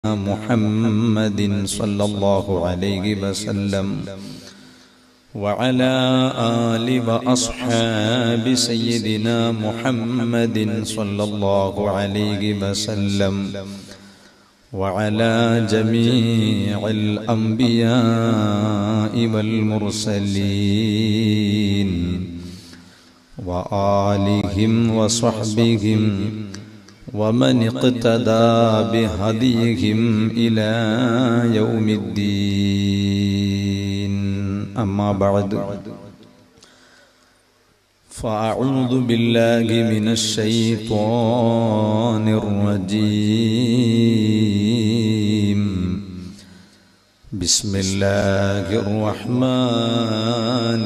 محمد صلى الله عليه وسلم وعلى آل وأصحاب سيدنا محمد صلى الله عليه وسلم وعلى جميع الأنبياء والمرسلين وآلهم وصحبهم ومن اقتدى بهديهم إلى يوم الدين أما بعد فأعوذ بالله من الشيطان الرجيم بسم الله الرحمن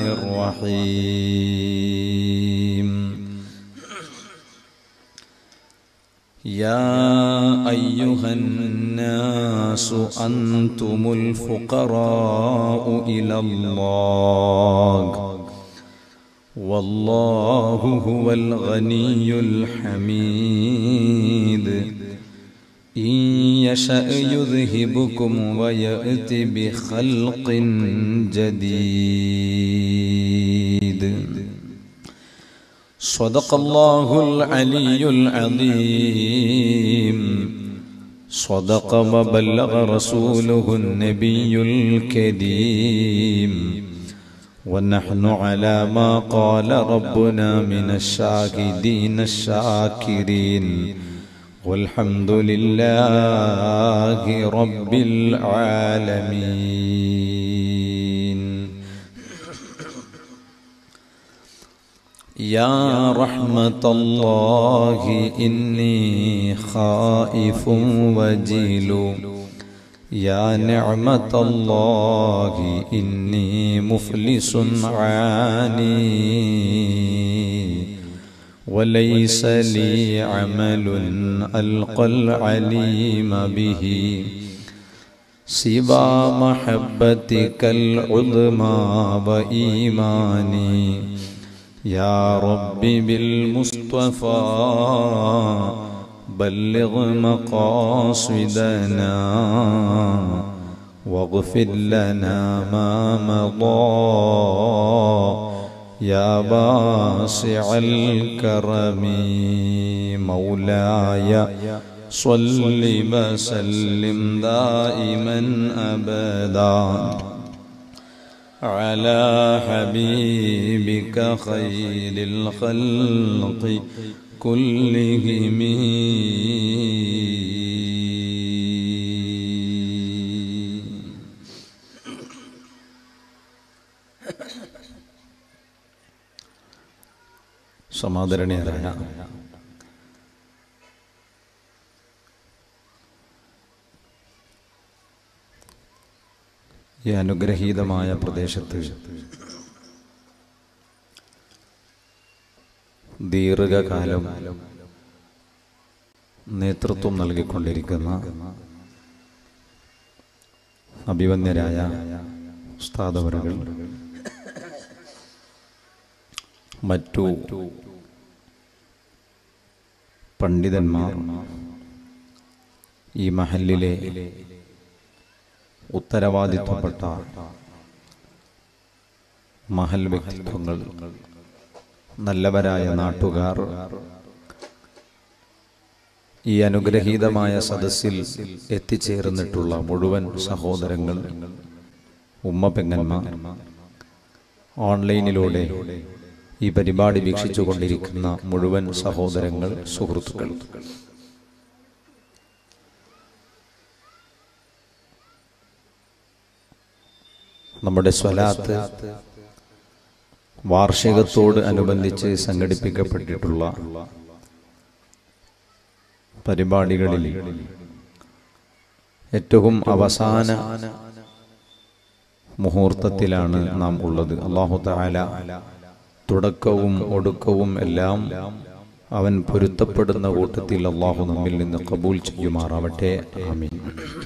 الرحيم يا أيها الناس أنتم الفقراء إلى الله والله هو الغني الحميد إن يشأ يذهبكم ويأت بخلق جديد صدق الله العلي العظيم صدق وبلغ رسوله النبي الكريم ونحن على ما قال ربنا من الشاهدين الشاكرين والحمد لله رب العالمين يا رحمة الله إني خائف وجيل يا نعمة الله إني مفلس عاني وليس لي عمل ألقى العليم به سوى محبتك العظمى وإيماني يا رب بالمصطفى بلغ مقاصدنا واغفر لنا ما مضى يا باسع الكرم مولاي صل وسلم دائما ابدا على حبيبك خير الخلق كلهم സമാദരണീയരായ ഈ അനുഗ്രഹീതമായ പ്രദേശത്ത് ദീർഘകാലം നേതൃത്വം നൽകിക്കൊണ്ടിരിക്കുന്ന അഭിവന്യരായ ഉസ്താദവരുകൾ മറ്റു പണ്ഡിതന്മാർ ഈ മഹലിലെ ഉത്തരവാദിത്വപ്പെട്ട മഹൽ വ്യക്തിത്വങ്ങൾ നല്ലവരായ നാട്ടുകാർ ഈ അനുഗ്രഹീതമായ സദസ്സിൽ എത്തിച്ചേർന്നിട്ടുള്ള മുഴുവൻ സഹോദരങ്ങൾ ഉമ്മ പെങ്ങന്മാർ ഓൺലൈനിലൂടെ ഈ പരിപാടി വീക്ഷിച്ചുകൊണ്ടിരിക്കുന്ന മുഴുവൻ സഹോദരങ്ങൾ സുഹൃത്തുക്കൾ നമ്മുടെ സ്വലാത്ത് വാർഷികത്തോട് അനുബന്ധിച്ച് സംഘടിപ്പിക്കപ്പെട്ടിട്ടുള്ള പരിപാടികളിൽ ഏറ്റവും അവസാന മുഹൂർത്തത്തിലാണ് നാം ഉള്ളത് അള്ളാഹു താല തുടക്കവും ഒടുക്കവും എല്ലാം അവൻ പൊരുത്തപ്പെടുന്ന കൂട്ടത്തിൽ അള്ളാഹു നമ്മിൽ നിന്ന് കബൂൽ ചെയ്യുമാറാവട്ടെ ആമീൻ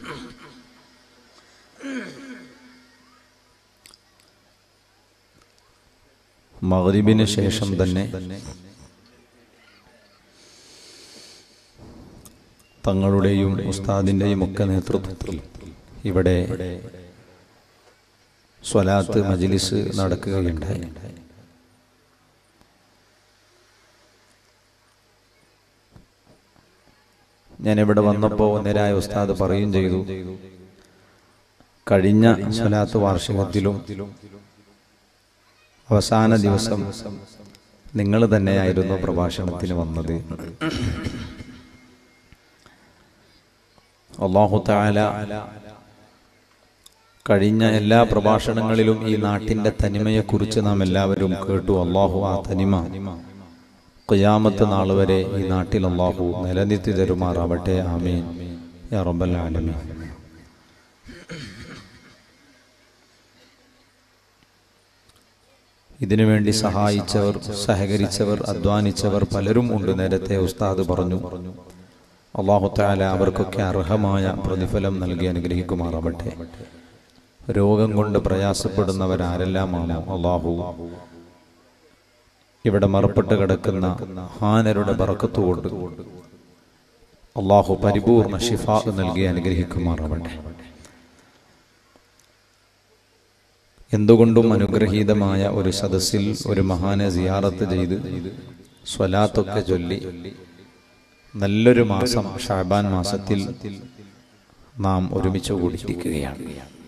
മഗ്രിബിന് ശേഷം തന്നെ തങ്ങളുടെയും ഉസ്താദിൻ്റെയും ഒക്കെ നേതൃത്വത്തിൽ ഇവിടെ സ്വലാത്ത് മജ്ലിസ് നടക്കുകയുണ്ടായി ഞാൻ ഇവിടെ വന്നപ്പോൾ നേരായ ഉസ്താദ് പറയുകയും ചെയ്തു കഴിഞ്ഞ സ്വലാത്ത് വാർഷികത്തിലും അവസാന ദിവസം നിങ്ങൾ തന്നെയായിരുന്നു പ്രഭാഷണത്തിന് വന്നത് അള്ളാഹു താല കഴിഞ്ഞ എല്ലാ പ്രഭാഷണങ്ങളിലും ഈ നാട്ടിന്റെ തനിമയെക്കുറിച്ച് നാം എല്ലാവരും കേട്ടു അള്ളാഹു ആ തനിമ ഖിയാമത്ത് നാൾ വരെ ഈ നാട്ടിൽ അള്ളാഹു നിലനിർത്തി തരുമാറാവട്ടെ ആമീൻ യാ റബ്ബൽ ആലമീൻ ഇതിനുവേണ്ടി സഹായിച്ചവർ സഹകരിച്ചവർ അധ്വാനിച്ചവർ പലരും ഉണ്ട് നേരത്തെ ഉസ്താദ് പറഞ്ഞു അള്ളാഹു താല അവർക്കൊക്കെ അർഹമായ പ്രതിഫലം നൽകി അനുഗ്രഹിക്കുമാറാവട്ടെ രോഗം കൊണ്ട് പ്രയാസപ്പെടുന്നവരാരെല്ലാമാണോ അള്ളാഹു ഇവിടെ മറപ്പെട്ട് കിടക്കുന്ന ഹാനരുടെ ബറക്കത്തുകൊണ്ട് അള്ളാഹു പരിപൂർണ ഷിഫ നൽകി അനുഗ്രഹിക്കുമാറാവട്ടെ എന്തുകൊണ്ടും അനുഗ്രഹീതമായ ഒരു സദസ്സിൽ ഒരു മഹാനെ സിയാറത്ത് ചെയ്ത് സ്വലാത്തൊക്കെ ചൊല്ലി നല്ലൊരു മാസം ഷാബാൻ മാസത്തിൽ നാം ഒരുമിച്ച് കൂടിയിരിക്കുകയാണ്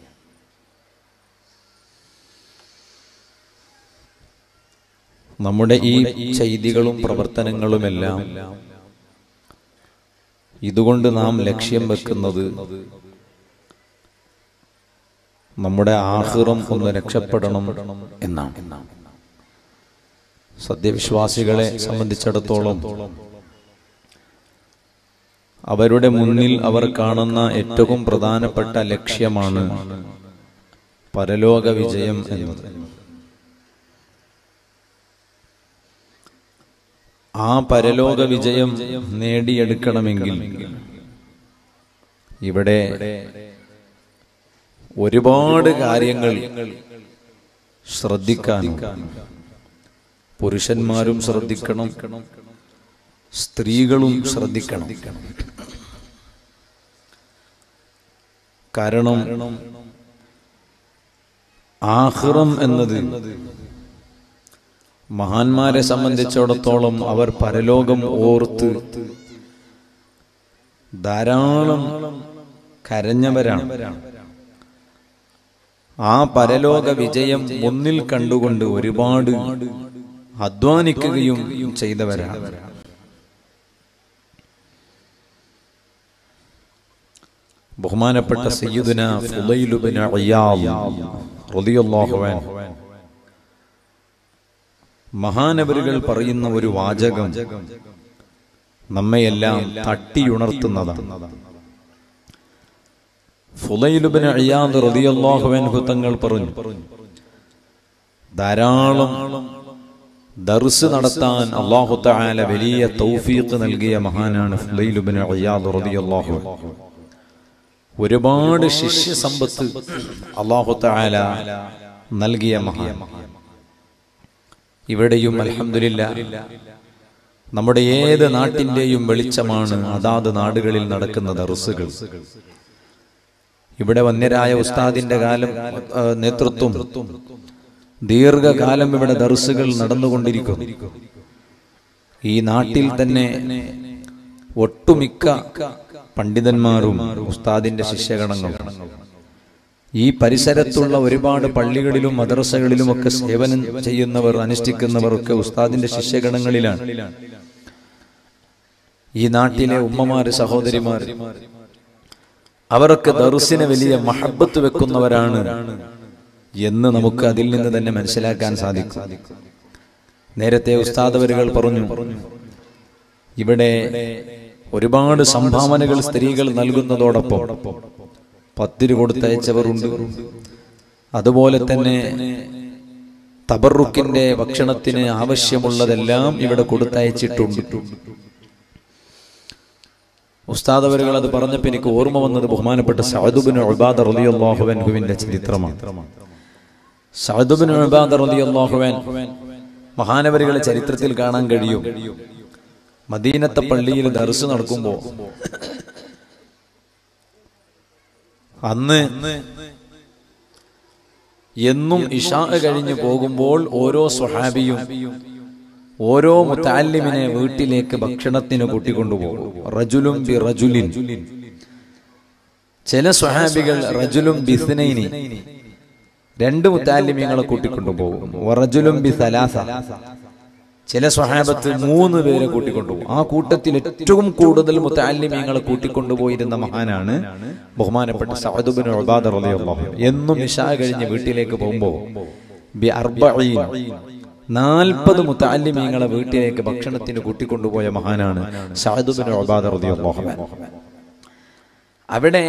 നമ്മുടെ ഈ ചെയ്തികളും പ്രവർത്തനങ്ങളുമെല്ലാം ഇതുകൊണ്ട് നാം ലക്ഷ്യം വെക്കുന്നത് നമ്മുടെ ആഹ്റം ഒന്ന് രക്ഷപ്പെടണം എന്നാണ് സത്യവിശ്വാസികളെ സംബന്ധിച്ചിടത്തോളം അവരുടെ മുന്നിൽ അവർ കാണുന്ന ഏറ്റവും പ്രധാനപ്പെട്ട ലക്ഷ്യമാണ് പരലോക വിജയം എന്നത് ആ പരലോക വിജയം നേടിയെടുക്കണമെങ്കിൽ ഇവിടെ ഒരുപാട് കാര്യങ്ങൾ ശ്രദ്ധിക്കാനും പുരുഷന്മാരും ശ്രദ്ധിക്കണം സ്ത്രീകളും ശ്രദ്ധിക്കണം കാരണം ആഹ്റം എന്നത് മഹാന്മാരെ സംബന്ധിച്ചിടത്തോളം അവർ പരലോകം ഓർത്ത് ധാരാളം കരഞ്ഞവരാണ് ആ പരലോക വിജയം മുന്നിൽ കണ്ടുകൊണ്ട് ഒരുപാട് അധ്വാനിക്കുകയും ചെയ്തവരാണ് ബഹുമാനപ്പെട്ട സയ്യിദുന ഫുലൈലുബിന് റളിയല്ലാഹു അൻഹു മഹാനവരുകൾ പറയുന്ന ഒരു വാചകം നമ്മയെല്ലാം തട്ടിയുണർത്തുന്നതാണ് ഫുലൈലുബിന് അയ്യാദ് റളിയല്ലാഹു അൻഹു തങ്ങൾ പറഞ്ഞു ധാരാളം ദർസ് നടത്താൻ അള്ളാഹു തആല വലിയ തൗഫീഖ് നൽകിയ മഹാനാണ് ഫുലൈലുബിന് അയ്യാദ് റളിയല്ലാഹു അൻഹു ഒരുപാട് ശിഷ്യ സമ്പത്ത് അള്ളാഹു തആല നൽകിയ മഹാൻ ഇവിടെയും അൽഹംദുലില്ല നമ്മുടെ ഏത് നാട്ടിന്റെയും വെളിച്ചമാണ് അതാത് നാടുകളിൽ നടക്കുന്ന ദർസുകൾ ഇവിടെ വന്യരായ ഉസ്താദിന്റെ കാലം ആ, നേതൃത്വം ദീർഘകാലം ഇവിടെ ദർസുകൾ നടന്നുകൊണ്ടിരിക്കുന്നു ഈ നാട്ടിൽ തന്നെ ഒട്ടുമിക്ക പണ്ഡിതന്മാരും ഉസ്താദിന്റെ ശിഷ്യഗണങ്ങളും ഈ പരിസരത്തുള്ള ഒരുപാട് പള്ളികളിലും മദ്രസകളിലും ഒക്കെ സേവനം ചെയ്യുന്നവർ അനുഷ്ഠിക്കുന്നവർ ഒക്കെ ഉസ്താദിന്റെ ശിഷ്യഗണങ്ങളിലാണ് ഈ നാട്ടിലെ ഉമ്മമാര് സഹോദരിമാർ അവരൊക്കെ ദർസിനെ വലിയ മഹബത്ത് വെക്കുന്നവരാണ് എന്ന് നമുക്ക് അതിൽ നിന്ന് തന്നെ മനസ്സിലാക്കാൻ സാധിക്കും നേരത്തെ ഉസ്താദവരുകൾ പറഞ്ഞു ഇവിടെ ഒരുപാട് സംഭാവനകൾ സ്ത്രീകൾ നൽകുന്നതോടൊപ്പം പത്തിരി കൊടുത്തയച്ചവരുണ്ട് അതുപോലെ തന്നെ തബറുക്കിന്റെ ഭക്ഷണത്തിന് ആവശ്യമുള്ളതെല്ലാം ഇവിടെ കൊടുത്തയച്ചിട്ടുണ്ട് ഉസ്താദവരുകൾ അത് പറഞ്ഞപ്പോൾ എനിക്ക് ഓർമ്മ വന്നത് ബഹുമാനപ്പെട്ട സഅദുബിന് ഉബാദ റളിയല്ലാഹു അൻഹുവിന്റെ ചരിത്രമാണ് സഅദുബിന് ഉബാദ റളിയല്ലാഹു അൻഹു മഹാനവരുകളെ ചരിത്രത്തിൽ കാണാൻ കഴിയും മദീനത്തെ പള്ളിയിൽ ദർസ് നടക്കുമ്പോ അന്ന് എന്നും ഇഷാ കഴിഞ്ഞു പോകുമ്പോൾ ഓരോ സ്വഹാബിയും ഓരോ മുത്താലിമിനെ വീട്ടിലേക്ക് ഭക്ഷണത്തിന് കൂട്ടിക്കൊണ്ടുപോകും റജുലും ബി റജുലിൻ ചില സ്വഹാബികൾ റജുലും ബിസ്നൈനി രണ്ട് മുത്താലിമ്യങ്ങളെ കൂട്ടിക്കൊണ്ടുപോകും റജുലും ബി സലാസ ചില സ്വഹാബത്ത് മൂന്ന് പേരെ കൂട്ടിക്കൊണ്ടുപോകും ആ കൂട്ടത്തിൽ ഏറ്റവും കൂടുതൽ മുത്താലിമ്യങ്ങളെ കൂട്ടിക്കൊണ്ടുപോയിരുന്ന മഹാനാണ് ബഹുമാനപ്പെട്ട സഅദുബിൻ ഉബാദ റളിയല്ലാഹു അൻഹു. എന്നും ഇഷാ കഴിഞ്ഞ് വീട്ടിലേക്ക് പോകുമ്പോൾ ബി അർബഈൻ നാൽപ്പത് മുത്താലിമീങ്ങളെ വീട്ടിലേക്ക് ഭക്ഷണത്തിന് കൂട്ടിക്കൊണ്ടുപോയ മഹാനാണ് സഅദുബിൻ ഉബാദ റളിയല്ലാഹു അൻഹു. അവിടെ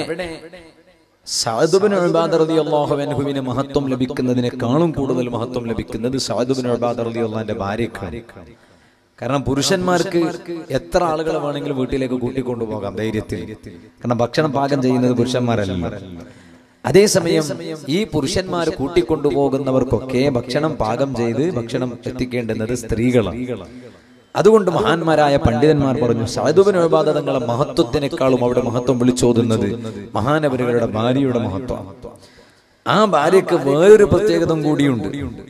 സഅദുബിൻ ഉബാദ റളിയല്ലാഹു അൻഹുവിന് മഹത്വം ലഭിക്കുന്നതിനേക്കാളും കൂടുതൽ മഹത്വം ലഭിക്കുന്നത് സഅദുബിൻ ഉബാദ റളിയല്ലാഹുവിന്റെ ഭാര്യക്കാണ് കാരണം പുരുഷന്മാർക്ക് എത്ര ആളുകളെ വേണമെങ്കിലും വീട്ടിലേക്ക് കൂട്ടിക്കൊണ്ടുപോകാം ധൈര്യത്തിൽ കാരണം ഭക്ഷണം പാകം ചെയ്യുന്നത് പുരുഷന്മാരല്ല അതേസമയം ഈ പുരുഷന്മാർ കൂട്ടിക്കൊണ്ടുപോകുന്നവർക്കൊക്കെ ഭക്ഷണം പാകം ചെയ്ത് ഭക്ഷണം എത്തിക്കേണ്ടുന്നത് സ്ത്രീകളാണ് അതുകൊണ്ട് മഹാന്മാരായ പണ്ഡിതന്മാർ പറഞ്ഞു സാധുവിന് ഒഴിവാദ തങ്ങളെ മഹത്വത്തിനേക്കാളും അവിടെ മഹത്വം വിളിച്ചോതുന്നത് മഹാനവരുകളുടെ ഭാര്യയുടെ മഹത്വം ആ ഭാര്യക്ക് വേറൊരു പ്രത്യേകത കൂടിയുണ്ട്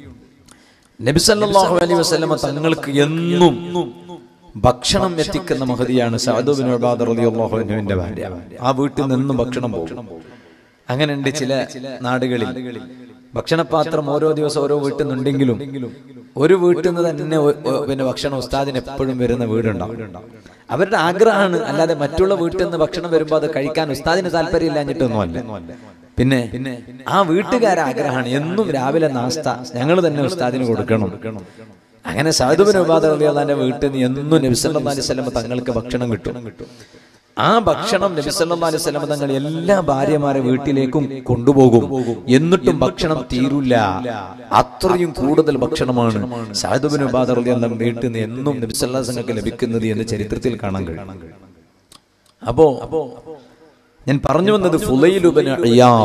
നബിസല്ലാഹു അലൈഹി വസല്ലമ തങ്ങൾക്ക് എന്നും ഭക്ഷണം എത്തിക്കുന്ന മഹതിയാണ് സാധുവിൻ റളിയല്ലാഹുവിന്റെ ഭാര്യ ആ വീട്ടിൽ നിന്നും ഭക്ഷണം പോകും അങ്ങനെയുണ്ട് ചില നാടുകളിൽ ഭക്ഷണപാത്രം ഓരോ ദിവസം ഓരോ വീട്ടിൽ നിന്നുണ്ടെങ്കിലും ഒരു വീട്ടിൽ നിന്ന് തന്നെ ഒ- ഒ- പിന്നെ ഭക്ഷണം ഉസ്താദിന് എപ്പോഴും വരുന്ന വീടുണ്ടാവും അവരുടെ ആഗ്രഹമാണ് അല്ലാതെ മറ്റുള്ള വീട്ടിൽ നിന്ന് ഭക്ഷണം വരുമ്പോൾ അത് കഴിക്കാൻ ഉസ്താദിന് താല്പര്യം ഇല്ലാഞ്ഞിട്ടൊന്നുമല്ല പിന്നെ ആ വീട്ടുകാരെ ആഗ്രഹമാണ് എന്നും രാവിലെ നാസ്ത ഞങ്ങൾ തന്നെ ഉസ്താദിന് കൊടുക്കണം അങ്ങനെ സാധുബിന് ഉപാധ അള്ളാന്റെ വീട്ടിൽ നിന്ന് എന്നും നബിസല്ലാ അലൈഹി സ്വലമ തങ്ങൾക്ക് ഭക്ഷണം കിട്ടും ആ ഭക്ഷണം നബിസല്ലാ അലൈഹി സ്വലമ തങ്ങൾ എല്ലാ ഭാര്യമാരെ വീട്ടിലേക്കും കൊണ്ടുപോകും എന്നിട്ടും ഭക്ഷണം തീരില്ല അത്രയും കൂടുതൽ ഭക്ഷണമാണ് സാധുബിന് ഉപാധ അള്ളാഹ് വീട്ടിൽ നിന്ന് എന്നും നബിസല്ലാ തങ്ങൾക്ക് ലഭിക്കുന്നത് എന്ന് ചരിത്രത്തിൽ കാണാൻ കഴിയും അപ്പോ ഞാൻ പറഞ്ഞു വന്നത് ഫുലൈലുബിന്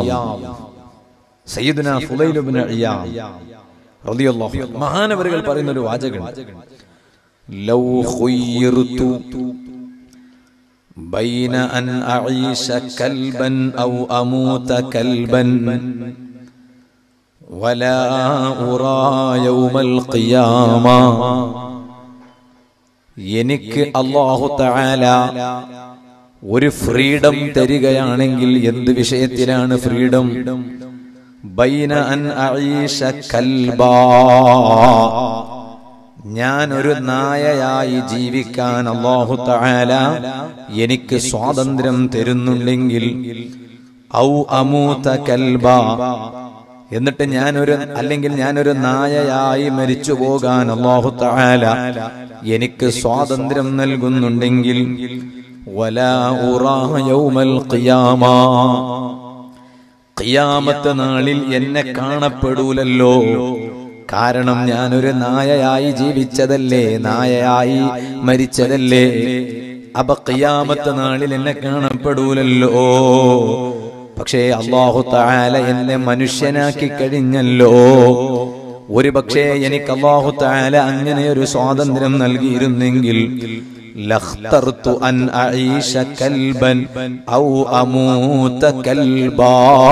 സയ്യിദുന ഫുലൈലുബിന് റളിയല്ലാഹു അൻഹു. മഹാനവരുകൾ പറയുന്ന ഒരു വാചകമുണ്ട് ലൗ ഖുയ്യിർതു ബൈന അൻ അഈശ കൽബൻ ഔ അമൂത കൽബൻ ولا أرى يوم القيامة എനിക്ക് അല്ലാഹു തആല ഒരു ഫ്രീഡം തരികയാണെങ്കിൽ എന്ത് വിഷയത്തിലാണ് ഫ്രീഡം ബൈന അൻ അഈശ കൽബാ ഞാൻ ഒരു നായയായി ജീവിക്കാൻ അല്ലാഹു തആല എനിക്ക് സ്വാതന്ത്ര്യം തരുന്നുണ്ടെങ്കിൽ ഔ അമൂത കൽബാ എന്നിട്ട് ഞാനൊരു അല്ലെങ്കിൽ ഞാനൊരു നായയായി മരിച്ചു പോകാൻ അല്ലാഹു തആല എനിക്ക് സ്വാതന്ത്ര്യം നൽകുന്നുണ്ടെങ്കിൽ വലാ ഉറാ യൗമൽ ഖിയാമാ ഖിയാമത്ത് നാളിൽ എന്നെ കാണപ്പെടൂലല്ലോ കാരണം ഞാനൊരു നായയായി ജീവിച്ചതല്ലേ നായയായി മരിച്ചതല്ലേ അപ്പൊ ഖിയാമത്ത് നാളിൽ എന്നെ കാണപ്പെടൂലല്ലോ പക്ഷേ അള്ളാഹു താല എന്നെ മനുഷ്യനാക്കി കഴിഞ്ഞല്ലോ ഒരു പക്ഷേ എനിക്ക് അള്ളാഹു താല അങ്ങനെ ഒരു സ്വാതന്ത്ര്യം നൽകിയിരുന്നെങ്കിൽ ലഖ്തർതു അൻ അഈശ കൽബൻ ഔ അമൂത കൽബാ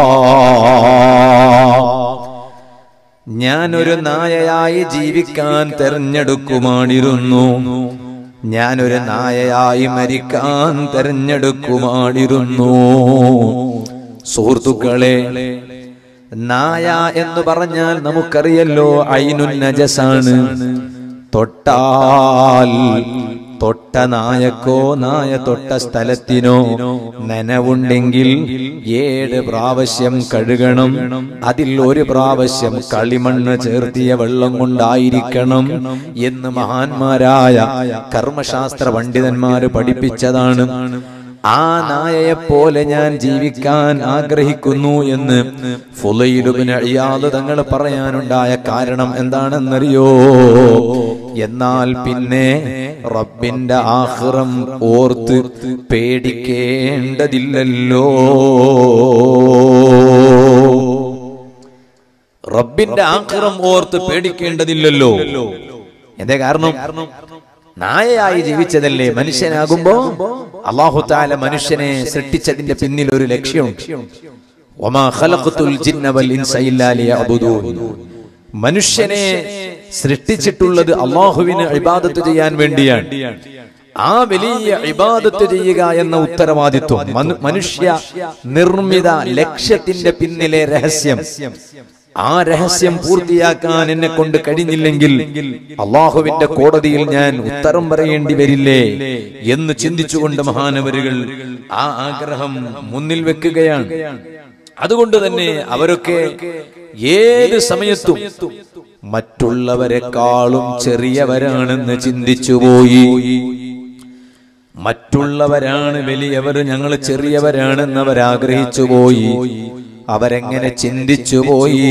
ഞാനൊരു നായയായി ജീവിക്കാൻ തെരഞ്ഞെടുക്കുമാണിരുന്നു ഞാനൊരു നായയായി മരിക്കാൻ തെരഞ്ഞെടുക്കുമാണിരുന്നു സുഹൃത്തുക്കളെ നായ എന്ന് പറഞ്ഞാൽ നമുക്കറിയല്ലോ ഐനുൻ നജസാണ് തൊട്ടാൽ തൊട്ട നായക്കോ നായ തൊട്ട സ്ഥലത്തിനോ നനവുണ്ടെങ്കിൽ ഏഴ് പ്രാവശ്യം കഴുകണം അതിൽ ഒരു പ്രാവശ്യം കളിമണ്ണ് ചേർത്തിയ വെള്ളം കൊണ്ടായിരിക്കണം എന്ന് മഹാന്മാരായ കർമ്മശാസ്ത്ര പണ്ഡിതന്മാര് പഠിപ്പിച്ചതാണ് ആ നായയെ പോലെ ഞാൻ ജീവിക്കാൻ ആഗ്രഹിക്കുന്നു എന്ന് ഫുലയിലുബിന് അഴിയാതെ തങ്ങൾ പറയാനുണ്ടായ കാരണം എന്താണെന്നറിയോ എന്നാൽ പിന്നെ റബ്ബിന്റെ ആഹ്റം ഓർത്ത് പേടിക്കേണ്ടതില്ലല്ലോ റബ്ബിന്റെ ആഹ്റം ഓർത്ത് പേടിക്കേണ്ടതില്ലല്ലോ എന്തേ കാരണം നായയായി ജീവിച്ചതല്ലേ മനുഷ്യനാകുമ്പോ അള്ളാഹു താല മനുഷ്യനെ സൃഷ്ടിച്ചതിന്റെ പിന്നിൽ ഒരു ലക്ഷ്യമുണ്ട് വമാ ഖലഖത്തുൽ ജിന്ന വൽ ഇൻസ ഇല്ലാ ലിയഅ്ബുദൂൻ. മനുഷ്യനെ സൃഷ്ടിച്ചിട്ടുള്ളത് അള്ളാഹുവിന് ഇബാദത്ത് ചെയ്യാൻ വേണ്ടിയാണ് ആ വലിയ ഇബാദത്ത് ചെയ്യുക എന്ന ഉത്തരവാദിത്വം മനു- മനുഷ്യ നിർമ്മിത ലക്ഷ്യത്തിന്റെ പിന്നിലെ രഹസ്യം ആ രഹസ്യം പൂർത്തിയാക്കാൻ എന്നെ കൊണ്ട് കഴിഞ്ഞില്ലെങ്കിൽ അള്ളാഹുവിന്റെ കോടതിയിൽ ഞാൻ ഉത്തരം പറയേണ്ടി വരില്ലേ എന്ന് ചിന്തിച്ചുകൊണ്ട് മഹാനവരുകൾ ആ ആഗ്രഹം മുന്നിൽ വെക്കുകയാണ് അതുകൊണ്ട് തന്നെ അവരൊക്കെ ഏത് സമയത്തും മറ്റുള്ളവരെക്കാളും ചെറിയവരാണെന്ന് ചിന്തിച്ചുപോയി മറ്റുള്ളവരാണ് വലിയവർ ഞങ്ങൾ ചെറിയവരാണെന്ന് അവർ ആഗ്രഹിച്ചു പോയി അവരെങ്ങനെ ചിന്തിച്ചു പോയി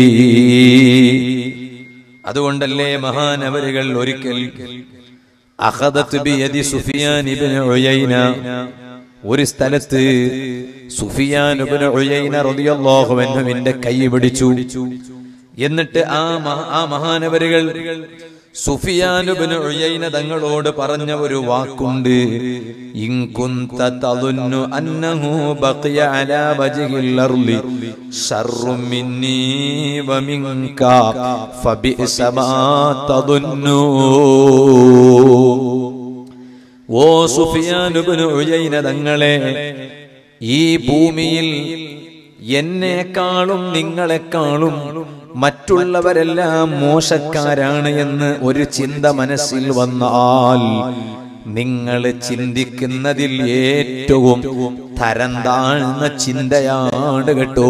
അതുകൊണ്ടല്ലേ മഹാനവരുകൾ ഒരിക്കൽ അഖദത്ത് ബിയദി സുഫിയാൻ ഇബ്നു ഉയൈന ഒരു സ്ഥലത്ത് സുഫിയാൻ ഇബ്നു ഉയൈന റളിയല്ലാഹു അൻഹുവിന്റെ കൈ പിടിച്ചു എന്നിട്ട് ആ മഹ- ആ മഹാനവരുകൾ സുഫിയാനുബിന് ഉയൈന തങ്ങളോട് പറഞ്ഞ ഒരു വാക്കുണ്ട് ഇൻ കുന്ത തളുന്നു അന്നഹു ബഖിയ അലാ വജ്ഹിൽ അർളി ശർറു മിന്നീ വമിൻക ഫബിഅസ മാ തളുന്നു ഓ സുഫിയാനുബിന് ഉയൈന തങ്ങളെ ഈ ഭൂമിയിൽ എന്നെക്കാളും നിങ്ങളെക്കാളും മറ്റുള്ളവരെല്ലാം മോശക്കാരാണ് എന്ന് ഒരു ചിന്ത മനസ്സിൽ വന്നാൽ നിങ്ങൾ ചിന്തിക്കുന്നതിൽ ഏറ്റവും തരം താഴ്ന്ന ചിന്തയാണ് കേട്ടോ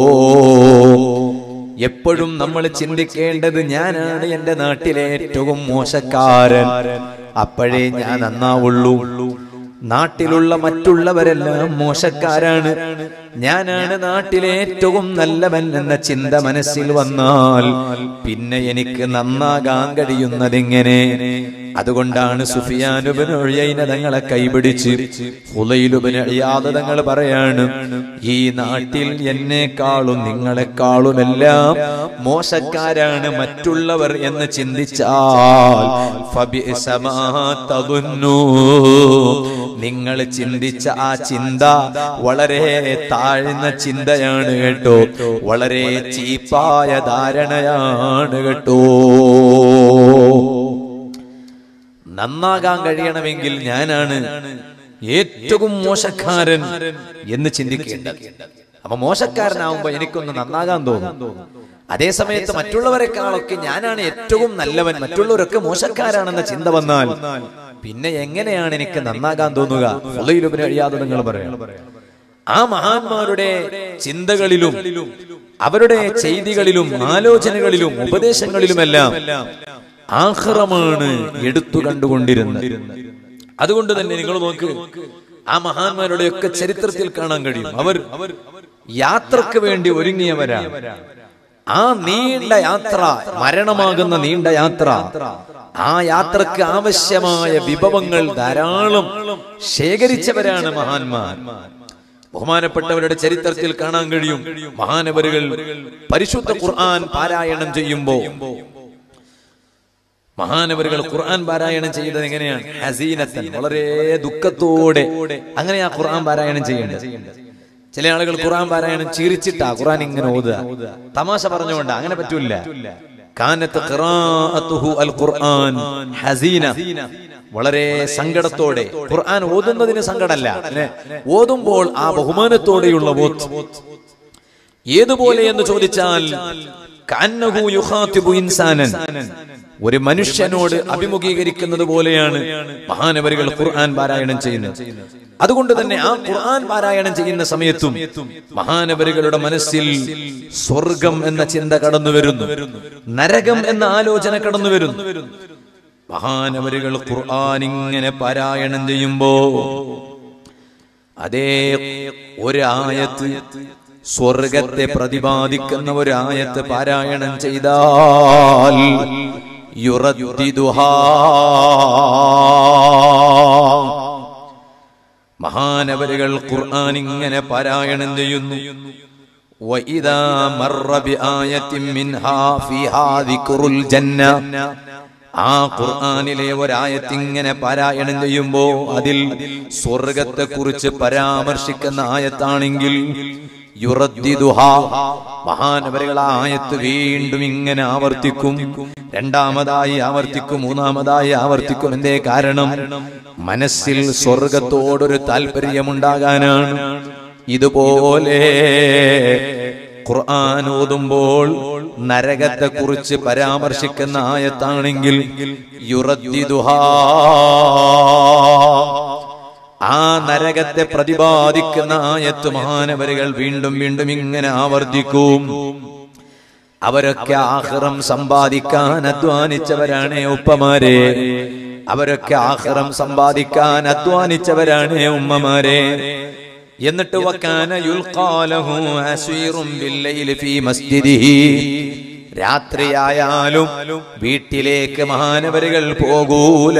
എപ്പോഴും നമ്മൾ ചിന്തിക്കേണ്ടത് ഞാനാണ് എന്റെ നാട്ടിലെ ഏറ്റവും മോശക്കാരൻ അപ്പോഴേ ഞാൻ നന്നാവുള്ളൂ നാട്ടിലുള്ള മറ്റുള്ളവരെല്ലാം മോശക്കാരാണ് ഞാനാണ് നാട്ടിലെ ഏറ്റവും നല്ലവൻ എന്ന ചിന്ത മനസ്സിൽ വന്നാൽ പിന്നെ എനിക്ക് നന്നാകാൻ കഴിയുന്നതെങ്ങനെ അതുകൊണ്ടാണ് സുഫിയാനുബിനൊഴിയൈന തങ്ങളെ കൈപിടിച്ച് ഹുലയിലുബിനഴിയാതെ തങ്ങൾ പറയാണ് ഈ നാട്ടിൽ എന്നെക്കാളും നിങ്ങളെക്കാളുമെല്ലാം മോശക്കാരാണ് മറ്റുള്ളവർ എന്ന് ചിന്തിച്ചാൽ ഫബിഅസ മാ തظنوا. നിങ്ങൾ ചിന്തിച്ച ആ ചിന്ത വളരെ താഴ്ന്ന ചിന്തയാണ് കേട്ടോ വളരെ ചീപ്പായ ധാരണയാണ് കേട്ടോ നന്നാകാൻ കഴിയണമെങ്കിൽ ഞാനാണ് ഏറ്റവും മോശക്കാരൻ എന്ന് ചിന്തിക്കേണ്ടത് അപ്പൊ മോശക്കാരനാവുമ്പോ എനിക്കൊന്ന് നന്നാകാൻ തോന്നും അതേ സമയത്ത് മറ്റുള്ളവരെക്കാളൊക്കെ ഞാനാണ് ഏറ്റവും നല്ലവൻ മറ്റുള്ളവരൊക്കെ മോശക്കാരാണെന്ന ചിന്ത വന്നാൽ പിന്നെ എങ്ങനെയാണ് എനിക്ക് നന്നാകാൻ തോന്നുക ഫുള്ളയിലുപരി കഴിയാതെ നിങ്ങൾ പറയാം ആ മഹാന്മാരുടെ ചിന്തകളിലും അവരുടെ ചെയ്തികളിലും ആലോചനകളിലും ഉപദേശങ്ങളിലുമെല്ലാം ആഹ്റമാണ് എടുത്തു കണ്ടുകൊണ്ടിരുന്നത് അതുകൊണ്ട് തന്നെ നിങ്ങൾ നോക്ക് ആ മഹാന്മാരുടെയൊക്കെ ചരിത്രത്തിൽ കാണാൻ കഴിയും അവർ യാത്രക്ക് വേണ്ടി ഒരുങ്ങിയവരാണ് ആ നീണ്ട യാത്ര മരണമാകുന്ന നീണ്ട യാത്ര ആ യാത്രക്ക് ആവശ്യമായ വിഭവങ്ങൾ ധാരാളം ശേഖരിച്ചവരാണ് മഹാന്മാർ ബഹുമാനപ്പെട്ടവരുടെ ചരിത്രത്തിൽ കാണാൻ കഴിയും മഹാനവരുകൾ പരിശുദ്ധ ഖുർആൻ പാരായണം ചെയ്യുമ്പോ മഹാനവരുകൾ ഖുർആൻ പാരായണം ചെയ്തത് എങ്ങനെയാണ് ഹസീനത്തൻ വളരെ ദുഃഖത്തോടെ അങ്ങനെ ആ ഖുർആൻ പാരായണം ചെയ്യേണ്ടത് ചില ആളുകൾ ഖുർആൻ പാരായണം ചിരിച്ചിട്ടാ ഖുർആൻ ഇങ്ങനെ ഓതുക തമാശ പറഞ്ഞുകൊണ്ട് അങ്ങനെ പറ്റൂല കാനത്ത് ഖിറാഅത്തുഹു അൽ ഖുർആൻ ഹസീന വളരെ സങ്കടത്തോടെ ഖുർആൻ ഓതുന്നതിന് സങ്കടമല്ല പിന്നെ ഓതുമ്പോൾ ആ ബഹുമാനത്തോടെയുള്ള ഓത്ത് ഏതുപോലെ എന്ന് ചോദിച്ചാൽ കന്നഹു യുഖാതിബു ഇൻസാനൻ ഒരു മനുഷ്യനോട് അഭിമുഖീകരിക്കുന്നത് പോലെയാണ് മഹാനവരികൾ ഖുർആൻ പാരായണം ചെയ്യുന്നത് അതുകൊണ്ട് തന്നെ ആ ഖുർആൻ പാരായണം ചെയ്യുന്ന സമയത്തും മഹാനവരികളുടെ മനസ്സിൽ സ്വർഗം എന്ന ചിന്ത കടന്നു വരുന്നു നരകം എന്ന ആലോചന കടന്നു വരുന്നു മഹാനവരികൾ ഖുർആൻ ഇങ്ങനെ പാരായണം ചെയ്യുമ്പോ അതേ ഒരായത്ത് സ്വർഗത്തെ പ്രതിപാദിക്കുന്ന ഒരായത്ത് പാരായണം ചെയ്താൽ യുറദ്ദിദുഹാ. മഹാനവരുകൾ ഖുർആൻ ഇങ്ങനെ പാരായണം ചെയ്യുന്നു وإذا مر بآية منها فيها ذكر الجنة ആ ഖുർആനിലെ ഒരായത്ത് ഇങ്ങനെ പാരായണം ചെയ്യുമ്പോ അതിൽ സ്വർഗത്തെ കുറിച്ച് പരാമർശിക്കുന്ന ആയത്താണെങ്കിൽ യുറദ്ദിദുഹാ. മഹാനവരുകൾ ആ ആയത്ത് വീണ്ടും ഇങ്ങനെ ആവർത്തിക്കും രണ്ടാമതായി ആവർത്തിക്കും മൂന്നാമതായി ആവർത്തിക്കും എന്തേ കാരണം മനസ്സിൽ സ്വർഗത്തോടൊരു താല്പര്യമുണ്ടാകാനാണ് ഇതുപോലെ ഖുർആൻ ഓതുമ്പോൾ നരകത്തെ കുറിച്ച് പരാമർശിക്കുന്ന ആയത്താണെങ്കിൽ യുറദ്ദിദുഹാ. ആ നരകത്തെ പ്രതിപാദിക്കുന്ന ആയത്ത് മഹാനവരുകൾ വീണ്ടും വീണ്ടും ഇങ്ങനെ ആവർത്തിക്കും അവരൊക്കെ ആഹ്റം സമ്പാദിക്കാൻ അധ്വാനിച്ചവരാണ് ഉപ്പമാരെ അവരൊക്കെ ആഹ്റം സമ്പാദിക്കാൻ അധ്വാനിച്ചവരാണ് ഉമ്മമാരെ എന്നിട്ട് വക്കാന യുൽഖാലഹു അസ്വീറും ബില്ലൈലി ഫീ മസ്ജിദിഹി രാത്രിയായാലും വീട്ടിലേക്ക് മഹാനവരുകൾ പോകൂല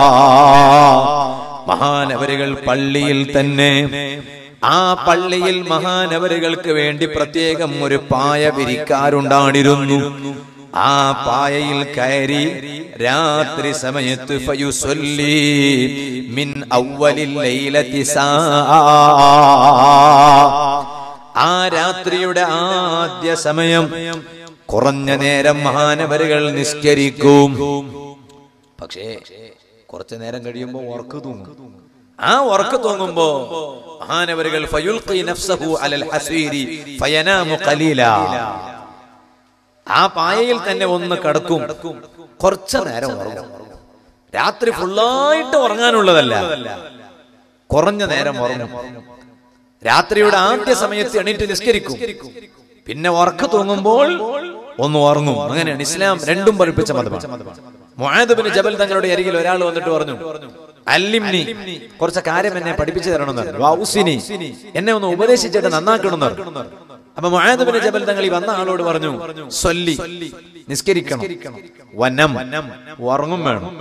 മഹാനവരുകൾ പള്ളിയിൽ തന്നെ ആ പള്ളിയിൽ മഹാനവരുകൾക്ക് വേണ്ടി പ്രത്യേകം ഒരു പായ വിരിക്കാറുണ്ടായിരുന്നു ആ പായയിൽ കയറി രാത്രി സമയത്ത് ഫയുസല്ലി മിൻ അവലിൽ ലൈലത്തി സാ ആ രാത്രിയുടെ ആദ്യ സമയം കുറഞ്ഞ നേരം മഹാനവരുകൾ നിസ്കരിക്കും പക്ഷേ കുറച്ചു നേരം കഴിയുമ്പോ ഉറക്ക് തൂങ്ങും ആ ഉറക്ക് തൂങ്ങുമ്പോ മഹാനവരുകൾ ഫയുൽഖി നഫ്സഹു അലൽ ഹസീരി ഫയനാമു ഖലീലാ ആ പായയിൽ തന്നെ ഒന്ന് കടക്കും കുറച്ചു നേരം ഉറങ്ങും രാത്രി ഫുള്ളായിട്ട് ഉറങ്ങാനുള്ളതല്ല കുറഞ്ഞ നേരം ഉറങ്ങും രാത്രിയുടെ ആദ്യ സമയത്ത് എണീറ്റ് നിസ്കരിക്കും പിന്നെ ഉറക്ക തൂങ്ങുമ്പോൾ ഒന്ന് ഉറങ്ങും അങ്ങനെയാണ് ഇസ്ലാം രണ്ടും പഠിപ്പിച്ച മതമാണ് മുആദബിന് ജബൽ തങ്ങളുടെ അരികിൽ ഒരാൾ വന്നിട്ട് പറഞ്ഞു അല്ലിംനി കുറച്ച് കാര്യം എന്നെ പഠിപ്പിച്ചു തരണമെന്ന് പറഞ്ഞു വൗസിനി എന്നെ ഒന്ന് ഉപദേശിച്ചിട്ട് നന്നാക്കണമെന്ന് പറഞ്ഞു അപ്പൊ മുആദബിന് ജബൽ തങ്ങൾ ഈ വന്ന ആളോട് പറഞ്ഞു സൊല്ലി നിസ്കരിക്കണം വനം ഉറങ്ങും വേണം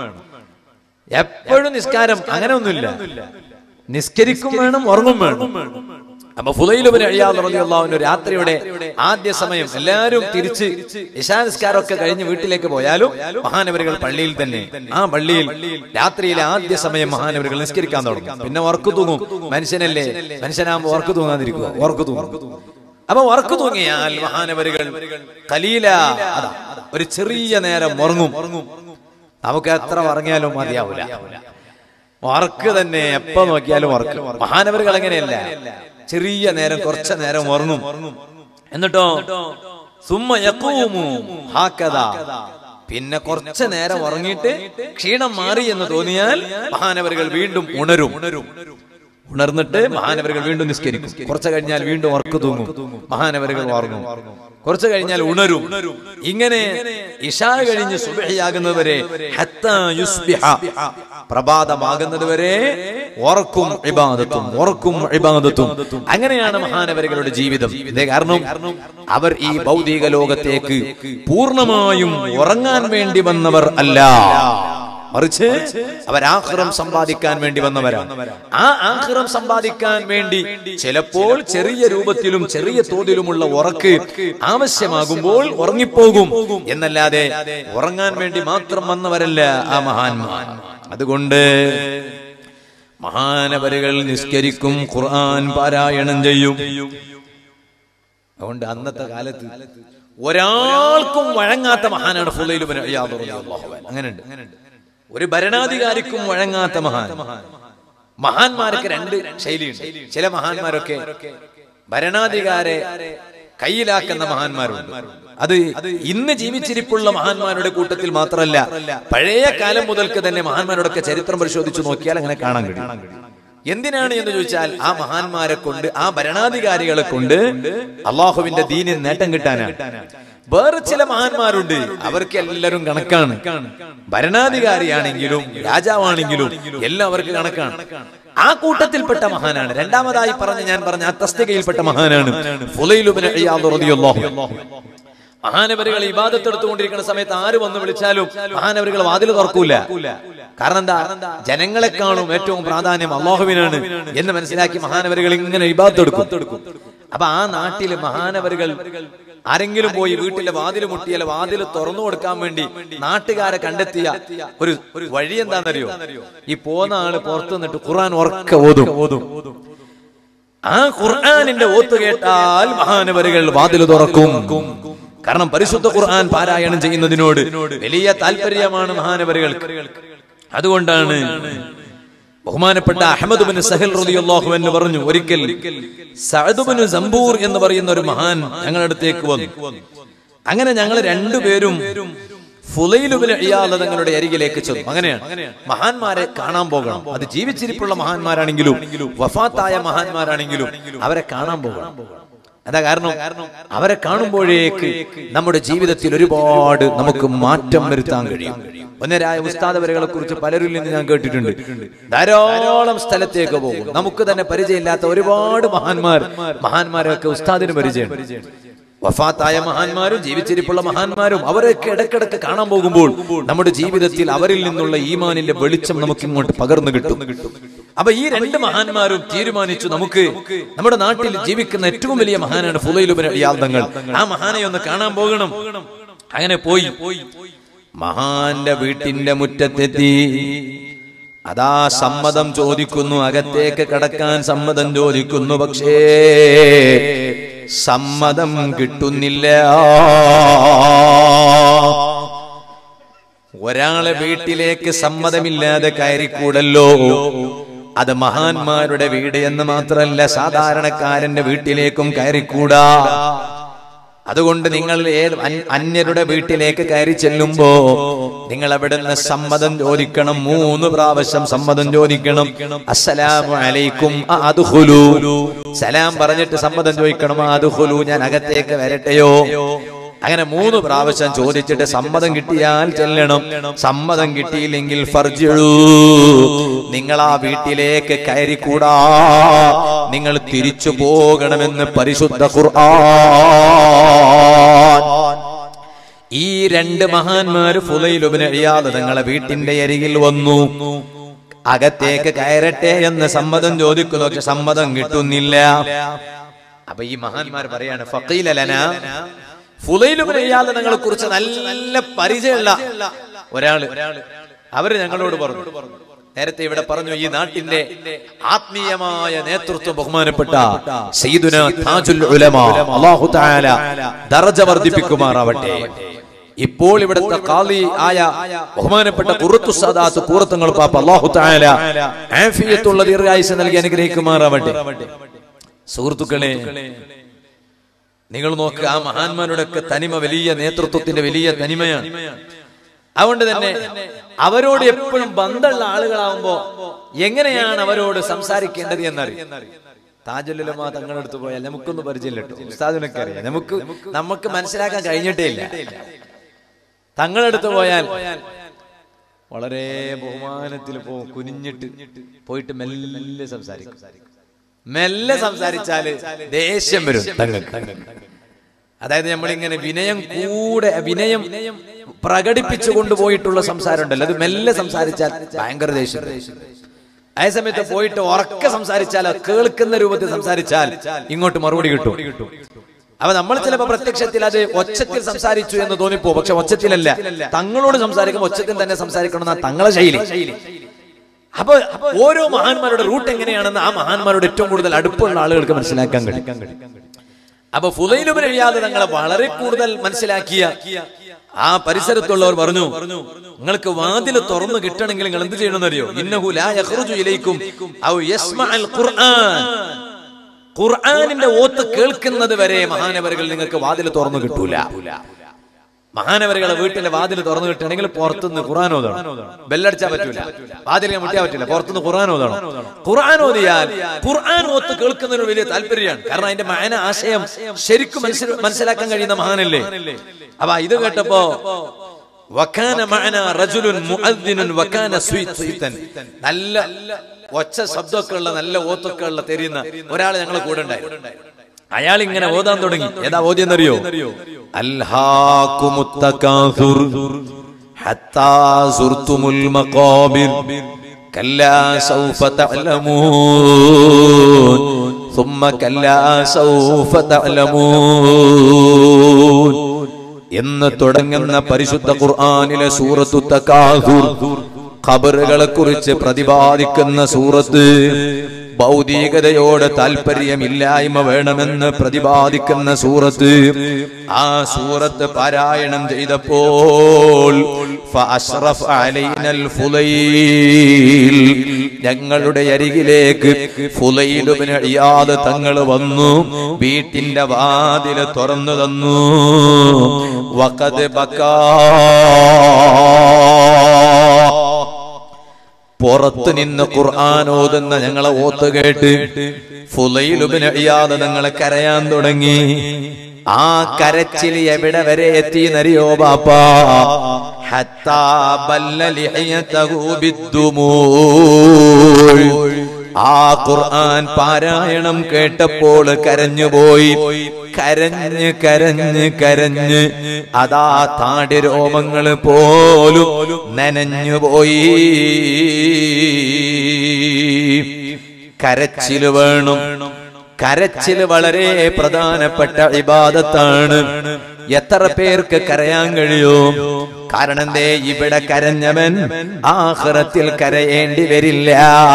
എപ്പോഴും നിസ്കാരം അങ്ങനെ ഒന്നുമില്ല നിസ്കരിക്കും വേണം ഉറങ്ങും വേണം അപ്പൊ ഫുലൈലുബിന് അഴിയാവുന്ന രാത്രിയുടെ ആദ്യ സമയം എല്ലാവരും തിരിച്ച് ഇശാനിസ്കാരമൊക്കെ കഴിഞ്ഞ് വീട്ടിലേക്ക് പോയാലും മഹാനവരുകൾ പള്ളിയിൽ തന്നെ ആ പള്ളിയിൽ രാത്രിയിലെ ആദ്യ സമയം മഹാനവരുകൾ നിസ്കരിക്കാൻ തുടങ്ങും പിന്നെ ഉറക്കു തൂങ്ങും മനുഷ്യനല്ലേ മനുഷ്യനാകുമ്പോ ഉറക്കു തൂങ്ങാതിരിക്കുക ഉറക്കു തൂങ്ങും അപ്പൊ ഉറക്കു തൂങ്ങിയാൽ മഹാനവരുകൾ കലീല അതാ ഒരു ചെറിയ നേരം ഉറങ്ങും നമുക്ക് എത്ര ഉറങ്ങിയാലും മതിയാവൂല ഉറക്ക് തന്നെ എപ്പോ നോക്കിയാലും ഉറക്ക് മഹാനവരുകൾ എങ്ങനെയല്ല ചെറിയ നേരം കുറച്ച നേരം ഉറങ്ങും എന്നിട്ടോ സുമ്മ യഖൂമു ഹാക്കദാ പിന്നെ കുറച്ച നേരം ഉറങ്ങിയിട്ട് ക്ഷീണം മാറി എന്ന് തോന്നിയാൽ മഹാനവരുകൾ വീണ്ടും ഉണരും ഉണർന്നിട്ട് മഹാനവരുകൾ വീണ്ടും നിസ്കരിക്കും കുറച്ച് കഴിഞ്ഞാൽ വീണ്ടും ഉറക്കു തൂങ്ങും മഹാനവരുകൾ ഉറങ്ങും കുറച്ച് കഴിഞ്ഞാൽ ഉണരും ഇങ്ങനെ ഇഷാ കഴിഞ്ഞ് സുബഹിയാകുന്നത് വരെ ഹത്താ യുസ്ബിഹ പ്രഭാതമാകുന്നത് വരെ ഉറക്കും ഇബാദത്തും ഉറക്കും ഇബാദത്തും അങ്ങനെയാണ് മഹാനവരുകളുടെ ജീവിതം ഇതേ കാരണം അവർ ഈ ഭൗതിക ലോകത്തേക്ക് പൂർണ്ണമായും ഉറങ്ങാൻ വേണ്ടി വന്നവർ അല്ല മറിച്ച് അവർ ആഹ്റം സമ്പാദിക്കാൻ വേണ്ടി വന്നവരാണ് ആ ആഹ്റം സമ്പാദിക്കാൻ വേണ്ടി ചിലപ്പോൾ ചെറിയ രൂപത്തിലും ചെറിയ തോതിലുമുള്ള ഉറക്ക് ആവശ്യമാകുമ്പോൾ ഉറങ്ങിപ്പോകും എന്നല്ലാതെ ഉറങ്ങാൻ വേണ്ടി മാത്രം വന്നവരല്ല ആ മഹാന്മാർ അതുകൊണ്ട് മഹാനവരുകൾ നിസ്കരിക്കും ഖുർആൻ പാരായണം ചെയ്യും അതുകൊണ്ട് അന്നത്തെ കാലത്ത് ഒരാൾക്കും വഴങ്ങാത്ത മഹാനാണ് ഫുലൈലുബിൻ അങ്ങനെയുണ്ട് ഒരു ഭരണാധികാരിക്കും വഴങ്ങാത്ത മഹാൻ മഹാന്മാർക്ക് രണ്ട് ശൈലിയുണ്ട് ചില മഹാന്മാരൊക്കെ ഭരണാധികാരെ കയ്യിലാക്കുന്ന മഹാന്മാരുണ്ട് അത് ഇന്ന് ജീവിച്ചിരിപ്പുള്ള മഹാന്മാരുടെ കൂട്ടത്തിൽ മാത്രമല്ല പഴയ കാലം മുതൽക്ക് തന്നെ മഹാന്മാരോടൊക്കെ ചരിത്രം പരിശോധിച്ചു നോക്കിയാൽ അങ്ങനെ കാണാൻ കഴിയും എന്തിനാണ് എന്ന് ചോദിച്ചാൽ ആ മഹാന്മാരെ കൊണ്ട് ആ ഭരണാധികാരികളെ കൊണ്ട് അള്ളാഹുവിന്റെ ദീനിന് നേട്ടം കിട്ടാനാണ് വേറെ ചില മഹാന്മാരുണ്ട് അവർക്ക് എല്ലാവരും കണക്കാണ് ഭരണാധികാരിയാണെങ്കിലും രാജാവാണെങ്കിലും എല്ലാവർക്കും കണക്കാണ് ആ കൂട്ടത്തിൽപ്പെട്ട മഹാനാണ് രണ്ടാമതായി പറഞ്ഞ ഞാൻ പറഞ്ഞ ആ തസ്തികയിൽപ്പെട്ട മഹാനാണ് ഫുലൈലുബ്നു ഇയാദ് റളിയല്ലാഹു മഹാനവരുകൾ ഇബാദത്തെടുത്തുകൊണ്ടിരിക്കുന്ന സമയത്ത് ആര് വന്ന് വിളിച്ചാലും മഹാനവരുകൾ വാതിൽ തുറക്കൂല കാരണം എന്താ ജനങ്ങളെക്കാളും ഏറ്റവും പ്രാധാന്യം അള്ളാഹുവിനാണ് എന്ന് മനസ്സിലാക്കി മഹാനവരുകൾ ഇങ്ങനെ ഇബാദത്തെടുക്കും അപ്പൊ ആ നാട്ടില് മഹാനവരുകൾ ആരെങ്കിലും പോയി വീട്ടിലെ വാതിൽ മുട്ടിയാൽ വാതിൽ തുറന്നു കൊടുക്കാൻ വേണ്ടി നാട്ടുകാരെ കണ്ടെത്തിയ ഒരു ഒരു വഴി എന്താണെന്നറിയോ ഈ പോന്ന ആള് പുറത്തു നിന്നിട്ട് ഖുർആൻ ഉറക്കെ ഓതും ഓതും ആ ഖുർആനിന്റെ ഓത്ത് കേട്ടാൽ മഹാനവരുകൾ വാതിൽ തുറക്കും കാരണം പരിശുദ്ധ ഖുർആൻ പാരായണം ചെയ്യുന്നതിനോട് വലിയ താല്പര്യമാണ് മഹാനവരുകൾക്ക് അതുകൊണ്ടാണ് ബഹുമാനപ്പെട്ട അഹമ്മദ് ബിൻ സഹൽ റളിയല്ലാഹു എന്ന് പറഞ്ഞു ഒരിക്കൽ സഅദ് ബിൻ സമ്പൂർ എന്ന് പറയുന്ന ഒരു മഹാൻ ഞങ്ങളുടെ അടുത്തേക്ക് വന്നു അങ്ങനെ ഞങ്ങൾ രണ്ടുപേരും ഫുലൈലുബിൽ ഇയാള് തങ്ങളുടെ അരികിലേക്ക് ചെന്നു അങ്ങനെയാണ് മഹാന്മാരെ കാണാൻ പോകണം അത് ജീവിച്ചിരിപ്പുള്ള മഹാന്മാരാണെങ്കിലും വഫാത്തായ മഹാന്മാരാണെങ്കിലും അവരെ കാണാൻ പോകണം അതാ കാരണം അവരെ കാണുമ്പോഴേക്ക് നമ്മുടെ ജീവിതത്തിൽ ഒരുപാട് നമുക്ക് മാറ്റം വരുത്താൻ കഴിയും ഒന്നരായ ഉസ്താദവരകളെ കുറിച്ച് പലരിൽ നിന്ന് ഞാൻ കേട്ടിട്ടുണ്ട് ധാരാളം സ്ഥലത്തേക്ക് പോകും നമുക്ക് തന്നെ പരിചയമില്ലാത്ത ഒരുപാട് മഹാന്മാർ മഹാന്മാരൊക്കെ ഉസ്താദിന് പരിചയം വഫാത്തായ മഹാന്മാരും ജീവിച്ചിരിപ്പുള്ള മഹാന്മാരും അവരൊക്കെ ഇടക്കിടക്ക് കാണാൻ പോകുമ്പോൾ നമ്മുടെ ജീവിതത്തിൽ അവരിൽ നിന്നുള്ള ഈമാനിന്റെ വെളിച്ചം നമുക്ക് ഇങ്ങോട്ട് പകർന്നു കിട്ടും അപ്പൊ ഈ രണ്ട് മഹാന്മാരും തീരുമാനിച്ചു നമുക്ക് നമ്മുടെ നാട്ടിൽ ജീവിക്കുന്ന ഏറ്റവും വലിയ മഹാനാണ് ഫുലയിലുപരിയാന്തങ്ങൾ ആ മഹാനെ ഒന്ന് കാണാൻ പോകണം അങ്ങനെ പോയി മഹാന്റെ വീട്ടിന്റെ മുറ്റത്തെത്തി അതാ സമ്മതം ചോദിക്കുന്നു അകത്തേക്ക് കടക്കാൻ സമ്മതം ചോദിക്കുന്നു പക്ഷേ സമ്മതം കിട്ടുന്നില്ല ഒരാളെ വീട്ടിലേക്ക് സമ്മതമില്ലാതെ കയറിക്കൂടല്ലോ അത് മഹാന്മാരുടെ വീട് എന്ന് മാത്രമല്ല സാധാരണക്കാരന്റെ വീട്ടിലേക്കും കയറിക്കൂടാ അതുകൊണ്ട് നിങ്ങൾ ഏത് അൻ- അന്യരുടെ വീട്ടിലേക്ക് കയറി ചെല്ലുമ്പോ നിങ്ങൾ അവിടുന്ന് സമ്മതം ചോദിക്കണം മൂന്ന് പ്രാവശ്യം സമ്മതം ചോദിക്കണം അസ്സലാമു അലൈക്കും അദ്ഖുലൂ സലാം പറഞ്ഞിട്ട് സമ്മതം ചോദിക്കണം അദ്ഖുലൂ ഞാൻ അകത്തേക്ക് വരട്ടെയോ അങ്ങനെ മൂന്ന് പ്രാവശ്യം ചോദിച്ചിട്ട് സമ്മതം കിട്ടിയാൽ ചെല്ലണം സമ്മതം കിട്ടിയില്ലെങ്കിൽ ഫർജിഴൂ നിങ്ങൾ ആ വീട്ടിലേക്ക് കയറിക്കൂടാ നിങ്ങൾ തിരിച്ചു പോകണമെന്ന് പരിശുദ്ധ ഖുർആൻ ഈ രണ്ട് മഹാന്മാര് ഫുലയിലുബിന് അഴിയാതെ തങ്ങളെ വീട്ടിന്റെ അരികിൽ വന്നു അകത്തേക്ക് കയറട്ടെ എന്ന് സമ്മതം ചോദിക്കുന്നു പക്ഷെ സമ്മതം കിട്ടുന്നില്ല അപ്പൊ ഈ മഹാന്മാർ പറയാണ് ഫക്കീലന ഫുലയിലുബിന് അഴിയാതെ തങ്ങളെ കുറിച്ച് നല്ല പരിചയമുള്ള ഒരാള് അവര് ഞങ്ങളോട് പറഞ്ഞു നേരത്തെ ഇവിടെ പറഞ്ഞു ഈ നാട്ടിന്റെ ആത്മീയമായ നേതൃത്വം ബഹുമാനപ്പെട്ട സയ്യിദുന താജുൽ ഉലമ അല്ലാഹു തആല ദർജ വർദ്ധിപ്പിക്കുമാറാവട്ടെ ഇപ്പോൾ ഇവിടുത്തെ കാളി ആയ ബഹുമാനപ്പെട്ട ഖുറത്തു സദാത്ത് കൂറത്തങ്ങൾ പാപ്പ അല്ലാഹു തആല ആഫിയത്തുള്ള ദീർഘായുസ് നൽകി അനുഗ്രഹിക്കുമാറാവട്ടെ സുഹൃത്തുക്കളെ നിങ്ങൾ നോക്കുക ആ മഹാന്മാരുടെ ഒക്കെ തനിമ വലിയ നേതൃത്വത്തിന്റെ വലിയ തനിമയാണ് അതുകൊണ്ട് തന്നെ അവരോട് എപ്പോഴും ബന്ധമുള്ള ആളുകളാവുമ്പോ എങ്ങനെയാണ് അവരോട് സംസാരിക്കേണ്ടത് എന്നറിയും താജുലുലമ തങ്ങളുടെ അടുത്ത് പോയാൽ നമുക്കൊന്നും പരിചയമില്ല കേട്ടോ ഉസ്താദിനൊക്കെ അറിയാം നമുക്ക് നമുക്ക് മനസ്സിലാക്കാൻ കഴിഞ്ഞിട്ടേ ഇല്ല തങ്ങളുടെ അടുത്ത് പോയാൽ വളരെ ബഹുമാനത്തിൽ പോകും കുനിഞ്ഞിട്ട് പോയിട്ട് മെല്ലെ സംസാരിക്കും മെല്ലെ സംസാരിച്ചാല് ദേഷ്യം വരും തങ്ങൾക്ക് അതായത് നമ്മളിങ്ങനെ വിനയം കൂടെ വിനയം പ്രകടിപ്പിച്ചു കൊണ്ടുപോയിട്ടുള്ള സംസാരം ഉണ്ടല്ലോ അത് മെല്ലെ സംസാരിച്ചാൽ ഭയങ്കര ദേഷ്യം അതേ സമയത്ത് പോയിട്ട് ഉറക്കെ സംസാരിച്ചാൽ കേൾക്കുന്ന രൂപത്തിൽ സംസാരിച്ചാൽ ഇങ്ങോട്ട് മറുപടി കിട്ടും അപ്പൊ നമ്മൾ ചിലപ്പോ പ്രത്യക്ഷത്തിൽ അത് ഒച്ചത്തിൽ സംസാരിച്ചു എന്ന് തോന്നിപ്പോ പക്ഷെ ഒച്ചത്തിലല്ല തങ്ങളോട് സംസാരിക്കുമ്പോൾ ഒച്ചത്തിൽ തന്നെ സംസാരിക്കണം തങ്ങളെ ശൈലി അപ്പൊ ഓരോ മഹാന്മാരുടെ റൂട്ട് എങ്ങനെയാണെന്ന് ആ മഹാന്മാരുടെ ഏറ്റവും കൂടുതൽ അടുപ്പമുള്ള ആളുകൾക്ക് മനസ്സിലാക്കാൻ കഴിയും അപ്പൊ ഫുലൈലുബിൻ എഴുതാതെ തങ്ങളെ വളരെ കൂടുതൽ മനസ്സിലാക്കിയ ആ പരിസരത്തുള്ളവർ പറഞ്ഞു നിങ്ങൾക്ക് വാതിൽ തുറന്നു കിട്ടണമെങ്കിൽ നിങ്ങൾ എന്ത് ചെയ്യണമെന്നറിയോ ഇന്നഹു ലാ യഖ്റുജു ഇലൈക്കും ഔ യസ്മഅൽ ഖുർആൻ ഖുർആനിന്റെ ഓത്ത് കേൾക്കുന്നത് വരെ മഹാനവരുകൾ നിങ്ങൾക്ക് വാതിൽ തുറന്നു കിട്ടൂല മഹാനവരുകളെ വീട്ടിലെ വാതിൽ തുറന്നു കിട്ടണമെങ്കിൽ പുറത്തുനിന്ന് ഖുർആൻ ഓതണം ബെല്ലടിച്ചാൽ പറ്റൂല വാതിൽ മുട്ടിയാൻ പറ്റില്ല പുറത്തുനിന്ന് ഖുർആൻ ഓതണം ഖുർആൻ ഓതിയാൽ ഖുർആൻ ഓത്ത് കേൾക്കുന്നതിന് വലിയ താല്പര്യമാണ് കാരണം അതിന്റെ മാന ആശയം ശരിക്കും മനസ്സിൽ- മനസ്സിലാക്കാൻ കഴിയുന്ന മഹാനല്ലേ അപ്പൊ ഇത് കേട്ടപ്പോ വക്കാന മഅന റജുലുൻ മുഅദ്ദിനുൻ വക്കാന സ്വീ- സ്വീതൻ. നല്ല ഒച്ച ശബ്ദമൊക്കെ ഉള്ള നല്ല ഓത്തൊക്കെ ഉള്ള തെരിയുന്ന ഒരാൾ ഞങ്ങളെ കൂടെ ഉണ്ടായിരുന്നു അയാൾ ഇങ്ങനെ ഓതാൻ തുടങ്ങി ഏതാ ഓതിയെന്നറിയോ അൽഹാക്കുമുത്തകാസുർ ഹത്താ സുർത്തുമുൽ മഖാബിർ കല്ലാ സൗഫ തഅലമൂൻ ثم كلا سوف تعلمون എന്ന് തുടങ്ങുന്ന പരിശുദ്ധ ഖുർആനിലെ സൂറത്തു തകാസുർ ഖബറുകളെ കുറിച്ച് പ്രതിപാദിക്കുന്ന സൂറത്ത് ഭൗതികതയോട് താല്പര്യമില്ലായ്മ വേണമെന്ന് പ്രതിപാദിക്കുന്ന സൂറത്ത് ആ സൂറത്ത് പാരായണം ചെയ്തപ്പോൾ ഫഅശ്റഫ് അലൈനൽ ഫുലൈൽ ഞങ്ങളുടെ അരികിലേക്ക് ഫുലൈലുബിന് അഴിയാതെ തങ്ങൾ വന്നു വീട്ടിന്റെ വാതില് തുറന്നു തന്നു വഖദ് ബക്കാ പുറത്തു നിന്ന് ഖുർആൻ ഓതുന്ന ഞങ്ങളെ ഓത്ത് കേട്ട് ഫുലയിലുബിന് അഴിയാതെ ഞങ്ങളെ കരയാൻ തുടങ്ങി ആ കരച്ചിൽ എവിടെ വരെ എത്തിയെന്നറിയോ ബാപ്പാ ഹത്താ ബല്ല ലിഹ്യതഹു ബിദ്ദുമൂൽ. ആ ഖുർആൻ പാരായണം കേട്ടപ്പോൾ കരഞ്ഞുപോയി കരഞ്ഞ് കരഞ്ഞ് കരഞ്ഞ് അതാ താടി രോമങ്ങൾ പോലും നനഞ്ഞുപോയി കരച്ചില് വേണം കരച്ചില് വളരെ പ്രധാനപ്പെട്ട ഇബാദത്താണ് എത്ര പേർക്ക് കരയാൻ കഴിയും കാരണം എന്തേ ഇവിടെ കരഞ്ഞവൻ ആഹ്റത്തിൽ കരയേണ്ടി വരില്ല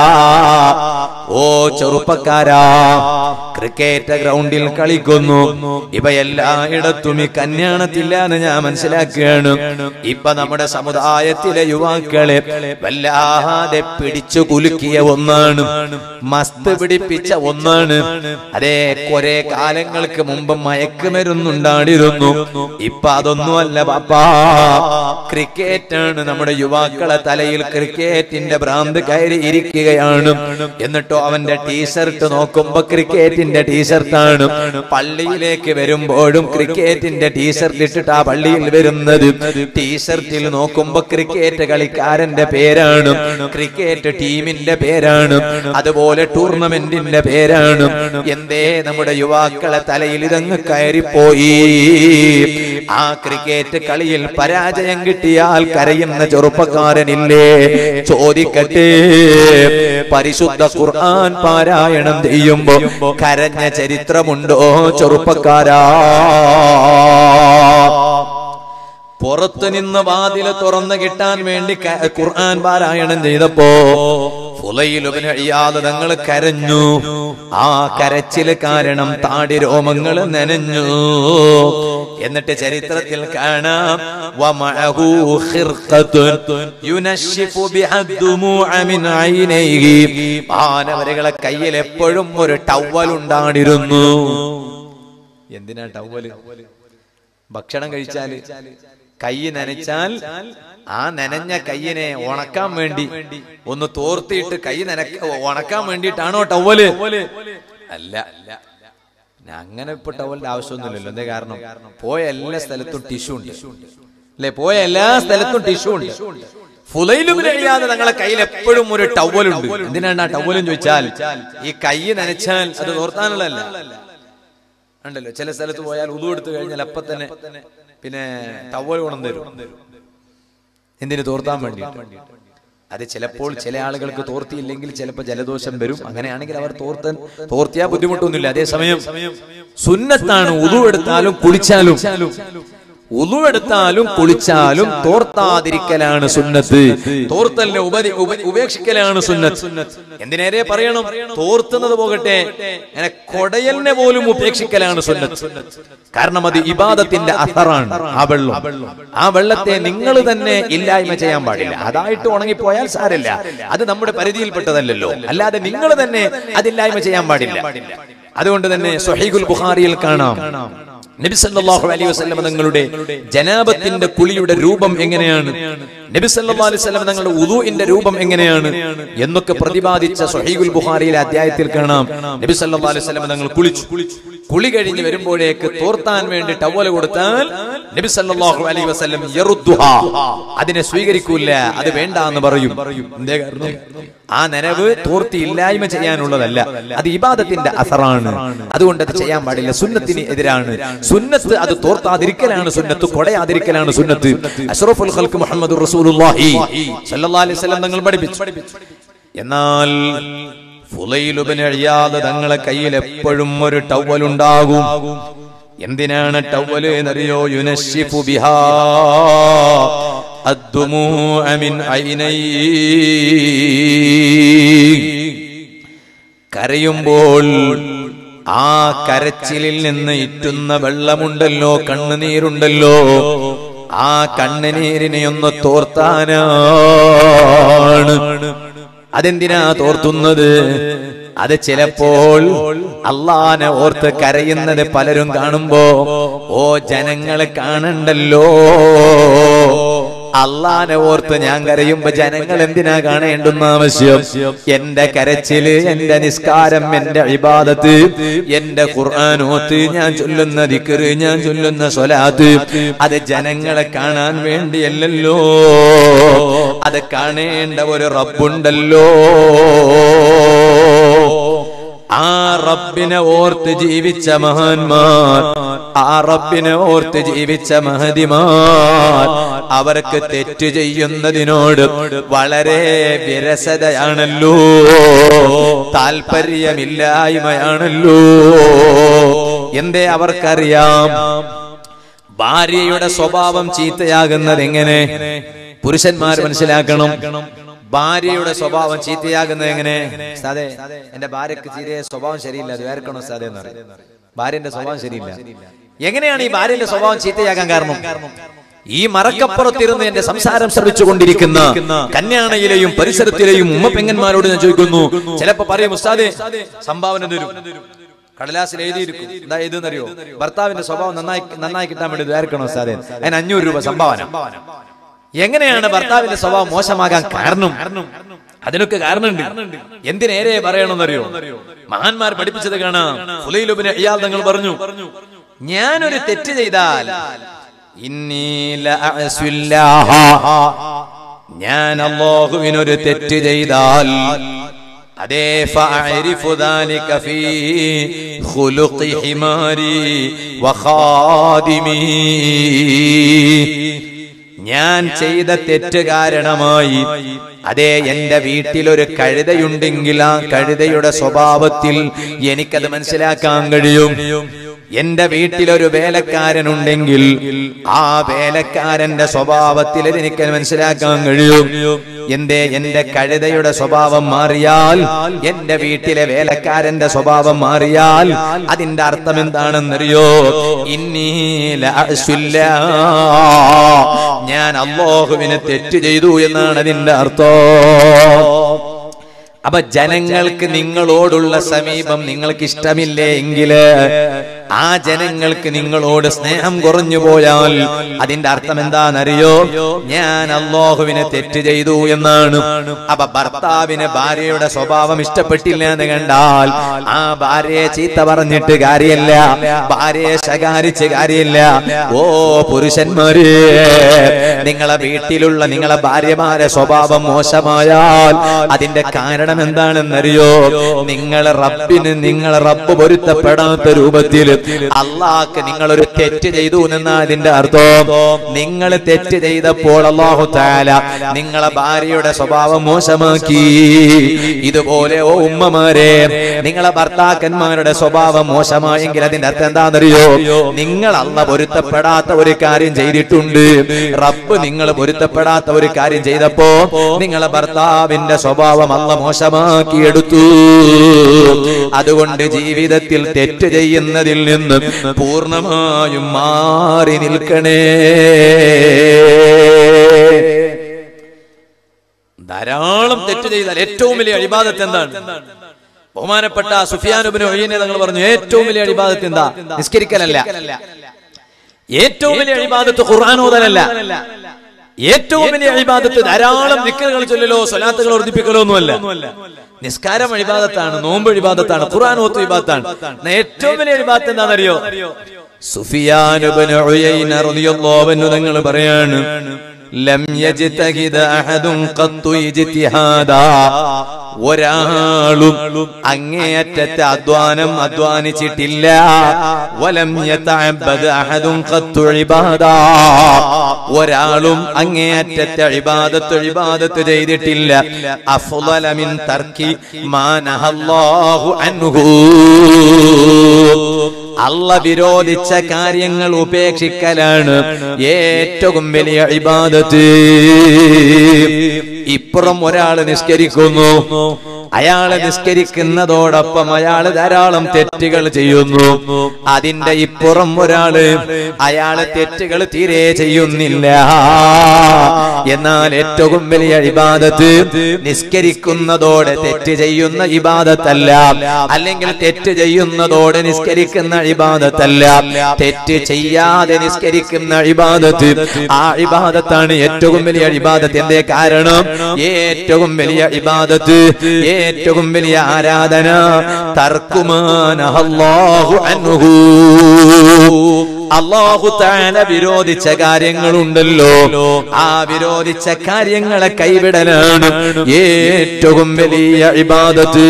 ഓ ചെറുപ്പക്കാരാ ക്രിക്കറ്റ് ഗ്രൗണ്ടിൽ കളിക്കുന്നു ഇവ എല്ലായിടത്തും ഈ കല്യാണത്തില്ല എന്ന് ഞാൻ മനസ്സിലാക്കുകയാണ് ഇപ്പൊ നമ്മുടെ സമുദായത്തിലെ യുവാക്കളെ വല്ലാതെ പിടിച്ചു കുലുക്കിയ ഒന്നാണ് മസ്ത് പിടിപ്പിച്ച ഒന്നാണ് അതേ കുറെ കാലങ്ങൾക്ക് മുമ്പ് മയക്കുമരുന്നുണ്ടായിരുന്നു ഇപ്പൊ അതൊന്നുമല്ല പാപ്പാ ക്രിക്കറ്റ് ആണ് നമ്മുടെ യുവാക്കളെ തലയിൽ ക്രിക്കറ്റിന്റെ ഭ്രാന്ത് കയറി ഇരിക്കുകയാണ് എന്നിട്ടോ അവന്റെ ടീഷർട്ട് നോക്കുമ്പോ ക്രിക്കറ്റിന്റെ ടീഷർട്ടാണ് പള്ളിയിലേക്ക് വരുമ്പോഴും ക്രിക്കറ്റിന്റെ ടീഷർട്ട് ഇട്ടിട്ട് ആ പള്ളിയിൽ വരുന്നത് ടീഷർട്ടിൽ നോക്കുമ്പോ ക്രിക്കറ്റ് കളിക്കാരന്റെ പേരാണ് ക്രിക്കറ്റ് ടീമിന്റെ പേരാണ് അതുപോലെ ടൂർണമെന്റിന്റെ പേരാണ് എന്തേ നമ്മുടെ യുവാക്കളെ തലയിൽ ഇതങ്ങ് കയറിപ്പോയി ആ ക്രിക്കറ്റ് കളിയിൽ പരാജയം കിട്ടിയാൽ കരയുന്ന ചെറുപ്പക്കാരനില്ലേ ചോദിക്കട്ടെ പരിശുദ്ധ ഖുർആൻ പാരായണം ചെയ്യുമ്പോ കരഞ്ഞ ചരിത്രമുണ്ടോ ചെറുപ്പക്കാരാ പുറത്തു നിന്ന് വാതില് തുറന്നു കിട്ടാൻ വേണ്ടി ക- ഖുർആൻ പാരായണം ചെയ്തപ്പോ ഫുലയിലുബിന് അഴിയാതെ തങ്ങൾ കരഞ്ഞു ആ കരച്ചില് കാരണം താടി രോമങ്ങൾ നനഞ്ഞു എന്നിട്ട് ചരിത്രത്തിൽ കാണാം വമഅഹു ഖിർഖത്തുൻ യുനശ്ശിഫു ബിഹ الدموع من عينيه മാനവരുകളെ കയ്യിൽ എപ്പോഴും ഒരു ടവൽ ഉണ്ടായിരുന്നു എന്തിനാ ടവല് ഭക്ഷണം കഴിച്ചാല് കൈ നനച്ചാൽ ആ നനഞ്ഞ കയ്യിനെ ഉണക്കാൻ വേണ്ടി ഒന്ന് തോർത്തിയിട്ട് കൈ നനക്ക ഉണക്കാൻ വേണ്ടിയിട്ടാണോ ടവല് അല്ല പിന്നെ അങ്ങനെ ഇപ്പൊ ടവലിന്റെ ആവശ്യമൊന്നുമില്ലല്ലോ എന്തേ കാരണം പോയ എല്ലാ സ്ഥലത്തും ടിഷ്യൂ ഉണ്ട് അല്ലെ പോയ എല്ലാ സ്ഥലത്തും ടിഷ്യൂ ഉണ്ട് ഫുലയിലും കഴിയാതെ ഞങ്ങളെ കയ്യിൽ എപ്പോഴും ഒരു ടവലുണ്ട് എന്തിനാണ് ആ ടവലും ചോദിച്ചാൽ ഈ കൈ നനച്ചാൽ അത് തോർത്താനുള്ളതല്ല ഉണ്ടല്ലോ ചില സ്ഥലത്ത് പോയാൽ ഉതു എടുത്തു കഴിഞ്ഞാൽ അപ്പൊ തന്നെ പിന്നെ ടവൽ ഗുണം തരും എന്തിന് തോർത്താൻ വേണ്ടി അത് ചിലപ്പോൾ ചില ആളുകൾക്ക് തോർത്തിയില്ലെങ്കിൽ ചിലപ്പോൾ ജലദോഷം വരും അങ്ങനെയാണെങ്കിൽ അവർ തോർത്തൻ തോർത്തിയാ ബുദ്ധിമുട്ടൊന്നുമില്ല അതേസമയം സുന്നത്താണ് ഉതു എടുത്താലും കുളിച്ചാലും ഉളുവെടുത്താലും കുളിച്ചാലും തോർത്താതിരിക്കലാണ് സുന്നത്ത് തോർത്തലിനെ ഉപരി ഉപ- ഉപേക്ഷിക്കലാണ് സുന്നത്ത് എന്തിനേരെ പറയണം തോർത്തുന്നത് പോകട്ടെ അങ്ങനെ കൊടയലിനെ പോലും ഉപേക്ഷിക്കലാണ് സുന്നത്ത് കാരണം അത് ഇബാദത്തിന്റെ അസറാണ് ആ വെള്ളം ആ വെള്ളത്തെ നിങ്ങൾ തന്നെ ഇല്ലായ്മ ചെയ്യാൻ പാടില്ല അതായിട്ട് ഉണങ്ങിപ്പോയാൽ സാരല്ല അത് നമ്മുടെ പരിധിയിൽപ്പെട്ടതല്ലല്ലോ അല്ലാതെ നിങ്ങൾ തന്നെ അതില്ലായ്മ ചെയ്യാൻ പാടില്ല അതുകൊണ്ട് തന്നെ സ്വഹീഖുൽ ബുഖാരിയിൽ കാണാം നബി സല്ലല്ലാഹു അലൈഹി വസല്ലം തങ്ങളുടെ ജനാബത്തിന്റെ കുളിയുടെ രൂപം എങ്ങനെയാണ് നബി സല്ലല്ലാഹു അലൈഹി വസല്ലം തങ്ങളുടെ ഉദൂഇന്റെ രൂപം എങ്ങനെയാണ് എന്നൊക്കെ പ്രതിപാദിച്ച സ്വഹീഖുൽ ബുഖാരിയിലെ അധ്യായത്തിൽ കാണാം നബി സല്ലല്ലാഹു അലൈഹി വസല്ലം തങ്ങൾ കുളിച്ചു കുളി കഴിഞ്ഞ് വരുമ്പോഴേക്ക് തോർത്താൻ വേണ്ടി ടവൽ കൊടുത്താൽ നബി സല്ലല്ലാഹു അലൈഹി വസല്ലം യറുദ്ദുഹാ അതിനെ സ്വീകരിക്കൂല അത് വേണ്ട എന്ന് പറയും എന്തേ കാരണം ആ നനവ് തോർത്തി ഇല്ലായ്മ ചെയ്യാനുള്ളതല്ല അത് ഇബാദത്തിന്റെ അസറാണ് അതുകൊണ്ട് അത് ചെയ്യാൻ പാടില്ല സുന്നത്തിന് എതിരാണ് സുന്നത്ത് അത് തോർത്താതിരിക്കലാണ് സുന്നത്ത് കൊടയാതിരിക്കലാണ് സുന്നത്ത് അഷ്റഫുൽ ഖൽക്ക് മുഹമ്മദ് റസൂലുള്ളാഹി സല്ലല്ലാഹു അലൈഹി വസല്ലം തങ്ങൾ പഠിപ്പിച്ചു എന്നാൽ ഫുലൈലുബിന് അഴിയാതെ തങ്ങളെ കയ്യിൽ എപ്പോഴും ഒരു ടവലുണ്ടാകും എന്തിനാണ് ടവല് എന്നറിയോ യുനശിഫു ബിഹാ الدموع من عينيه കരയുമ്പോൾ ആ കരച്ചിലിൽ നിന്ന് ഇറ്റുന്ന വെള്ളമുണ്ടല്ലോ കണ്ണുനീരുണ്ടല്ലോ ആ കണ്ണുനീരിനെ ഒന്ന് തോർത്താനാണ് അതെന്തിനാ തോർത്തുന്നത് അത് ചിലപ്പോൾ അള്ളാനെ ഓർത്ത് കരയുന്നത് പലരും കാണുമ്പോ ഓ ജനങ്ങളെ കാണണ്ടല്ലോ അള്ളാനെ ഓർത്ത് ഞാൻ കരയുമ്പോ ജനങ്ങൾ എന്തിനാ കാണേണ്ടുന്ന ആവശ്യം എന്റെ കരച്ചില് എന്റെ നിസ്കാരം എന്റെ ഇബാദത്ത് എന്റെ ഖുർആാനോത്ത് ഞാൻ ചൊല്ലുന്ന ദിക്കറ് ഞാൻ ചൊല്ലുന്ന സ്വലാത്ത് അത് ജനങ്ങളെ കാണാൻ വേണ്ടിയല്ലല്ലോ അത് കാണേണ്ട ഒരു റബ്ബുണ്ടല്ലോ ആ റബ്ബിനെ ഓർത്ത് ജീവിച്ച മഹാന്മാർ ആ റബ്ബിനെ ഓർത്ത് ജീവിച്ച മഹതിമാർ അവർക്ക് തെറ്റ് ചെയ്യുന്നതിനോട് വളരെ വിരസതയാണല്ലോ താല്പര്യമില്ലായ്മയാണല്ലോ എന്തേ അവർക്കറിയാം ഭാര്യയുടെ സ്വഭാവം ചീത്തയാകുന്നത് എങ്ങനെ പുരുഷന്മാർ മനസ്സിലാക്കണം ഭാര്യയുടെ സ്വഭാവം ചീത്തയാകുന്നത് എങ്ങനെ സാധേ എന്റെ ഭാര്യക്ക് തീരെ സ്വഭാവം ശരിയില്ല അത് വേർക്കണോ സാധേ എന്ന് പറയും ഭാര്യന്റെ സ്വഭാവം ശരിയില്ല എങ്ങനെയാണ് ഈ ഭാര്യന്റെ സ്വഭാവം ചീത്തയാകാൻ കാരണം ഈ മറക്കപ്പുറത്തിരുന്ന് എന്റെ സംസാരം ശ്രമിച്ചുകൊണ്ടിരിക്കുന്ന കന്യാണയിലെയും പരിസരത്തിലെയും ഉമ്മപ്പെങ്ങന്മാരോട് ഞാൻ ചോദിക്കുന്നു ചിലപ്പോ പറയും ഉസ്താദേ സംഭാവന തരും കടലാസിൽ എഴുതിയിരിക്കും എന്താ എഴുതുന്നറിയോ ഭർത്താവിന്റെ സ്വഭാവം നന്നായി നന്നായി കിട്ടാൻ വേണ്ടി ദ്വാരക്കണോ ഉസ്താദേ അതിന് അഞ്ഞൂറ് രൂപ സംഭാവന എങ്ങനെയാണ് ഭർത്താവിന്റെ സ്വഭാവം മോശമാകാൻ കാരണം അതിനൊക്കെ കാരണമുണ്ട് എന്തിനേരെ പറയണമെന്നറിയോ മഹാന്മാർ പഠിപ്പിച്ചത് കാണാം ഫുലൈലുബിന് അയ്യാൽ തങ്ങൾ പറഞ്ഞു ഞാനൊരു തെറ്റ് ചെയ്താൽ ഇന്നീ ലഅസുല്ലാഹ. ഞാൻ അള്ളാഹുവിനൊരു തെറ്റ് ചെയ്താൽ അതേ ഫഅരിഫു ذلك في خلق حماري وخادمي ഞാൻ ചെയ്ത തെറ്റ് കാരണമായി അതേ എന്റെ വീട്ടിലൊരു കഴുതയുണ്ടെങ്കിൽ ആ കഴുതയുടെ സ്വഭാവത്തിൽ എനിക്കത് മനസ്സിലാക്കാൻ കഴിയും എന്റെ വീട്ടിലൊരു വേലക്കാരനുണ്ടെങ്കിൽ ആ വേലക്കാരന്റെ സ്വഭാവത്തിൽ എനിക്ക് മനസ്സിലാക്കാൻ കഴിയും എന്തേ എന്റെ കഴുതയുടെ സ്വഭാവം മാറിയാൽ എന്റെ വീട്ടിലെ വേലക്കാരന്റെ സ്വഭാവം മാറിയാൽ അതിന്റെ അർത്ഥം എന്താണെന്നറിയോ ഇന്നീല ഞാൻ അള്ളാഹുവിനെ തെറ്റ് ചെയ്തു എന്നാണ് അതിന്റെ അർത്ഥം അപ്പൊ ജനങ്ങൾക്ക് നിങ്ങളോടുള്ള സമീപം നിങ്ങൾക്ക് ഇഷ്ടമില്ലേ എങ്കില് ആ ജനങ്ങൾക്ക് നിങ്ങളോട് സ്നേഹം കുറഞ്ഞു പോയാൽ അതിന്റെ അർത്ഥം എന്താണെന്നറിയോ ഞാൻ അള്ളാഹുവിനെ തെറ്റ് ചെയ്തു എന്നാണ് അപ്പൊ ഭർത്താവിന് ഭാര്യയുടെ സ്വഭാവം ഇഷ്ടപ്പെട്ടില്ല എന്ന് കണ്ടാൽ ആ ഭാര്യയെ ചീത്ത പറഞ്ഞിട്ട് കാര്യമില്ല ഭാര്യയെ ശകാരിച്ച് കാര്യമില്ല ഓ പുരുഷന്മാര് നിങ്ങളെ വീട്ടിലുള്ള നിങ്ങളെ ഭാര്യമാരെ സ്വഭാവം മോശമായാൽ അതിന്റെ കാരണം എന്താണെന്നറിയോ നിങ്ങൾ റബ്ബിന് നിങ്ങൾ റബ്ബ് പൊരുത്തപ്പെടാത്ത രൂപത്തിൽ അള്ളാഹ്ക്ക് നിങ്ങൾ ഒരു തെറ്റ് ചെയ്തു എന്നാ അതിന്റെ അർത്ഥം നിങ്ങൾ തെറ്റ് ചെയ്തപ്പോൾ അള്ളാഹു താല നിങ്ങളെ ഭാര്യയുടെ സ്വഭാവം മോശമാക്കി ഇതുപോലെ ഓ ഉമ്മമാരെ നിങ്ങളെ ഭർത്താക്കന്മാരുടെ സ്വഭാവം മോശമായെങ്കിൽ അതിന്റെ അർത്ഥം എന്താണെന്നറിയോ നിങ്ങൾ അല്ല പൊരുത്തപ്പെടാത്ത ഒരു കാര്യം ചെയ്തിട്ടുണ്ട് റബ്ബ് നിങ്ങൾ പൊരുത്തപ്പെടാത്ത ഒരു കാര്യം ചെയ്തപ്പോ നിങ്ങളെ ഭർത്താവിന്റെ സ്വഭാവം അല്ല മോശമാക്കിയെടുത്തു അതുകൊണ്ട് ജീവിതത്തിൽ തെറ്റ് ചെയ്യുന്നതിൽ നിന്ന് പൂർണ്ണമായും മാറി നിൽക്കണേ ധാരാളം തെറ്റ് ചെയ്താൽ ഏറ്റവും വലിയ അഴിബാദത്ത് എന്താണ് ബഹുമാനപ്പെട്ട സുഫിയാനുബിന് ഒയ്യനെ തങ്ങൾ പറഞ്ഞു ഏറ്റവും വലിയ അഴിബാദത്ത് എന്താ നിസ്കരിക്കലല്ല ഏറ്റവും വലിയ അഴിബാദത്ത് ഖുർആാനോദനല്ല ഏറ്റവും വലിയ അഴിബാദത്ത് ധാരാളം ദിക്കറുകൾ ചൊല്ലലോ സ്വലാത്തുകൾ വർദ്ധിപ്പിക്കലോ ഒന്നുമല്ല നിസ്കാരം അഴിബാദത്താണ് നോമ്പ് അഴിബാദത്താണ് ഖുർആൻ ഓത്ത് ഇബാദത്താണ് എന്നാ ഏറ്റവും വലിയ അഴിബാദത്ത് എന്താണെന്നറിയോ സുഫിയാനുബിന് ഒയ്യന റളിയല്ലാഹു അൻഹു തങ്ങൾ പറയാണ് ലം യജ്തഹിദ അഹദുൻ ഖത്തു ഇജ്തിഹാദാ ഒരാളും അങ്ങേയറ്റത്തെ അധ്വാനം അധ്വാനിച്ചിട്ടില്ല വലം യതഅബ്ബദ അഹദുൻ ഖത്തു ഇബാദാ ഒരാളും അങ്ങേയറ്റത്തെ ഇബാദത്ത് ഇബാദത്ത് ചെയ്തിട്ടില്ല അഫ്ളല മിൻ തർക്കി മാ നഹല്ലാഹു അൻഹു അല്ല വിരോധിച്ച കാര്യങ്ങൾ ഉപേക്ഷിക്കലാണ് ഏറ്റവും വലിയ ഇബാദത്ത് ഇപ്പുറം ഒരാൾ നിസ്കരിക്കുന്നു അയാള് നിസ്കരിക്കുന്നതോടൊപ്പം അയാള് ധാരാളം തെറ്റുകൾ ചെയ്യുന്നു അതിന്റെ ഇപ്പുറം ഒരാള് അയാള് തെറ്റുകൾ തീരെ ചെയ്യുന്നില്ല എന്നാൽ ഏറ്റവും വലിയ ഇബാദത്ത് നിസ്കരിക്കുന്നതോടെ തെറ്റ് ചെയ്യുന്ന ഇബാദത്തല്ല അല്ലെങ്കിൽ തെറ്റ് ചെയ്യുന്നതോടെ നിസ്കരിക്കുന്ന ഇബാദത്തല്ല തെറ്റ് ചെയ്യാതെ നിസ്കരിക്കുന്ന ഇബാദത്ത് ആ ഇബാദത്താണ് ഏറ്റവും വലിയ ഇബാദത്ത് എന്തേ കാരണം ഏറ്റവും വലിയ ഇബാദത്ത് ഏറ്റവും വലിയ ആരാധന തർക്കുമാന അല്ലാഹു അൻഹു അള്ളാഹു താല വിരോധിച്ച കാര്യങ്ങളുണ്ടല്ലോ ആ വിരോധിച്ച കാര്യങ്ങളെ കൈവിടലാണ് ഏറ്റവും വലിയ ഇബാദത്ത്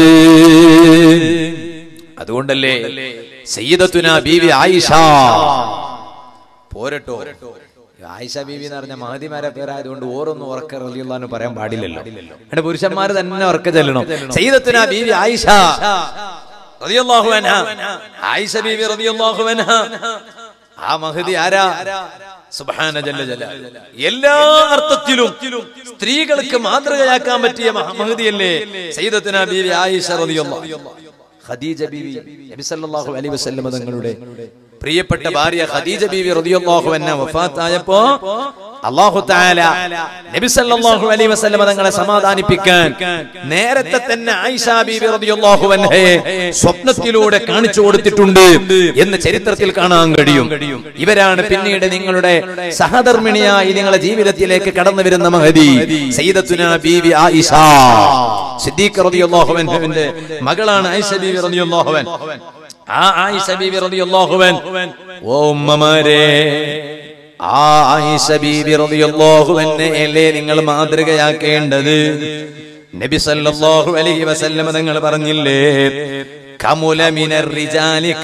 അതുകൊണ്ടല്ലേ സയ്യിദത്തുന ബീവി ആയിഷ പോരട്ടോ ആയിഷ ബീവി എന്ന് പറഞ്ഞ മഹതിമാരെ പേരായതുകൊണ്ട് ഓരോന്നും ഉറക്ക റലിയുള്ളാന്ന് പറയാൻ പാടില്ലല്ലോ എന്റെ പുരുഷന്മാര് തന്നെ ഉറക്ക ചെല്ലണം സയ്യിദത്തുന ബീവി ആയിഷ റളിയല്ലാഹു അൻഹ ആയിഷ ബീവി റളിയല്ലാഹു അൻഹ ആ മഹദി ആരാ സുബ്ഹാന ജല്ല ജല എല്ലാ അർത്ഥത്തിലും സ്ത്രീകൾക്ക് മാതൃകയാക്കാൻ പറ്റിയ മഹ- മഹദിയല്ലേ സയ്യിദത്തുന ബീവി ആയിഷ റളിയല്ലാഹു ഖദീജ ബീവി നബി സല്ലല്ലാഹു അലൈഹി വസല്ലം തങ്ങളുടെ പ്രിയപ്പെട്ട ഭാര്യ ഖദീജ ബീവി റളിയല്ലാഹു അൻഹ വഫാത്തായപ്പോ അല്ലാഹു തആല നബി സല്ലല്ലാഹു അലൈഹി വസല്ലം തങ്ങളെ സമാധാനിപ്പിക്കാൻ നേരത്തെ തന്നെ ആയിഷ ബീവി റളിയല്ലാഹു അൻഹയെ സ്വപ്നത്തിലൂടെ കാണിച്ചു കൊടുത്തിട്ടുണ്ട് എന്ന് ചരിത്രത്തിൽ കാണാൻ കഴിയും ഇവരാണ് പിന്നീട് നിങ്ങളുടെ സഹധർമ്മിണിയായി നിങ്ങളുടെ ജീവിതത്തിലേക്ക് കടന്നു വരുന്ന മഹദി സയ്യിദത്തുന ബീവി ആയിഷ സിദ്ദീഖ് റളിയല്ലാഹു അൻഹുവിന്റെ മകളാണ് ആയിഷ ബീവി റളിയല്ലാഹു അൻഹ ആ ആയിഷ ബീവി റളിയല്ലാഹു അൻഹ ഓ ഉമ്മമാരെ ആ ആയിഷ ബീവി റളിയല്ലാഹു അൻഹയല്ലേ നിങ്ങൾ മാതൃകയാക്കേണ്ടത് നബി സല്ലല്ലാഹു അലൈഹി വസല്ലം തങ്ങൾ പറഞ്ഞില്ലേ കമുല മിനർ റിജാലി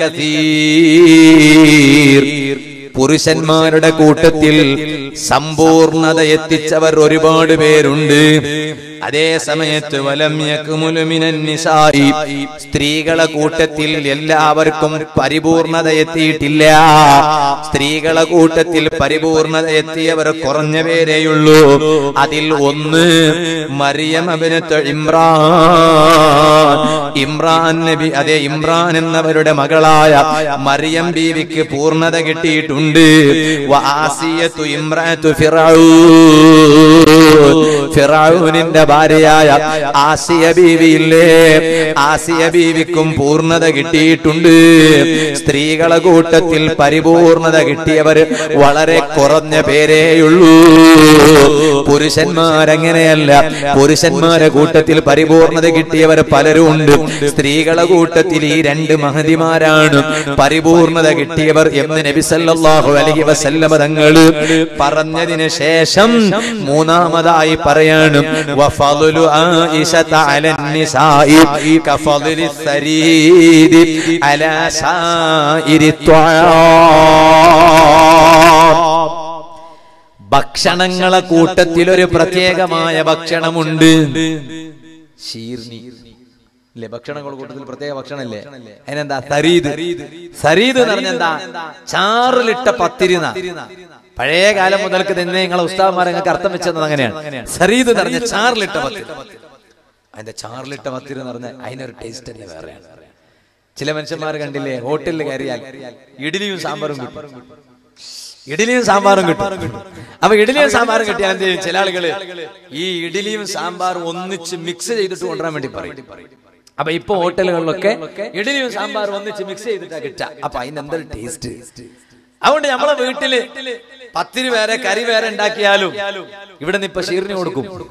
കതീർ പുരുഷന്മാരുടെ കൂട്ടത്തിൽ സമ്പൂർണത എത്തിച്ചവർ ഒരുപാട് പേരുണ്ട് അതേ സമയത്ത് വലം യക്മുലു മിനൻ നിസായി സ്ത്രീകളെ കൂട്ടത്തിൽ എല്ലാവർക്കും പരിപൂർണത എത്തിയിട്ടില്ല സ്ത്രീകളെ കൂട്ടത്തിൽ പരിപൂർണത എത്തിയവർ കുറഞ്ഞ പേരെയുള്ളൂ അതിൽ ഒന്ന് മറിയം അഭിനത്ത് ഇമ്രാൻ ഇമ്രാൻ നബി അതെ ഇമ്രാൻ എന്നവരുടെ മകളായ മറിയം ബീവിക്ക് പൂർണ്ണത കിട്ടിയിട്ടുണ്ട് വആസിയത്തു ഇമ്രാത്തു ഫിറഔൻ ഫിറഔനിന്റെ ഭാര്യയായ ആസിയ ബീവിയില്ലേ ആസിയ ബീവിക്കും പൂർണ്ണത കിട്ടിയിട്ടുണ്ട് സ്ത്രീകളെ കൂട്ടത്തിൽ പരിപൂർണത കിട്ടിയവർ വളരെ കുറഞ്ഞ പേരേയുള്ളൂ പുരുഷന്മാരങ്ങനെയല്ല പുരുഷന്മാരെ കൂട്ടത്തിൽ പരിപൂർണത കിട്ടിയവർ പലരും ഉണ്ട് സ്ത്രീകളെ കൂട്ടത്തിൽ ഈ രണ്ട് മഹതിമാരാണ് പരിപൂർണത കിട്ടിയവർ എന്ന് നബി സല്ലല്ലാഹു അലൈഹി വസല്ലമ തങ്ങള് പറഞ്ഞതിന് ശേഷം മൂന്നാമതായി പറയാണ് വഫളു ആയിഷത അലൻ നിസാഇ കഫളി സരീദി അലാ സായിരി ത്വആം ഭക്ഷണങ്ങളെ കൂട്ടത്തിൽ ഒരു പ്രത്യേകമായ ഭക്ഷണമുണ്ട് ഷീർണി ഇല്ലേ ഭക്ഷണങ്ങളുടെ കൂട്ടത്തിൽ പ്രത്യേക ഭക്ഷണല്ലേ അതിനെന്താ സരീദ് സരീദ് എന്ന് പറഞ്ഞ എന്താ ചാറിലിട്ട പത്തിരിന പഴയ കാലം മുതൽക്ക് തന്നെ നിങ്ങളെ ഉസ്താവന്മാർ നിങ്ങൾക്ക് അർത്ഥം വെച്ചത് അങ്ങനെയാണ് സരീദ് എന്ന് പറഞ്ഞ ചാറിലിട്ട പത്തിരി അതിന്റെ ചാറിലിട്ട പത്തിരി എന്ന് പറഞ്ഞാൽ അതിനൊരു ടേസ്റ്റ് തന്നെ വേറെയാണ് ചില മനുഷ്യന്മാർ കണ്ടില്ലേ ഹോട്ടലിൽ കയറിയാൽ ഇഡ്ഡലിയും സാമ്പാറും കിട്ടും ഇഡലിയും സാമ്പാറും കിട്ടും അപ്പൊ ഇഡലിയും സാമ്പാറും കിട്ടിയാൽ എന്ത് ചെയ്യും ചില ആളുകള് ഈ ഇഡലിയും സാമ്പാറും ഒന്നിച്ച് മിക്സ് ചെയ്തിട്ട് കൊണ്ടുവരാൻ വേണ്ടി പറയും അപ്പൊ ഇപ്പൊ ഹോട്ടലുകളിലൊക്കെ ഇഡലിയും സാമ്പാറും ഒന്നിച്ച് മിക്സ് ചെയ്തിട്ടാ കിട്ടുക അപ്പൊ അതിന് എന്തൊരു ടേസ്റ്റ് അതുകൊണ്ട് നമ്മളെ വീട്ടില് പത്തിരി വേറെ കറി വേറെ ഉണ്ടാക്കിയാലും ഇവിടെ നിന്ന് ഇപ്പൊ ഷീറിന് കൊടുക്കും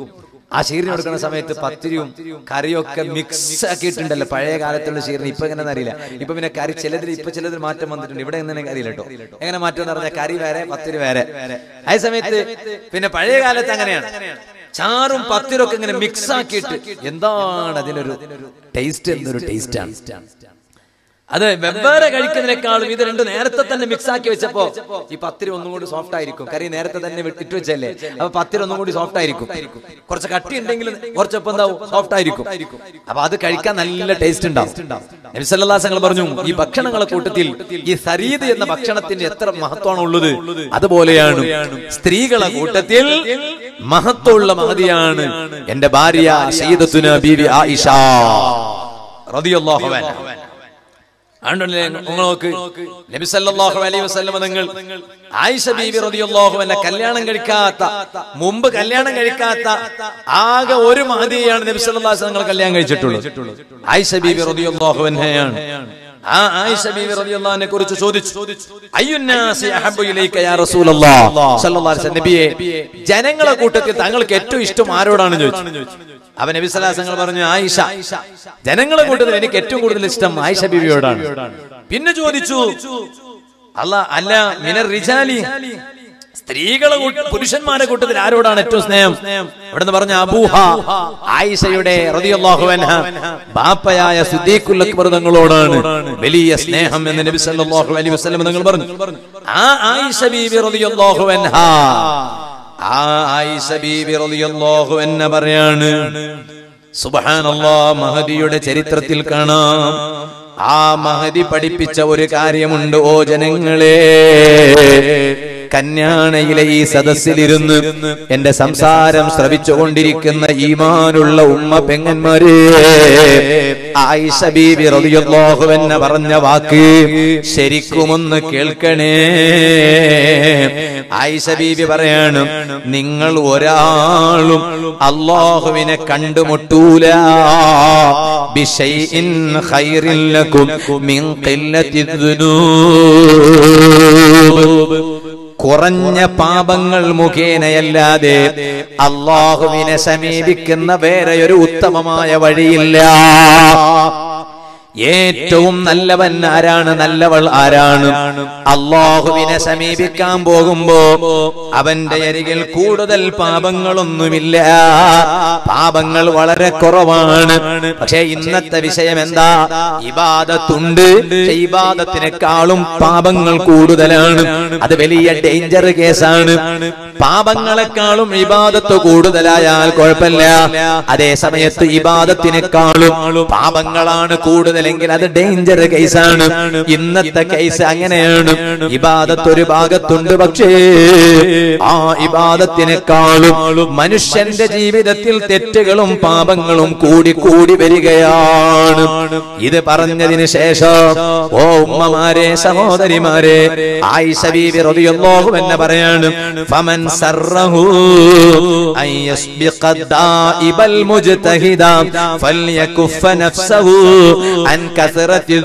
ആ ഷീറിന് കൊടുക്കുന്ന സമയത്ത് പത്തിരിയും കറിയും ഒക്കെ മിക്സ് ആക്കിയിട്ടുണ്ടല്ലോ പഴയ കാലത്തുള്ള ഷീറിന് ഇപ്പൊ എങ്ങനെ അറിയില്ല ഇപ്പൊ പിന്നെ കറി ചിലതിൽ ഇപ്പൊ ചിലതിൽ മാറ്റം വന്നിട്ടുണ്ട് ഇവിടെ എങ്ങനെ അറിയില്ല കേട്ടോ എങ്ങനെ മാറ്റം എന്ന് പറഞ്ഞാൽ കറി വേറെ പത്തിരി വേറെ ആ സമയത്ത് പിന്നെ പഴയ കാലത്ത് അങ്ങനെയാണ് ചാറും പത്തിരും ഒക്കെ ഇങ്ങനെ മിക്സ് ആക്കിയിട്ട് എന്താണ് അതിനൊരു ടേസ്റ്റ് എന്നൊരു ടേസ്റ്റ് ആണ് അത് വെവ്വേറെ കഴിക്കുന്നതിനേക്കാളും ഇത് രണ്ട് നേരത്തെ തന്നെ മിക്സ് ആക്കി വെച്ചപ്പോ ഈ പത്തിരി ഒന്നും കൂടി സോഫ്റ്റ് ആയിരിക്കും കറി നേരത്തെ തന്നെ വി- ഇട്ട് വെച്ചല്ലേ അപ്പൊ പത്തിരി ഒന്നും കൂടി സോഫ്റ്റ് ആയിരിക്കും കുറച്ച് കട്ടി ഉണ്ടെങ്കിലും കുറച്ചൊപ്പം എന്താവും സോഫ്റ്റ് ആയിരിക്കും അപ്പൊ അത് കഴിക്കാൻ നല്ല ടേസ്റ്റ് ഉണ്ടാവും നബിസല്ലാസങ്ങൾ പറഞ്ഞു ഈ ഭക്ഷണങ്ങളെ കൂട്ടത്തിൽ ഈ സരീദ് എന്ന ഭക്ഷണത്തിന്റെ എത്ര മഹത്വമാണ് ഉള്ളത് അതുപോലെയാണ് സ്ത്രീകളെ കൂട്ടത്തിൽ മഹത്വമുള്ള മഹതിയാണ് എന്റെ ഭാര്യ സയ്യിദത്തുന ബീവി ആയിഷ റളിയല്ലാഹു അൻഹ ആണ്ടല്ലേ നിങ്ങൾ നോക്ക് നബി സല്ലല്ലാഹു അലൈഹി വസല്ലം നിങ്ങൾ ആയിഷ ബീബി റളിയല്ലാഹു അൻഹ കല്യാണം കഴിക്കാത്ത മുമ്പ് കല്യാണം കഴിക്കാത്ത ആകെ ഒരു മഹദിയാണ് നബി സല്ലല്ലാഹു അലൈഹി വസല്ലം കല്യാണം കഴിച്ചിട്ടുള്ളത് ആയിഷ ബീബി റളിയല്ലാഹു അൻഹയാണ് ആ ആയിഷ ബീബി റളിയല്ലാഹു അൻഹയെ കുറിച്ച് ചോദിച്ചു അയ്യുന്നാസി അഹബ്ബു ഇലൈക യാ റസൂലല്ലാഹ് സല്ലല്ലാഹു അലൈഹി വസല്ലം നബിയെ ജനങ്ങളെ കൂട്ടത്തിൽ താങ്കൾക്ക് ഏറ്റവും ഇഷ്ടം ആരോടാണ് ചോദിച്ചു അവൻ നബിസലാസങ്ങൾ പറഞ്ഞു ആയിഷ ജനങ്ങളെ കൂട്ടത്തിൽ എനിക്ക് ഏറ്റവും കൂടുതൽ ഇഷ്ടം ആയിഷ ബിബിയോടാണ് പിന്നെ ചോദിച്ചു അല്ല അല്ല മിനർ റിജാലി സ്ത്രീകളെ കൂട്ട- പുരുഷന്മാരെ കൂട്ടത്തിൽ ആരോടാണ് ഏറ്റവും സ്നേഹം ഇവിടെ നിന്ന് പറഞ്ഞ അബൂഹ ആയിഷയുടെ റളിയല്ലാഹു അൻഹ ബാപ്പയായ സുദ്ദീഖുൽ അക്ബർ തങ്ങളോടാണ് വലിയ സ്നേഹം എന്ന് നബി സല്ലല്ലാഹു അലൈഹി വസല്ലം നിങ്ങൾ പറഞ്ഞു ആ ആയിഷ ബീബി റളിയല്ലാഹു അൻഹ ആ ആയിഷ ബീബി റളിയല്ലാഹു അൻഹ പറയാണ് സുബ്ഹാനല്ലാഹ് മഹദിയുടെ ചരിത്രത്തിൽ കാണാം ആ മഹദി പഠിപ്പിച്ച ഒരു കാര്യമുണ്ട് ഓ ജനങ്ങളെ കന്യാണയിലെ ഈ സദസ്സിലിരുന്ന് എന്റെ സംസാരം ശ്രവിച്ചുകൊണ്ടിരിക്കുന്ന ഈമാനുള്ള ഉമ്മ പെങ്ങന്മാരെ ആയിഷ ബീബി റളിയല്ലാഹു അൻഹ പറഞ്ഞ വാക്ക് ശരിക്കുമൊന്ന് കേൾക്കണേ ആയിഷ ബീബി പറയാണ് നിങ്ങൾ ഒരാളും അള്ളാഹുവിനെ കണ്ടുമുട്ടൂല ബിശൈഇൻ ഖൈറിൻ ലക്കും മിൻ ഖില്ലത്തി ദുനൂബ് കുറഞ്ഞ പാപങ്ങൾ മുഖേനയല്ലാതെ അള്ളാഹുവിനെ സമീപിക്കുന്ന വേറെ ഒരു ഉത്തമമായ വഴിയില്ല ഏറ്റവും നല്ലവൻ ആരാണ് നല്ലവൾ ആരാണ് അള്ളാഹുവിനെ സമീപിക്കാൻ പോകുമ്പോ അവന്റെ അരികിൽ കൂടുതൽ പാപങ്ങളൊന്നുമില്ല പാപങ്ങൾ വളരെ കുറവാണ് പക്ഷെ ഇന്നത്തെ വിഷയം എന്താ ഇബാദത്തുണ്ട് പക്ഷെ ഇബാദത്തിനേക്കാളും പാപങ്ങൾ കൂടുതലാണ് അത് വലിയ ഡേഞ്ചർ കേസാണ് പാപങ്ങളെക്കാളും ഇബാദത്ത് കൂടുതലായാൽ കുഴപ്പമില്ല അതേ സമയത്ത് ഇബാദത്തിനേക്കാളും പാപങ്ങളാണ് കൂടുതലെങ്കിൽ അത് ഡേഞ്ചർ കേസാണ് ഇന്നത്തെ കേസ് അങ്ങനെയാണ് ഇബാദത്ത് ഒരു ഭാഗത്തുണ്ട് പക്ഷേ ആ ഇബാദത്തിനേക്കാളും മനുഷ്യന്റെ ജീവിതത്തിൽ തെറ്റുകളും പാപങ്ങളും കൂടി കൂടി വരികയാണ് ഇത് പറഞ്ഞതിന് ശേഷം ഓ ഉമ്മമാരെ സഹോദരിമാരെ ആയിഷ ബീബി റളിയല്ലാഹു എന്നെ പറയാണ് ഫമൻ സറഹു അൻ യസ്ബിഖ ദാഇബൽ മുജ്തഹിദ ഫൽയകുഫ നഫ്സഹു അൻ കസറത്തി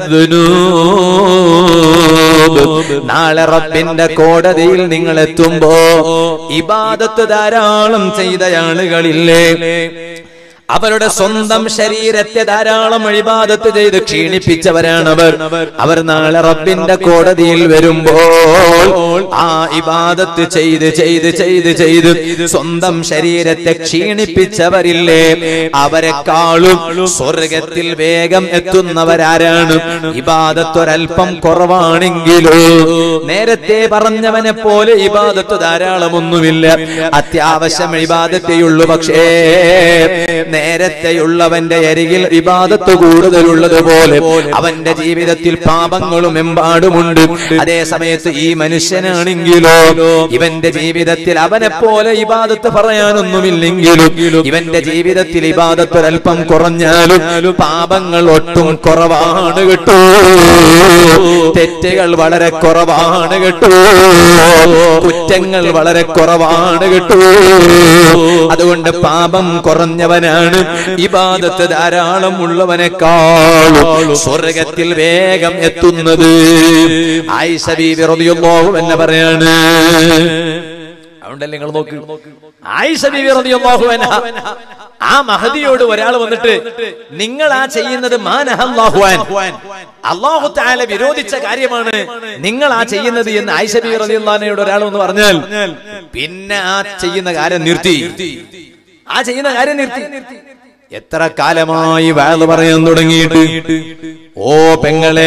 ദുനൂബ് നാളെ റബ്ബിന്റെ കോടതിയിൽ നിങ്ങൾ എത്തുമ്പോ ഇബാദത്ത് ധാരാളം ചെയ്ത ആളുകളില്ലേ അവരുടെ സ്വന്തം ശരീരത്തെ ധാരാളം ഇബാദത്ത് ചെയ്ത് ക്ഷീണിപ്പിച്ചവരാണവർ അവർ നാളെ റബ്ബിന്റെ കോടതിയിൽ വരുമ്പോൾ ആ ഇബാദത്ത് ചെയ്ത് ചെയ്ത് ചെയ്ത് ചെയ്ത് സ്വന്തം ശരീരത്തെ ക്ഷീണിപ്പിച്ചവരില്ലേ അവരെക്കാളും സ്വർഗത്തിൽ വേഗം എത്തുന്നവരാരാണ് ഇബാദത്ത് ഒരല്പം കുറവാണെങ്കിലോ നേരത്തെ പറഞ്ഞവനെ പോലെ ഇബാദത്ത് ധാരാളമൊന്നുമില്ല അത്യാവശ്യം ഇബാദത്തെയുള്ളൂ പക്ഷേ നേരത്തെയുള്ളവന്റെ അരികിൽ ഇബാദത്ത് കൂടുതലുള്ളതുപോലെ അവന്റെ ജീവിതത്തിൽ പാപങ്ങളും എമ്പാടുമുണ്ട് അതേ സമയത്ത് ഈ മനുഷ്യനാണെങ്കിലോ ഇവന്റെ ജീവിതത്തിൽ അവനെ പോലെ ഇബാദത്ത് പറയാനൊന്നുമില്ലെങ്കിലും ഇവന്റെ ജീവിതത്തിൽ ഇബാദത്ത് ഒരല്പം കുറഞ്ഞാലും പാപങ്ങൾ ഒട്ടും കുറവാണ് കേട്ടോ തെറ്റുകൾ വളരെ കുറവാണ് കേട്ടോ കുറ്റങ്ങൾ വളരെ കുറവാണ് കേട്ടോ അതുകൊണ്ട് പാപം കുറഞ്ഞവനാണ് ഇബാദത്ത് ധാരാളം ഉള്ളവനേക്കാളും സ്വർഗത്തിൽ വേഗം എത്തുന്നത് ആയിഷ ബീബി റളിയല്ലാഹു എന്നെ പറയാണ് അതുകൊണ്ടല്ലേ നിങ്ങൾ നോക്ക് ആയിഷ ബീവി റളിയല്ലാഹു അൻഹ ആ മഹദിയോട് ഒരാൾ വന്നിട്ട് നിങ്ങൾ ആ ചെയ്യുന്നത് മാനഹല്ലാഹു അൻ അല്ലാഹു തആല വിരോധിച്ച കാര്യമാണ് നിങ്ങൾ ആ ചെയ്യുന്നത് എന്ന് ആയിഷ ബീവി റളിയല്ലാഹു അൻഹയോട് ഒരാൾ വന്ന് പറഞ്ഞാൽ പിന്നെ ആ ചെയ്യുന്ന കാര്യം നിർത്തി ആ ചെയ്യുന്ന കാര്യം നിർത്തി എത്ര കാലമായി വയല് പറയാൻ തുടങ്ങിയിട്ട് ഓ പെങ്ങളെ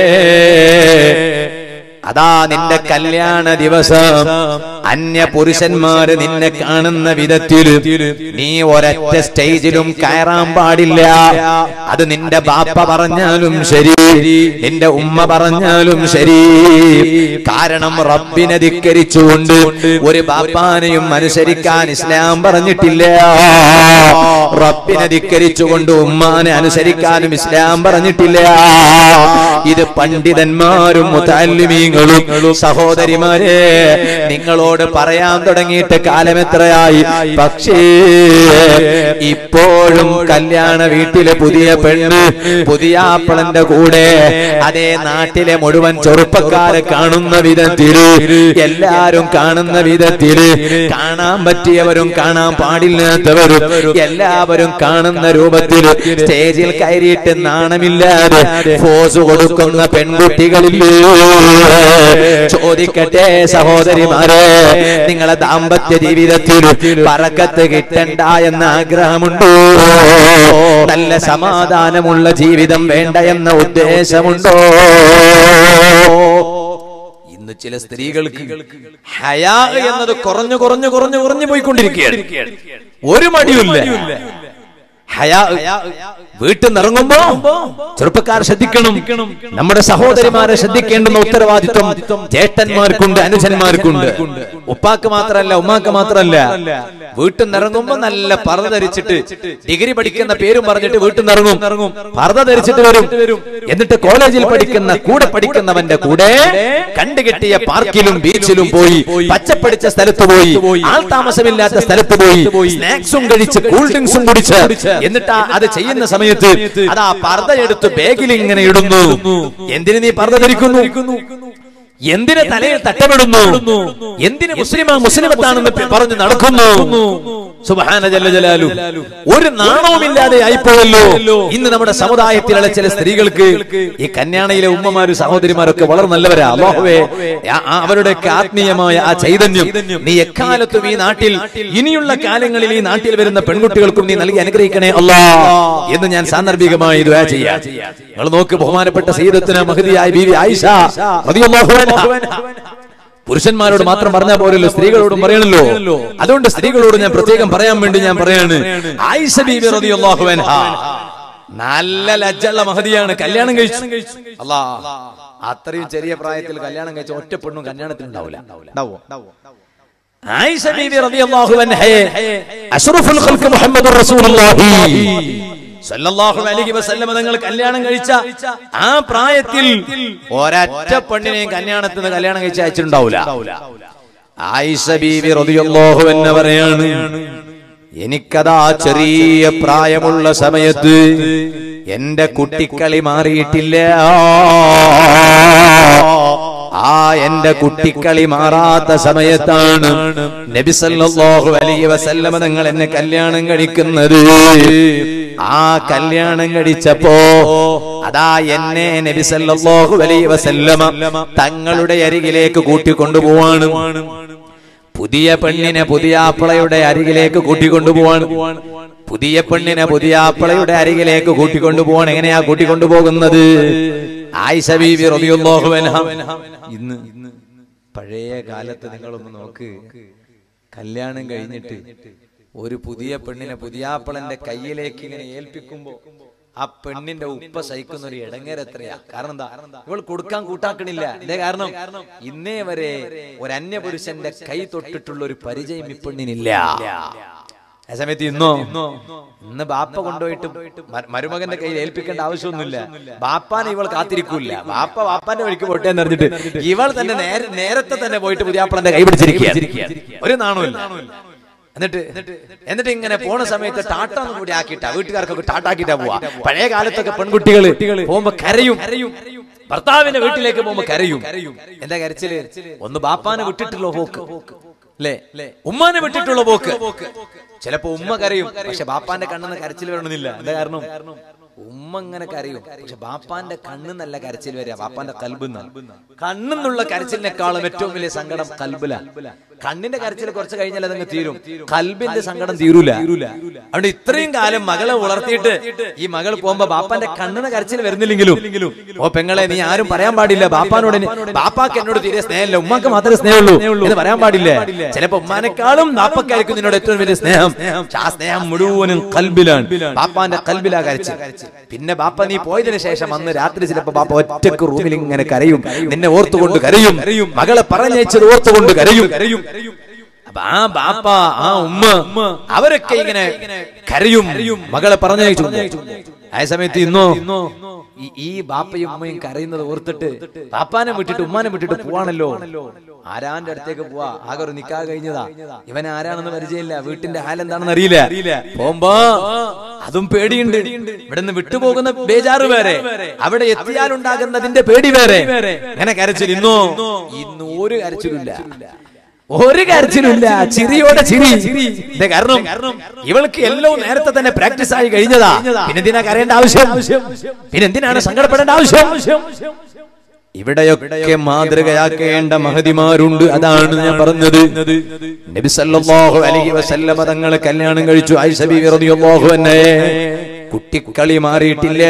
അതാ നിന്റെ കല്യാണ ദിവസം അന്യ പുരുഷന്മാര് നിന്നെ കാണുന്ന വിധത്തില് നീ ഒരൊറ്റ സ്റ്റേജിലും കയറാൻ പാടില്ല അത് നിന്റെ ബാപ്പ പറഞ്ഞാലും ശരി നിന്റെ ഉമ്മ പറഞ്ഞാലും ശരി കാരണം റബ്ബിനെ ധിക്കരിച്ചുകൊണ്ട് ഒരു ബാപ്പാനെയും അനുസരിക്കാൻ ഇസ്ലാം പറഞ്ഞിട്ടില്ല റബ്ബിനെ ധിക്കരിച്ചുകൊണ്ട് ഉമ്മാനെ അനുസരിക്കാനും ഇസ്ലാം പറഞ്ഞിട്ടില്ല ഇത് പണ്ഡിതന്മാരും മുതാലിമീങ്ങളും സഹോദരിമാരെ നിങ്ങളോട് പറയാൻ തുടങ്ങിയിട്ട് കാലം എത്രയായി പക്ഷേ ഇപ്പോഴും കല്യാണ വീട്ടിലെ പുതിയ പെണ്ണ് പുതിയ ആപ്പിളന്റെ കൂടെ അതേ നാട്ടിലെ മുഴുവൻ ചെറുപ്പക്കാരെ കാണുന്ന വിധത്തില് എല്ലാരും കാണുന്ന വിധത്തില് കാണാൻ പറ്റിയവരും കാണാൻ പാടില്ലാത്തവരും എല്ലാവരും കാണുന്ന രൂപത്തില് സ്റ്റേജിൽ കയറിയിട്ട് നാണമില്ലാതെ ഫോസ് കൊടുക്കുന്ന പെൺകുട്ടികളില്ലേ ചോദിക്കട്ടെ സഹോദരിമാരെ നിങ്ങളെ ദാമ്പത്യ ജീവിതത്തിൽ പറക്കത്ത് കിട്ടണ്ട എന്ന ആഗ്രഹമുണ്ടോ നല്ല സമാധാനമുള്ള ജീവിതം വേണ്ട എന്ന ഉദ്ദേശമുണ്ടോ ഇന്ന് ചില സ്ത്രീകൾക്ക് ഹയാ എന്നത് കുറഞ്ഞു കുറഞ്ഞു കുറഞ്ഞു കുറഞ്ഞു പോയിക്കൊണ്ടിരിക്കുകയാണ് ഒരു മടിയില്ല ഹയാ വീട്ടിൽ നിന്ന് ഇറങ്ങുമ്പോ ചെറുപ്പക്കാർ ശ്രദ്ധിക്കണം നമ്മുടെ സഹോദരിമാരെ ശ്രദ്ധിക്കേണ്ടുന്ന ഉത്തരവാദിത്വം ജ്യേഷ്ഠന്മാർക്കുണ്ട് അനുജന്മാർക്കുണ്ട് ഉപ്പാക്ക് മാത്രമല്ല ഉമ്മാക്ക് മാത്രമല്ല വീട്ടിൽ നിന്ന് ഇറങ്ങുമ്പോ നല്ല പർദ്ദ ധരിച്ചിട്ട് ഡിഗ്രി പഠിക്കുന്ന പേരും പറഞ്ഞിട്ട് വീട്ടിൽ നിന്ന് ഇറങ്ങും പർദ്ദ ധരിച്ചിട്ട് വരും എന്നിട്ട് കോളേജിൽ പഠിക്കുന്ന കൂടെ പഠിക്കുന്നവന്റെ കൂടെ കണ്ടുകെട്ടിയ പാർക്കിലും ബീച്ചിലും പോയി പച്ചപ്പടിച്ച സ്ഥലത്ത് പോയി ആൾ താമസമില്ലാത്ത സ്ഥലത്ത് പോയി സ്നാക്സും കഴിച്ച് കൂൾ ഡ്രിങ്ക്സും കുടിച്ച് എന്നിട്ട് ആ- അത് ചെയ്യുന്ന സമയത്ത് അതാ പർദ്ദ എടുത്ത് ബാഗിൽ ഇങ്ങനെ ഇടുന്നു എന്തിന് നീ പർദ്ദ ധരിക്കുന്നു എന്തിന് തലയിൽ തട്ടമിടുന്നു എന്തിന് മുസ്ലിമാ മുസ്ലിമത്താണെന്ന് പി- പറഞ്ഞ് നടക്കുന്നു സുബ്ഹാന ജല്ല ജലാലു ഒരു നാണവുമില്ലാതെ ആയിപ്പോയല്ലോ ഇന്ന് നമ്മുടെ സമുദായത്തിലുള്ള ചില സ്ത്രീകൾക്ക് ഈ കന്യാണയിലെ ഉമ്മമാരും സഹോദരിമാരൊക്കെ വളരെ നല്ലവരാ അല്ലാഹുവേ ആ- ആ അവരുടെയൊക്കെ ആത്മീയമായ ആ ചൈതന്യം നീ എക്കാലത്തും ഈ നാട്ടിൽ ഇനിയുള്ള കാലങ്ങളിൽ ഈ നാട്ടിൽ വരുന്ന പെൺകുട്ടികൾക്കും നീ നൽകി അനുഗ്രഹിക്കണേ അല്ലാ എന്ന് ഞാൻ സാന്ദർഭികമായി ദുആ ചെയ്യാം നിങ്ങൾ നോക്ക് ബഹുമാനപ്പെട്ട സയ്യിദത്തിന് മഹദിയായ ബീവി ആയിഷ റളിയല്ലാഹു അൻഹ പുരുഷന്മാരോട് മാത്രം പറഞ്ഞാൽ പോരല്ലോ സ്ത്രീകളോടും പറയണല്ലോ അതുകൊണ്ട് സ്ത്രീകളോട് ഞാൻ പ്രത്യേകം പറയാൻ വേണ്ടി ഞാൻ പറയാണ് ആയിഷ ബീബി റളിയല്ലാഹു അൻഹ നല്ല ലജ്ജുള്ള മഹതിയാണ് കല്യാണം കഴിച്ചു അല്ലാ അത്രയും ചെറിയ പ്രായത്തിൽ കല്യാണം കഴിച്ച ഒറ്റ പെണ്ണും കല്യാണത്തിന് ഉണ്ടാവില്ല ഉണ്ടാവോ ആയിഷ ബീബി റളിയല്ലാഹു അൻഹയെ അഷ്റഫുൽ ഖൽഖ് മുഹമ്മദുർ റസൂലുള്ളാഹി സല്ലല്ലാഹു അലൈഹി വസല്ലമ തങ്ങൾ കല്യാണം കഴിച്ച ആ പ്രായത്തിൽ ഒരൊറ്റ പെണ്ണിനെയും കല്യാണത്തിന് കല്യാണം കഴിച്ച് അയച്ചിട്ടുണ്ടാവില്ല ആയിഷ ബീബി റളിയല്ലാഹു അൻഹ പറയാണ് എനിക്കതാ ചെറിയ പ്രായമുള്ള സമയത്ത് എന്റെ കുട്ടിക്കളി മാറിയിട്ടില്ല ആ എന്റെ കുട്ടിക്കളി മാറാത്ത സമയത്താണ് നബി സല്ലല്ലാഹു അലൈഹി വസല്ലമ തങ്ങൾ എന്നെ കല്യാണം കഴിക്കുന്നത് ആ കല്യാണം കഴിച്ചപ്പോ അതാ എന്നെ നബി സല്ലല്ലാഹു അലൈഹി വസല്ലമ തങ്ങളുടെ അരികിലേക്ക് കൂട്ടിക്കൊണ്ടുപോവാണ് പുതിയ പെണ്ണിനെ പുതിയ ആപ്പിളയുടെ അരികിലേക്ക് കൂട്ടിക്കൊണ്ടുപോവാണ് പുതിയ പെണ്ണിനെ പുതിയ ആപ്പിളയുടെ അരികിലേക്ക് കൂട്ടിക്കൊണ്ടുപോവാണ് എങ്ങനെയാ കൂട്ടിക്കൊണ്ടുപോകുന്നത് ആയിഷ ബീബി റളിയല്ലാഹു അൻഹ ഇന്ന് പഴയ കാലത്ത് നിങ്ങളൊന്ന് നോക്ക് കല്യാണം കഴിഞ്ഞിട്ട് ഒരു പുതിയ പെണ്ണിനെ പുതിയാപ്പിളന്റെ കയ്യിലേക്ക് ഇങ്ങനെ ഏൽപ്പിക്കുമ്പോ ആ പെണ്ണിന്റെ ഉപ്പ സഹിക്കുന്ന ഒരു ഇടങ്ങേര എത്രയാ കാരണം എന്താ ഇവൾ കൊടുക്കാൻ കൂട്ടാക്കണില്ല എന്തേ കാരണം ഇന്നേ വരെ ഒരു അന്യപുരുഷന്റെ കൈ തൊട്ടിട്ടുള്ള ഒരു പരിചയം ഈ പെണ്ണിനില്ല ആ സമയത്ത് ഇന്നോ ഇന്ന് ബാപ്പ കൊണ്ടുപോയിട്ട് മ- മരുമകന്റെ കയ്യിൽ ഏൽപ്പിക്കേണ്ട ആവശ്യമൊന്നുമില്ല ബാപ്പാനെ ഇവൾ കാത്തിരിക്കൂല ബാപ്പ ബാപ്പാന്റെ വഴിക്ക് പോട്ടെ എന്ന് പറഞ്ഞിട്ട് ഇവൾ തന്നെ നേരെ നേരത്തെ തന്നെ പോയിട്ട് പുതിയാപ്പിളന്റെ കൈ പിടിച്ചിരിക്കുക ഒരു നാണമില്ല എന്നിട്ട് എന്നിട്ട് ഇങ്ങനെ പോണ സമയത്ത് ടാട്ട ഒന്നും കൂടി ആക്കിയിട്ടാ വീട്ടുകാർക്കൊക്കെ ടാട്ടാക്കിട്ടാ പോവാ പഴയ കാലത്തൊക്കെ പെൺകുട്ടികൾ പോകുമ്പോ കരയും ഭർത്താവിന്റെ വീട്ടിലേക്ക് പോകുമ്പോ കരയും എന്താ കരച്ചില് ഒന്ന് ബാപ്പാനെ വിട്ടിട്ടുള്ളോ പോക്ക് അല്ലേ ഉമ്മാനെ വിട്ടിട്ടുള്ള പോക്ക് ചിലപ്പോ ഉമ്മ കരയും പക്ഷെ ബാപ്പാന്റെ കണ്ണെന്ന് കരച്ചിൽ വരണമെന്നില്ല എന്താ കാരണം ഉമ്മ ഇങ്ങനെ കരയും പക്ഷെ ബാപ്പാന്റെ കണ്ണെന്നല്ല കരച്ചിൽ വരിക ബാപ്പാന്റെ കൽബിന്ന കണ്ണെന്നുള്ള കരച്ചിലിനേക്കാളും ഏറ്റവും വലിയ സങ്കടം കൽബില കണ്ണിന്റെ കരച്ചിൽ കുറച്ച് കഴിഞ്ഞാൽ അതങ്ങ് തീരും കൽബിന്റെ സങ്കടം തീരൂല അതുകൊണ്ട് ഇത്രയും കാലം മകളെ വളർത്തിയിട്ട് ഈ മകൾ പോകുമ്പോ ബാപ്പാന്റെ കണ്ണിന് കരച്ചിൽ വരുന്നില്ലെങ്കിലും ഓ പെങ്ങളെ നീ ആരും പറയാൻ പാടില്ല ബാപ്പാനോട് ഇനി- ബാപ്പാക്ക് എന്നോട് തീരെ സ്നേഹമില്ല ഉമ്മാക്ക് മാത്രമേ സ്നേഹമുള്ളൂ എന്ന് പറയാൻ പാടില്ല ചിലപ്പോ ഉമ്മാനെക്കാളും ബാപ്പക്കായിരിക്കും നിന്നോട് ഏറ്റവും വലിയ സ്നേഹം പക്ഷെ ആ സ്നേഹം മുഴുവനും കൽബിലാണ് ബാപ്പാന്റെ കൽബിലാ കരച്ച് പിന്നെ ബാപ്പ നീ പോയതിനു ശേഷം അന്ന് രാത്രി ചിലപ്പോ ബാപ്പ ഒറ്റക്ക് റൂമിൽ ഇങ്ങനെ കരയും നിന്നെ ഓർത്തുകൊണ്ട് കരയും മകളെ പറഞ്ഞയച്ചത് ഓർത്തുകൊണ്ട് കരയും അപ്പൊ ആ ബാപ്പ ആ ഉമ്മ അവരൊക്കെ ഇങ്ങനെ കരയും മകളെ പറഞ്ഞയച്ചു ആ സമയത്ത് ഇന്നോ ഈ- ഈ ബാപ്പയും ഉമ്മയും കരയുന്നത് ഓർത്തിട്ട് ബാപ്പാനെ വിട്ടിട്ട് ഉമ്മാനെ വിട്ടിട്ട് പോവാണല്ലോ ആരാന്റെ അടുത്തേക്ക് പോവാ ആകെ ഒരു നിക്കാ കഴിഞ്ഞതാ ഇവൻ ആരാണെന്ന് പരിചയമില്ല വീട്ടിന്റെ ഹാലെന്താണെന്ന് അറിയില്ല പോകുമ്പോ അതും പേടിയുണ്ട് ഇവിടുന്ന് വിട്ടുപോകുന്ന ബേജാറ് വേറെ അവിടെ എത്തിയാലുണ്ടാകുന്നതിന്റെ പേടി വേറെ അങ്ങനെ കരച്ചിൽ ഇന്നോ ഇന്ന് ഒരു കരച്ചിലില്ല ഒരു കരച്ചിലുമില്ല ചിരിയോടെ ചിരി ഇത് കാരണം ഇവൾക്ക് എല്ലാം നേരത്തെ തന്നെ പ്രാക്ടീസ് ആയി കഴിഞ്ഞതാ പിന്നെന്തിനാ കരയേണ്ട ആവശ്യം പിന്നെന്തിനാണ് സങ്കടപ്പെടേണ്ട ആവശ്യം ഇവിടെയൊക്കെ മാതൃകയാക്കേണ്ട മഹതിമാരുണ്ട് അതാണ് ഞാൻ പറഞ്ഞത് നബി സല്ലല്ലാഹു അലൈഹി വസല്ലമ തങ്ങളെ കല്യാണം കഴിച്ചു ആയിഷ ബീവി റളിയല്ലാഹു അൻഹ കുട്ടിക്കളി മാറിയിട്ടില്ല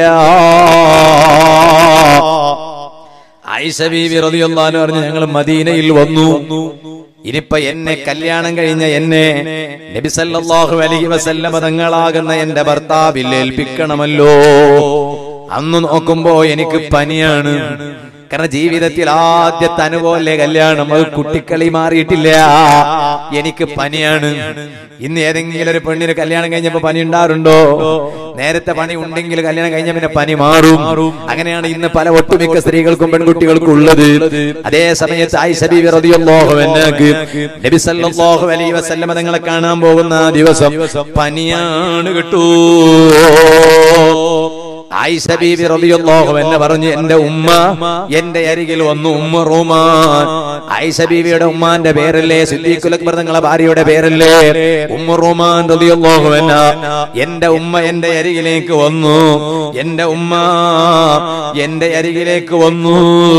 ആയിഷ ബീവി റളിയല്ലാഹു അൻഹ പറഞ്ഞു ഞങ്ങൾ മദീനയിൽ വന്നു ഇനിയിപ്പൊ എന്നെ കല്യാണം കഴിഞ്ഞ എന്നെ നബി സല്ലല്ലാഹു അലൈഹി വസല്ലമ തങ്ങളാകുന്ന എന്റെ ഭർത്താവിൽ ഏൽപ്പിക്കണമല്ലോ അന്ന് നോക്കുമ്പോ എനിക്ക് പനിയാണ് കാരണം ജീവിതത്തിൽ ആദ്യത്തെ അനുഭവല്ലേ കല്യാണം അത് കുട്ടിക്കളി മാറിയിട്ടില്ല എനിക്ക് പനിയാണ് ഇന്ന് ഏതെങ്കിലും ഒരു പെണ്ണിന് കല്യാണം കഴിഞ്ഞപ്പോ പനി ഉണ്ടാറുണ്ടോ നേരത്തെ പണി ഉണ്ടെങ്കിൽ കല്യാണം കഴിഞ്ഞ പിന്നെ പനി മാറും അങ്ങനെയാണ് ഇന്ന് പല ഒട്ടുമിക്ക സ്ത്രീകൾക്കും പെൺകുട്ടികൾക്കും ഉള്ളത് അതേ സമയത്ത് ആയിഷ ബീവി റളിയല്ലാഹു അൻഹക്ക് നബി സല്ലല്ലാഹു അലൈഹി വസല്ലമ തങ്ങളെ കാണാൻ പോകുന്ന ആ ദിവസം പനിയാണ് കിട്ടൂ ആയിഷ ബീവി റളിയല്ലാഹു അൻഹ പറഞ്ഞു എന്റെ ഉമ്മ എന്റെ അരികിൽ വന്നു ഉമ്മ റൂമാൻ ആയിഷ ബീവിയുടെ ഉമ്മാന്റെ പേരല്ലേ സിദ്ദീഖുൽ അക്ബർ തങ്ങളെ ഭാര്യയുടെ പേരല്ലേ ഉമ്മ റൂമാൻ റളിയല്ലാഹു അൻഹ എന്റെ ഉമ്മ എന്റെ അരികിലേക്ക് വന്നു എന്റെ ഉമ്മ എന്റെ അരികിലേക്ക് വന്നു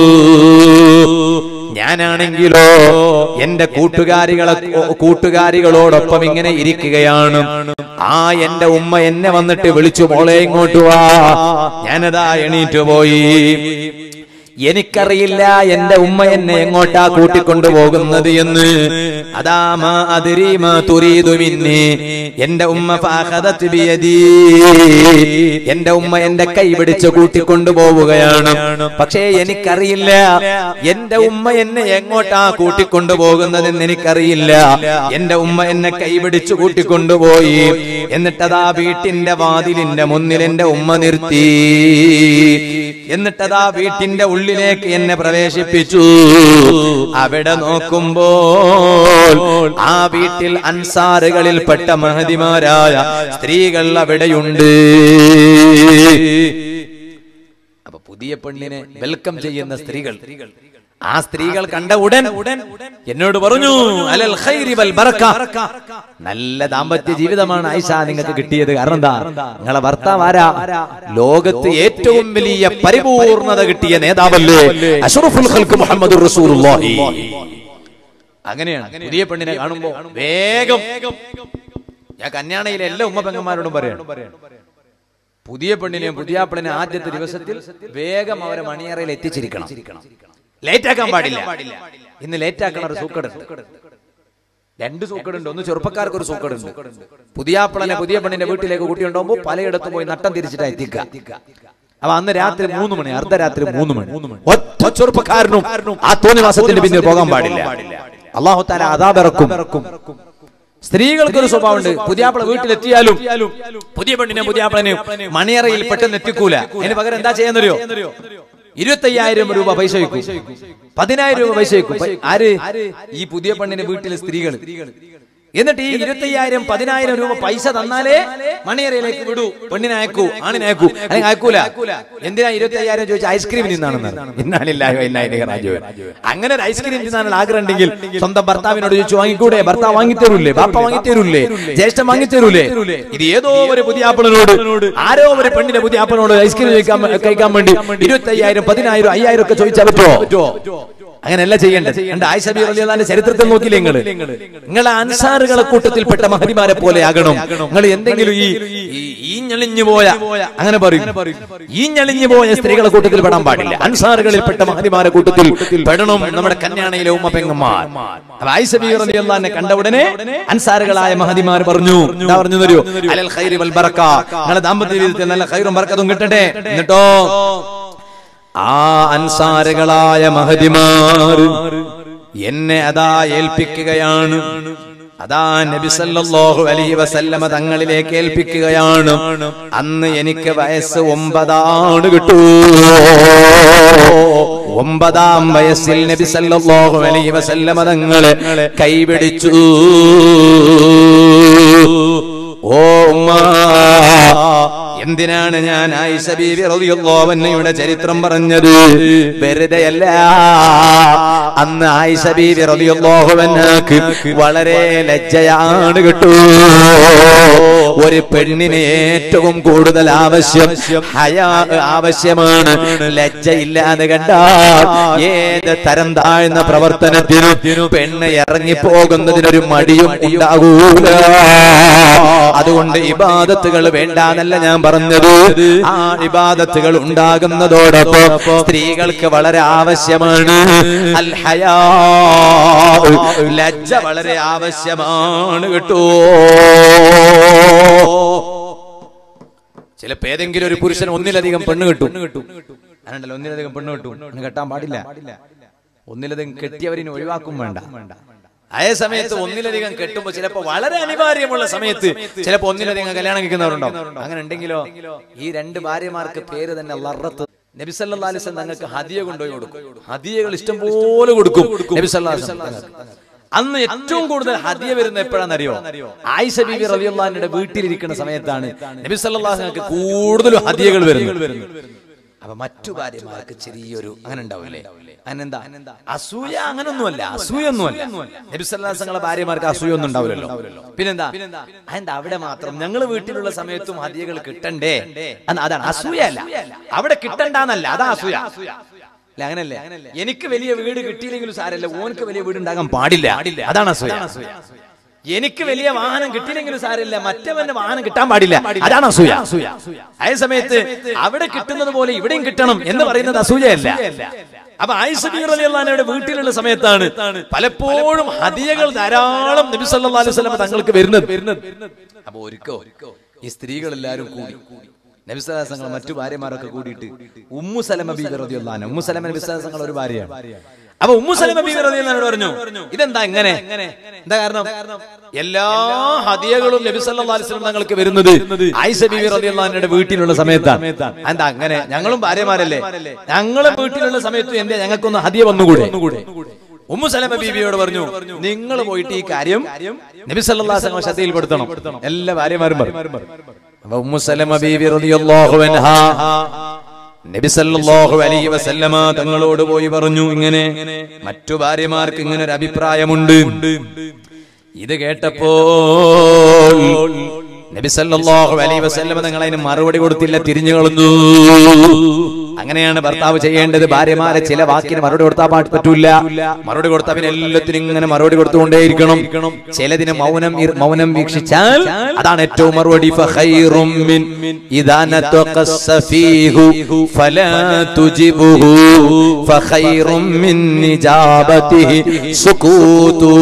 ഞാനാണെങ്കിലോ എന്റെ കൂട്ടുകാരികളെ കൂട്ടുകാരികളോടൊപ്പം ഇങ്ങനെ ഇരിക്കുകയാണ് ആ എന്റെ ഉമ്മ എന്നെ വന്നിട്ട് വിളിച്ചു മോളെ ഇങ്ങോട്ട് വാ ഞാനതാ എണീറ്റു പോയി എനിക്കറിയില്ല എന്റെ ഉമ്മ എന്നെ എങ്ങോട്ടാ കൂട്ടിക്കൊണ്ടുപോകുന്നത് എന്ന് അതാമാ അതിരീമാ തുരീതു മിന്നി എന്റെ ഉമ്മ ഫാഖദത് ബിയദീ എന്റെ ഉമ്മ എന്റെ കൈ പിടിച്ച് കൂട്ടിക്കൊണ്ടുപോവുകയാണ് പക്ഷേ എനിക്കറിയില്ല എന്റെ ഉമ്മ എന്നെ എങ്ങോട്ടാ കൂട്ടിക്കൊണ്ടുപോകുന്നതെന്ന് എനിക്കറിയില്ല എന്റെ ഉമ്മ എന്നെ കൈ പിടിച്ച് കൂട്ടിക്കൊണ്ടുപോയി എന്നിട്ടതാ വീട്ടിന്റെ വാതിലിന്റെ മുന്നിൽ എന്റെ ഉമ്മ നിർത്തി എന്നിട്ടതാ വീട്ടിന്റെ ഉള്ളിലേക്ക് എന്നെ പ്രവേശിപ്പിച്ചു അവിടെ നോക്കുമ്പോൾ ആ വീട്ടിൽ അൻസാറുകളിൽപ്പെട്ട മഹതിമാരായ സ്ത്രീകൾ അവിടെയുണ്ട് അപ്പൊ പുതിയ പെണ്ണിനെ വെൽക്കം ചെയ്യുന്ന സ്ത്രീകൾ ആ സ്ത്രീകൾ കണ്ട ഉടൻ എന്നോട് പറഞ്ഞു അലൽ ഖൈരി വൽ ബറക നല്ല ദാമ്പത്യ ജീവിതമാണ് ആയിഷ നിങ്ങൾക്ക് കിട്ടിയത് കാരണം എന്താ നിങ്ങളെ ഭർത്താവ് ആരാ ലോകത്ത് ഏറ്റവും വലിയ പരിപൂർണത കിട്ടിയ നേതാവല്ലേ അഷ്റഫുൽ ഖൽഖ് മുഹമ്മദുർ റസൂലുള്ളാഹി അങ്ങനെയാണ് പുതിയ പെണ്ണിനെ കാണുമ്പോ വേഗം ഞാൻ കന്യാണയിലെ എല്ലാ ഉമ്മ പെങ്ങന്മാരോടും പറയാം പുതിയ പെണ്ണിനെയും പുതിയാപ്പിളിനെ ആദ്യത്തെ ദിവസത്തിൽ വേഗം അവരെ മണിയറയിൽ എത്തിച്ചിരിക്കണം ലേറ്റ് ആക്കാൻ പാടില്ല ഇന്ന് ലേറ്റ് ആക്കണ ഒരു സൂക്കടുണ്ട് രണ്ട് സൂക്കടുണ്ട് ഒന്ന് ചെറുപ്പക്കാർക്ക് ഒരു സൂക്കടുണ്ട് പുതിയാപ്പിളനെ പുതിയ പെണ്ണിന്റെ വീട്ടിലേക്ക് കൂട്ടിയുണ്ടാകുമ്പോൾ പലയിടത്തും പോയി നട്ടം തിരിച്ചിട്ടാ എത്തിക്കുക അപ്പൊ അന്ന് രാത്രി മൂന്ന് മണി അർദ്ധരാത്രി മൂന്ന് മണി ഒറ്റ ചെറുപ്പക്കാരനും ആ തോന്നിവാസത്തിന്റെ പിന്നിൽ പോകാൻ പാടില്ല അള്ളാഹു താല അതാബിറക്കും സ്ത്രീകൾക്ക് ഒരു സ്വഭാവമുണ്ട് പുതിയാപ്പിള വീട്ടിലെത്തിയാലും പുതിയ പെണ്ണിനെ പുതിയാപ്പിളനെയും മണിയറയിൽ പെട്ടെന്ന് എത്തിക്കൂല അതിന് പകരം എന്താ ചെയ്യാന്നറിയോ ഇരുപത്തയ്യായിരം രൂപ പൈസ വയ്ക്കും പതിനായിരം രൂപ പൈസ വയ്ക്കും പ- ആര് ഈ പുതിയ പെണ്ണിന്റെ വീട്ടിലെ സ്ത്രീകൾ എന്നിട്ട് ഈ ഇരുപത്തയ്യായിരം പതിനായിരം രൂപ പൈസ തന്നാലേ മണിയറയിലേക്ക് വിടൂ പെണ്ണിനെ അയക്കൂ ആണിനെ അയക്കൂ അല്ലെങ്കിൽ അയക്കൂല എന്തിനാ ഇരുപത്തി അയ്യായിരം ചോദിച്ച ഐസ്ക്രീം നിന്നാണെന്ന് ഇന്നാലില്ലായോ ഇന്നായി രാജു അങ്ങനെ ഒരു ഐസ്ക്രീം തിന്നാനുള്ള ആഗ്രഹം ഉണ്ടെങ്കിൽ സ്വന്തം ഭർത്താവിനോട് ചോദിച്ചു വാങ്ങിക്കൂടെ ഭർത്താവ് വാങ്ങിത്തരൂല്ലേ ബാപ്പ വാങ്ങിത്തരൂല്ലേ ജ്യേഷ്ഠൻ വാങ്ങിത്തരൂലേ ഇത് ഏതോ ഒരു പുതിയ ആപ്പിളിനോട് ആരോ ഒരു പെണ്ണിന്റെ പുതിയ ആപ്പിളിനോട് ഐസ്ക്രീം കഴിക്കാൻ കഴിക്കാൻ വേണ്ടി ഇരുപത്തി അയ്യായിരം പതിനായിരം അയ്യായിരം ഒക്കെ ചോദിച്ചാൽ പറ്റുമോ അങ്ങനെയല്ല ചെയ്യേണ്ടത് എന്റെ ആയിഷബി റളിയല്ലാഹുവിന്റെ ചരിത്രത്തിൽ നോക്കിയില്ലേ നിങ്ങൾ നിങ്ങൾ അൻസാറുകളെ കൂട്ടത്തിൽപ്പെട്ട മഹതിമാരെ പോലെ ആകണം നിങ്ങൾ എന്തെങ്കിലും ഈ ഈ- ഈ ഞെളിഞ്ഞു പോയ അങ്ങനെ പറയും ഈ ഞെളിഞ്ഞു പോയ സ്ത്രീകളെ കൂട്ടത്തിൽ പെടാൻ പാടില്ല അൻസാറുകളിൽപ്പെട്ട മഹതിമാരെ കൂട്ടത്തിൽ പെടണം നമ്മുടെ കന്യാണയിലെ ഉമ്മ പെങ്ങന്മാർ അപ്പൊ ആയിഷബി റളിയല്ലാഹുവിനെ കണ്ട ഉടനെ അൻസാറുകളായ മഹതിമാർ പറഞ്ഞു എന്താ പറഞ്ഞു തരൂ അലൽ ഖൈരി വൽ ബറക നിങ്ങളുടെ ദാമ്പത്യ ജീവിതത്തിൽ നല്ല ഖൈറും ബർക്കത്തും കിട്ടട്ടെ എന്നിട്ടോ ആ അൻസാരകളായ മഹതിമാർ എന്നെ അതാ ഏൽപ്പിക്കുകയാണ് അതാ നബി സല്ലല്ലാഹു അലൈഹി വസല്ലമ തങ്ങളിലേക്ക് ഏൽപ്പിക്കുകയാണ് അന്ന് എനിക്ക് വയസ്സ് ഒമ്പതാണ് കിട്ടൂ ഒമ്പതാം വയസ്സിൽ നബി സല്ലല്ലാഹു അലൈഹി വസല്ലമ തങ്ങളെ കൈപിടിച്ചു ഓ ഉമ്മ എന്തിനാണ് ഞാൻ ആയിഷ ബീവി റളിയല്ലാഹു അൻഹയുടെ ചരിത്രം പറഞ്ഞത് വെറുതെയല്ല അന്ന് ആയിഷ ബീവി റളിയല്ലാഹു അൻഹക്ക് വളരെ ലജ്ജയാണ് കിട്ടൂ ഒരു പെണ്ണിന് ഏറ്റവും കൂടുതൽ ആവശ്യം ഹയാ ആവശ്യമാണ് ലജ്ജയില്ലാതെ കണ്ടാൽ ഏത് തരം താഴ്ന്ന പ്രവർത്തനത്തിനും പെണ്ണ് ഇറങ്ങിപ്പോകുന്നതിനൊരു മടിയും ഉണ്ടാകൂല അതുകൊണ്ട് ഇബാദത്തുകൾ വേണ്ടാന്നല്ല ഞാൻ പറഞ്ഞത് ആ ഇബാദത്തുകൾ ഉണ്ടാകുന്നതോടൊപ്പം സ്ത്രീകൾക്ക് വളരെ ആവശ്യമാണ് അൽ ഹയാ ലജ്ജ വളരെ ആവശ്യമാണ് കേട്ടോ ചിലപ്പോ ഏതെങ്കിലും ഒരു പുരുഷൻ ഒന്നിലധികം പെണ്ണ് കിട്ടും അങ്ങനല്ലോ ഒന്നിലധികം പെണ്ണ് കിട്ടും പെണ്ണ് കെട്ടാൻ പാടില്ല ഒന്നിലധികം കെട്ടിയവരിനെ ഒഴിവാക്കും വേണ്ട അതേ സമയത്ത് ഒന്നിലധികം കെട്ടുമ്പോ ചിലപ്പോ വളരെ അനിവാര്യമുള്ള സമയത്ത് ചിലപ്പോ ഒന്നിലധികം കല്യാണം കഴിക്കുന്നവരുണ്ടാവും അങ്ങനെ ഉണ്ടെങ്കിലോ ഈ രണ്ട് ഭാര്യമാർക്ക് പേര് തന്നെ ലറത്ത് നബി സല്ലല്ലാഹു അലൈഹി വസല്ലം തങ്ങൾക്ക് ഹദിയ കൊണ്ടുപോയി കൊടുക്കും ഹദിയകൾ ഇഷ്ടം പോലെ കൊടുക്കും നബി സല്ലല്ലാഹു അലൈഹി വസല്ലം തങ്ങൾക്ക്. അന്ന് ഏറ്റവും കൂടുതൽ ഹദിയ വരുന്ന എപ്പോഴാണെന്നറിയോ ആയിഷ ബീബി റളിയല്ലാഹുവിന്റെ വീട്ടിലിരിക്കുന്ന സമയത്താണ് നബി സല്ലല്ലാഹു അലൈഹി വസല്ലം കൂടുതലും ഹദിയകൾ വരുന്നത് അപ്പൊ മറ്റു ഭാര്യമാർക്ക് ചെറിയൊരു അങ്ങനെ ഉണ്ടാവില്ലേ അതിനെന്താ അസൂയ അങ്ങനൊന്നുമല്ല അസൂയൊന്നുമല്ല നബിസല്ലാസങ്ങളെ ഭാര്യമാർക്ക് അസൂയ ഒന്നും ഉണ്ടാവില്ലല്ലോ പിന്നെന്താ അതെന്താ അവിടെ മാത്രം ഞങ്ങൾ വീട്ടിലുള്ള സമയത്തും ഹദിയകൾ കിട്ടണ്ടേ അന്ന് അതാണ് അസൂയ അല്ല അവിടെ കിട്ടണ്ടെന്നല്ല അതാ അസൂയ അല്ല അങ്ങനല്ലേ എനിക്ക് വലിയ വീട് കിട്ടിയില്ലെങ്കിലും സാരല്ല ഓനക്ക് വലിയ വീട് ഉണ്ടാകാൻ പാടില്ല അതാണ് അസൂയ എനിക്ക് വലിയ വാഹനം കിട്ടിയില്ലെങ്കിലും സാരമില്ല മറ്റവന്റെ വാഹനം കിട്ടാൻ പാടില്ല അതാണ് അസൂയ അതേ സമയത്ത് അവിടെ കിട്ടുന്നത് പോലെ ഇവിടെയും കിട്ടണം എന്ന് പറയുന്നത് അസൂയയല്ല അപ്പൊ ആയിഷയുടെ വീട്ടിലുള്ള സമയത്താണ് പലപ്പോഴും ഹദിയകൾ ധാരാളം നബി സല്ലല്ലാഹു അലൈഹി വസല്ലം തങ്ങൾക്ക് വരുന്നത് അപ്പൊ ഒരുക്കോ ഈ സ്ത്രീകൾ എല്ലാവരും കൂടി നബിസ്വലാസങ്ങൾ മറ്റു ഭാര്യമാരൊക്കെ കൂടിയിട്ട് ഉമ്മു സലമ ബീബി റളിയല്ലാഹു അൻഹ ഉമ്മു സലമ നബിസ്വലാസങ്ങൾ ഒരു ഭാര്യയാണ് അപ്പൊ ഉമ്മു സലമ ബീബി റളിയല്ലാഹു പറഞ്ഞു ഇതെന്താ ഇങ്ങനെ എന്താ കാരണം എല്ലാ ഹദിയകളും നബി സല്ലല്ലാഹു അലൈഹി വസല്ലം തങ്ങൾക്ക് വരുന്നത് ആയിഷ ബീബി റളിയല്ലാഹു അൻഹയുടെ വീട്ടിലുള്ള സമയത്താണ് എന്താ അങ്ങനെ ഞങ്ങളും ഭാര്യമാരല്ലേ ഞങ്ങളെ വീട്ടിലുള്ള സമയത്തും എന്താ ഞങ്ങൾക്കൊന്ന് ഹദിയ വന്നുകൂടെ ഉമ്മു സലമ ബീബിയോട് പറഞ്ഞു നിങ്ങൾ പോയിട്ട് ഈ കാര്യം നബി സല്ലല്ലാഹു അലൈഹി വസല്ലം ശ്രദ്ധയിൽപ്പെടുത്തണം എല്ലാ ഭാര്യമാരും പറഞ്ഞു അപ്പൊ ഉമ്മു സലമ ബീബി റളിയല്ലാഹു അൻഹാ നബി സല്ലല്ലാഹു അലൈഹി വസല്ലമ തങ്ങളോട് പോയി പറഞ്ഞു ഇങ്ങനെ മറ്റു ഭാര്യമാർക്ക് ഇങ്ങനെ ഒരു അഭിപ്രായമുണ്ട് ഇത് കേട്ടപ്പോൾ നബി സല്ലല്ലാഹു അലൈഹി വസല്ലമ തങ്ങൾ അതിന് മറുപടി കൊടുത്തില്ല തിരിഞ്ഞു കളഞ്ഞു അങ്ങനെയാണ് ഭർത്താവ് ചെയ്യേണ്ടത് ഭാര്യമാരെ ചില വാക്കിന് മറുപടി കൊടുത്താൽ പാ- പറ്റൂല മറുപടി കൊടുത്താൽ പിന്നെ എല്ലാത്തിനും ഇങ്ങനെ മറുപടി കൊടുത്തുകൊണ്ടേയിരിക്കണം ചിലതിന് മൗനം ഇർ- മൗനം വീക്ഷിച്ചാൽ അതാണ് ഏറ്റവും മറുപടി ഫഖൈറും മിൻ ഇദാ നതഖ സഫീഹു ഫലാ തുജിബുഹു ഫഖൈറും മിൻ നിജാബതിഹി സുകൂതു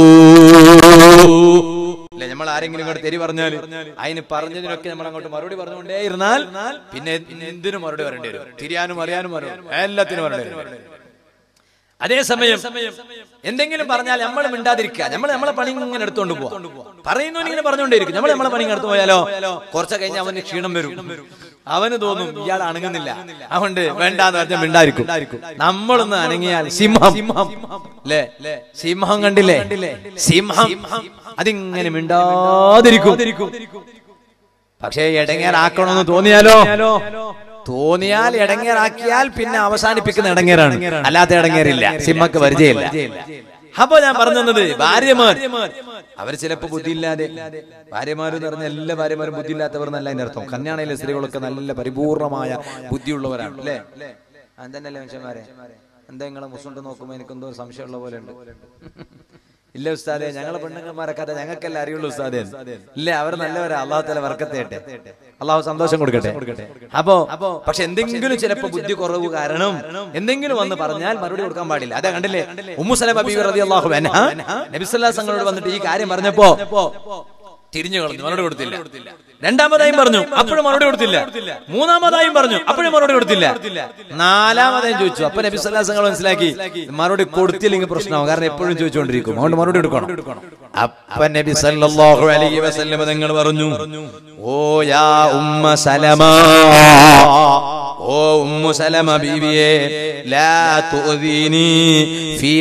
അല്ലെ നമ്മൾ ആരെങ്കിലും ഇങ്ങോട്ട് തെരി പറഞ്ഞാൽ അതിന് പറഞ്ഞതിനൊക്കെ നമ്മൾ അങ്ങോട്ട് മറുപടി പറഞ്ഞുകൊണ്ടേ ഇരുന്നാൽ പിന്നെ എന്തിനും മറുപടി പറയേണ്ടി വരും തിരിയാനും അറിയാനും അറിയാം എല്ലാത്തിനും പറയേണ്ടി വരും അതേസമയം എന്തെങ്കിലും പറഞ്ഞാൽ നമ്മൾ മിണ്ടാതിരിക്കുക നമ്മൾ നമ്മളെ പണി ഇങ്ങനെ എടുത്തുകൊണ്ട് പോവാം പറയുന്നവൻ ഇങ്ങനെ പറഞ്ഞുകൊണ്ടേയിരിക്കും നമ്മൾ നമ്മളെ പണി ഇങ്ങനെ എടുത്തു പോയാലോ കുറച്ച് കഴിഞ്ഞാൽ അവന് ക്ഷീണം വരും അവന് തോന്നും ഇയാൾ അണങ്ങുന്നില്ല അതുകൊണ്ട് വേണ്ടാന്ന് പറഞ്ഞാൽ മിണ്ടായിരിക്കും നമ്മളൊന്ന് അനങ്ങിയാൽ സിംഹം അല്ലേ സിംഹം കണ്ടില്ലേ സിംഹം അതിങ്ങനെ മിണ്ടാതിരിക്കും പക്ഷേ ഇടങ്ങേറാക്കണമെന്ന് തോന്നിയാലോ തോന്നിയാൽ ഇടങ്ങേറാക്കിയാൽ പിന്നെ അവസാനിപ്പിക്കുന്ന ഇടങ്ങേറാണ് അല്ലാത്ത ഇടങ്ങേറില്ല സിംഹക്ക് പരിചയമില്ല അപ്പൊ ഞാൻ പറഞ്ഞത് ഭാര്യമാർ അവർ ചിലപ്പോ ബുദ്ധിയില്ലാതെ ഭാര്യമാർ എന്ന് പറഞ്ഞ എല്ലാ ഭാര്യമാരും ബുദ്ധിയില്ലാത്തവർ എന്നല്ല അതിന്റെ അർത്ഥം കല്യാണയിലെ സ്ത്രീകളൊക്കെ നല്ല പരിപൂർണമായ ബുദ്ധിയുള്ളവരാണ് അല്ലേ അതന്നല്ലേ മനുഷ്യന്മാരെ എന്താ നിങ്ങളെ മുസ്ലിം നോക്കുമ്പോ എനിക്കെന്തോ സംശയമുള്ള പോലെ ഉണ്ട് ഇല്ല ഉസ്താദെ ഞങ്ങളെ പെണ്ണുങ്ങന്മാരെ കഥ ഞങ്ങൾക്കല്ല അറിയുള്ളൂ ഉസ്താദെ ഇല്ല അവർ നല്ലവരാ അള്ളാഹു തല വർക്കത്തേട്ടെ അള്ളാഹു സന്തോഷം കൊടുക്കട്ടെ അപ്പോ പക്ഷെ എന്തെങ്കിലും ചിലപ്പോ ബുദ്ധി കുറവ് കാരണം എന്തെങ്കിലും വന്ന് പറഞ്ഞാൽ മറുപടി കൊടുക്കാൻ പാടില്ല അതാ കണ്ടില്ലേ ഉമ്മുസലം അബീബ് റളിയല്ലാഹു അൻഹ നബി സല്ലല്ലാഹു അലൈഹി വസല്ലമയോട് വന്നിട്ട് ഈ കാര്യം പറഞ്ഞപ്പോ തിരിഞ്ഞു കളഞ്ഞു മറുപടി കൊടുത്തില്ല രണ്ടാമതായും പറഞ്ഞു അപ്പോഴും മറുപടി കൊടുത്തില്ല മൂന്നാമതായും പറഞ്ഞു അപ്പോഴും മറുപടി കൊടുത്തില്ല നാലാമതായും ചോദിച്ചു അപ്പൊ നബി സല്ലല്ലാഹു അലൈഹി വസല്ലം മനസ്സിലാക്കി മറുപടി കൊടുത്തില്ലെങ്കിൽ പ്രശ്നമാവും കാരണം എപ്പോഴും ചോദിച്ചുകൊണ്ടിരിക്കും അതുകൊണ്ട് മറുപടി കൊടുക്കണം അപ്പൊ നബി സല്ലല്ലാഹു അലൈഹി വസല്ലം നിങ്ങൾ പറഞ്ഞു ഓ യാ ഉമ്മ സലമ ഓ ഉമ്മു സലമ ബീവിയെ ലാ തുഅദീനി ഫി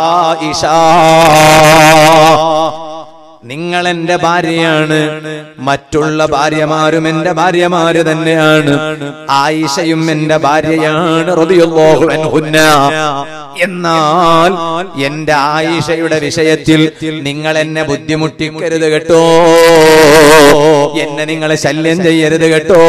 ആയിഷ നിങ്ങൾ എന്റെ ഭാര്യയാണ് മറ്റുള്ള ഭാര്യമാരും എന്റെ ഭാര്യമാര് തന്നെയാണ് ആയിഷയും എന്റെ ഭാര്യയാണ് റളിയല്ലാഹു അൻഹുന്ന എന്നാൽ എന്റെ ആയിഷയുടെ വിഷയത്തിൽ നിങ്ങൾ എന്നെ ബുദ്ധിമുട്ടിക്കരുത് കേട്ടോ എന്നെ നിങ്ങൾ ശല്യം ചെയ്യരുത് കേട്ടോ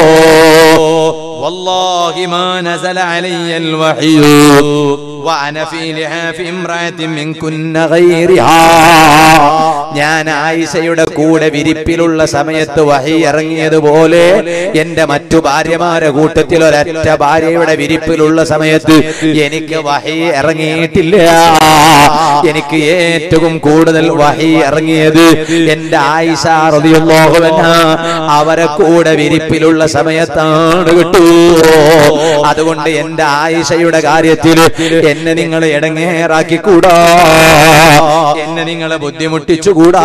والله ما نزل علي الوحي وانا في لحاف امرأة منكن غيرها ഞാൻ ആയിഷയുടെ കൂടെ വിരിപ്പിലുള്ള സമയത്ത് വഹി ഇറങ്ങിയതുപോലെ എന്റെ മറ്റു ഭാര്യമാരെ കൂട്ടത്തിൽ ഒരൊറ്റ ഭാര്യയുടെ വിരിപ്പിലുള്ള സമയത്ത് എനിക്ക് വഹി ഇറങ്ങിയിട്ടില്ല എനിക്ക് ഏറ്റവും കൂടുതൽ വഹി ഇറങ്ങിയത് എന്റെ ആയിഷ റളിയല്ലാഹു അൻഹ അവരെ കൂടെ വിരിപ്പിലുള്ള സമയത്താണ് കിട്ടൂ അതുകൊണ്ട് എന്റെ ആയിഷയുടെ കാര്യത്തിൽ എന്നെ നിങ്ങൾ ഇടങ്ങേറാക്കിക്കൂടാ എന്നെ നിങ്ങളെ ബുദ്ധിമുട്ടിച്ചുകൂടാ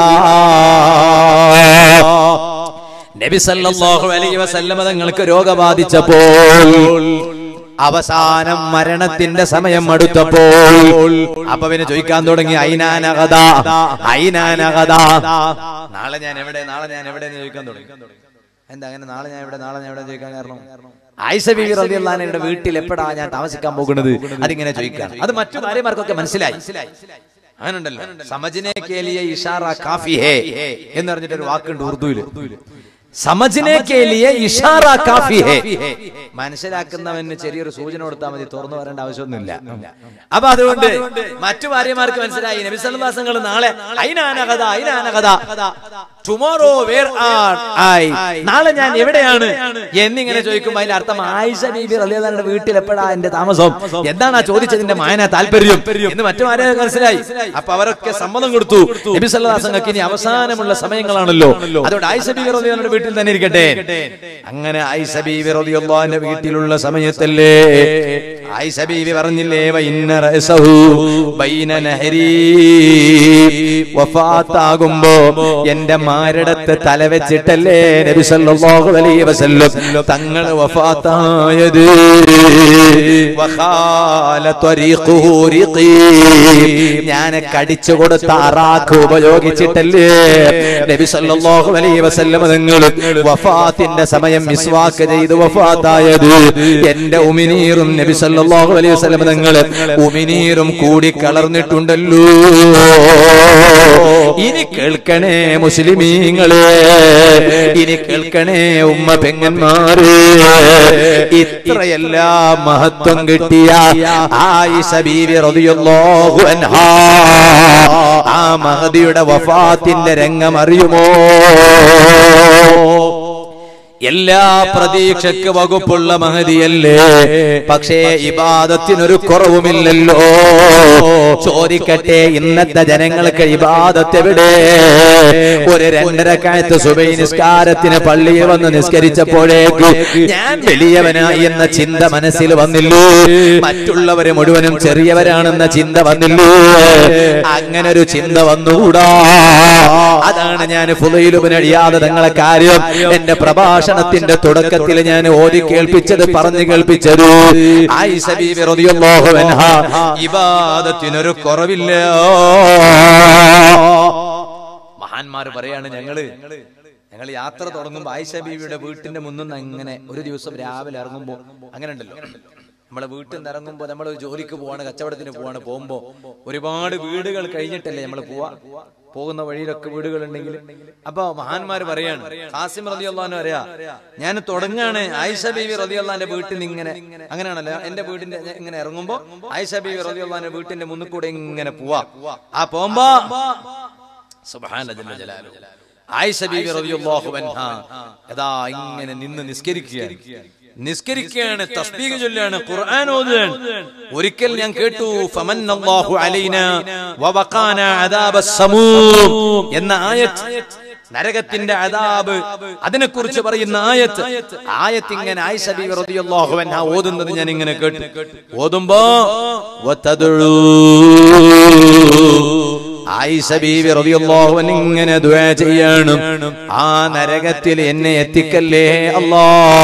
നബി സല്ലല്ലാഹു അലൈഹി വസല്ലമ തങ്ങൾക്ക് രോഗം ബാധിച്ചപ്പോൾ അവസാനം മരണത്തിന്റെ സമയം അടുത്തപ്പോൾ അപ്പൊ പിന്നെ ചോദിക്കാൻ തുടങ്ങി ഐനാനകഥ ഐനാനകഥ നാളെ ഞാൻ എവിടെ നാളെ ഞാൻ എവിടെ എന്ന് ചോദിക്കാൻ തുടങ്ങി എന്താ അങ്ങനെ നാളെ ഞാൻ എവിടെ നാളെ ഞാൻ എവിടെ ചോദിക്കാൻ കാരണം ആയിഷ ബീവി റളിയല്ലാഹുവിന്റെ വീട്ടിൽ എപ്പോഴാ ഞാൻ താമസിക്കാൻ പോകുന്നത് അതിങ്ങനെ ചോദിക്കാൻ അത് മറ്റു ഭാര്യമാർക്കൊക്കെ മനസ്സിലായി അങ്ങനുണ്ടല്ലോ സമജിനെ കേലിയ ഇഷാറ കാഫി ഹേ എന്ന് പറഞ്ഞിട്ട് ഒരു വാക്കുണ്ട് ഉറുദുവില് സമജിനെ കേലിയ ഇഷാറ കാഫി ഹേ മനസ്സിലാക്കുന്നവന് ചെറിയൊരു സൂചന കൊടുത്താൽ മതി തുറന്നു വരേണ്ട ആവശ്യമൊന്നുമില്ല അപ്പൊ അതുകൊണ്ട് മറ്റു ഭാര്യമാർക്ക് മനസ്സിലായി നബിസല്ലാസങ്ങൾ നാളെ ഐനാനകഥ ഐനാനകഥ ടുമോറോ വേർ ആർ ഐ നാളെ ഞാൻ എവിടെയാണ് എന്നിങ്ങനെ ചോദിക്കുമ്പോൾ അതിന്റെ അർത്ഥം ആയിഷ ബീബി റലിയുടെ വീട്ടിൽ എപ്പോഴാ എന്റെ താമസം എന്താണ് ആ ചോദിച്ചതിന്റെ മായന താല്പര്യം എന്ന് മറ്റു ആരെ മനസ്സിലായി അപ്പൊ അവരൊക്കെ സമ്മതം കൊടുത്തു നബി സല്ലാസങ്ങൾക്ക് ഇനി അവസാനമുള്ള സമയങ്ങളാണല്ലോ അതുകൊണ്ട് ആയിഷ ബീബി റലിയുടെ വീട്ടിൽ തന്നെ ഇരിക്കട്ടെ അങ്ങനെ ആയിഷ ബീബി റലിയുടെ വീട്ടിലുള്ള സമയത്തല്ലേ ആയിഷ ബീബി പറഞ്ഞില്ലേ വൈന്ന റഅസഹു ബൈന നഹരി വഫാത്താകുമ്പോ എന്റെ മാരടത്ത് തല വെച്ചിട്ടല്ലേ നബി സല്ലല്ലാഹു അലൈഹി വസല്ലം തങ്ങൾ വഫാത്തായത് വഖാല ത്വരീഖുഹു റിഖീ ഞാൻ കടിച്ചു കൊടുത്ത അറാഖ് ഉപയോഗിച്ചിട്ടല്ലേ നബി സല്ലല്ലാഹു അലൈഹി വസല്ലം തങ്ങൾ വഫാത്തിന്റെ സമയം മിസ്വാക്ക് ചെയ്ത് വഫാത്തായത് എന്റെ ഉമിനീറും നബി സല്ലല്ലാഹു അലൈഹി വസല്ലം തങ്ങൾ ഉമിനീറും കൂടി കളർന്നിട്ടുണ്ടല്ലോ ഇനി കേൾക്കണേ മുസ്ലിമീങ്ങളെ ഇനി കേൾക്കണേ ഉമ്മ പെങ്ങന്മാര് ഇത്രയെല്ലാം മഹത്വം കിട്ടിയ ആയിഷ ബീവി റളിയല്ലാഹു അൻഹാ ആ മഹദിയുടെ വഫാത്തിന്റെ രംഗം അറിയുമോ എല്ലാ പ്രതീക്ഷയ്ക്ക് വകുപ്പുള്ള മഹതിയല്ലേ പക്ഷേ ഇബാദത്തിനൊരു കുറവുമില്ലല്ലോ ചോദിക്കട്ടെ ഇന്നത്തെ ജനങ്ങൾക്ക് ഇബാദത്ത് എവിടെ ഒരു രണ്ടര കാലത്ത് സുബൈ നിസ്കാരത്തിന് പള്ളിയിൽ വന്ന് നിസ്കരിച്ചപ്പോഴേക്ക് ഞാൻ വലിയവനായി എന്ന ചിന്ത മനസ്സിൽ വന്നില്ലൂ മറ്റുള്ളവര് മുഴുവനും ചെറിയവരാണെന്ന ചിന്ത വന്നില്ലൂ അങ്ങനെ ഒരു ചിന്ത വന്നുകൂടാ അതാണ് ഞാൻ ഫുലയിലുപനഴിയാതെ തങ്ങളെ കാര്യം എന്റെ പ്രഭാഷ പ്രഭാഷണത്തിന്റെ തുടക്കത്തിൽ ഞാൻ ഓതി കേൾപ്പിച്ചത് പറഞ്ഞു കേൾപ്പിച്ചത് ആയിഷ ബീവി റളിയല്ലാഹു അൻഹ ഇബാദത്തിനൊരു കുറവില്ല മഹാന്മാർ പറയാണ് ഞങ്ങള് ഞങ്ങൾ യാത്ര തുടങ്ങുമ്പോൾ ആയിഷ ബീവിയുടെ വീട്ടിന്റെ മുന്നിൽ നിന്ന് അങ്ങനെ ഒരു ദിവസം രാവിലെ ഇറങ്ങുമ്പോ അങ്ങനെ ഉണ്ടല്ലോ നമ്മളെ വീട്ടിൽ നിന്ന് ഇറങ്ങുമ്പോ നമ്മൾ ജോലിക്ക് പോവാണ് കച്ചവടത്തിന് പോവാണ് പോകുമ്പോ ഒരുപാട് വീടുകൾ കഴിഞ്ഞിട്ടല്ലേ നമ്മൾ പോവാ പോകുന്ന വഴിയിലൊക്കെ വീടുകൾ ഉണ്ടെങ്കിൽ അപ്പൊ മഹാന്മാര് പറയാണ് ഖാസിം റതി അള്ളഹാന് പറയാ ഞാൻ തുടങ്ങാണ് ആയിഷ ബീവി റതി അള്ളഹാന്റെ വീട്ടിൽ നിന്ന് ഇങ്ങനെ അങ്ങനെയാണല്ലോ എന്റെ വീടിന്റെ ഞാൻ ഇങ്ങനെ ഇറങ്ങുമ്പോ ആയിഷ ബീവി റതി അള്ളഹാന്റെ വീട്ടിന്റെ മുന്നിൽ കൂടെ ഇങ്ങനെ പോവാ ആ പോകുമ്പോ സുബ്ഹാന ജല്ല ജലാലുഹു. ആയിഷ ബീവി റളിയല്ലാഹു അൻഹ അതാ ഇങ്ങനെ നിന്ന് നിസ്കരിക്കുകയാണ് നിസ്കരിക്കുകയാണ് തസ്ബീഹ് ചൊല്ലാണ് ഖുർആൻ ഓതുകയാണ് ഒരിക്കൽ ഞാൻ കേട്ടു ഫമന്നല്ലാഹു അലൈന വവഖാന അദാബസ് സമൂം എന്ന ആയത്ത് നരകത്തിന്റെ അതാബ് അതിനെക്കുറിച്ച് പറയുന്ന ആയത്ത് ആയത്ത് ഇങ്ങനെ ആയിഷ ബീവി റളിയല്ലാഹു അൻഹ ഓതുന്നത് ഞാൻ ഇങ്ങനെ കേട്ടു ഓതുമ്പോ വതദഉ ആയിഷ ബീവി റളിയല്ലാഹു അൻഹ ഇങ്ങനെ ദുആ ചെയ്യാണ് ആ നരകത്തിൽ എന്നെ എത്തിക്കല്ലേ അല്ലാ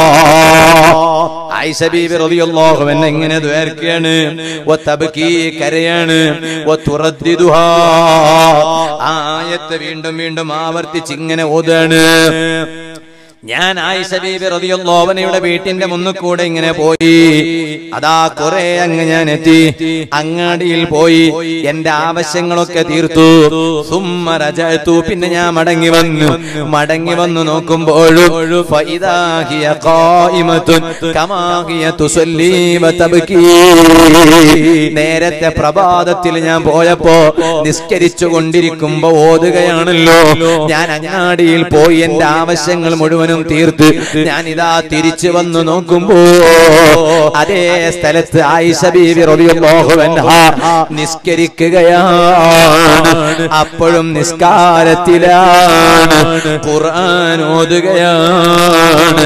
ആയിഷ ബീവി റളിയല്ലാഹു അൻഹ ഇങ്ങനെ ദ്വാരക്കുകയാണ് വതബ്കി കരയാണ് വതുറദ്ദിദുഹാ ആ ആയത്ത് വീണ്ടും വീണ്ടും ആവർത്തിച്ച് ഇങ്ങനെ ഓതാണ് ഞാൻ ആയിഷ ബീബി റളിയല്ലാഹുവിനയുടെ വീട്ടിന്റെ മുന്നിൽ കൂടെ ഇങ്ങനെ പോയി അതാ കുറെ അങ്ങ് ഞാൻ എത്തി അങ്ങാടിയിൽ പോയി എന്റെ ആവശ്യങ്ങളൊക്കെ തീർത്തു സുമ്മ റജഅതു പിന്നെ ഞാൻ മടങ്ങി വന്നു മടങ്ങി വന്നു നോക്കുമ്പോഴും ഫഇദാ ഹിയ ഖായിമത്തുൻ കമാ ഹിയ തുസല്ലി വതബ്കി നേരത്തെ പ്രഭാതത്തിൽ ഞാൻ പോയപ്പോ നിസ്കരിച്ചു കൊണ്ടിരിക്കുമ്പോ ഓതുകയാണല്ലോ ഞാൻ അങ്ങാടിയിൽ പോയി എന്റെ ആവശ്യങ്ങൾ മുഴുവനും തീർത്ത് ഞാൻ ഇതാ തിരിച്ചു വന്നു നോക്കുമ്പോ അതേ സ്ഥലത്ത് ആയിഷ ബീവി റളിയല്ലാഹു അൻഹ നിസ്കരിക്കുകയാണ് അപ്പോഴും നിസ്കാരത്തിലാണ് ഖുർആൻ ഓതുകയാണ്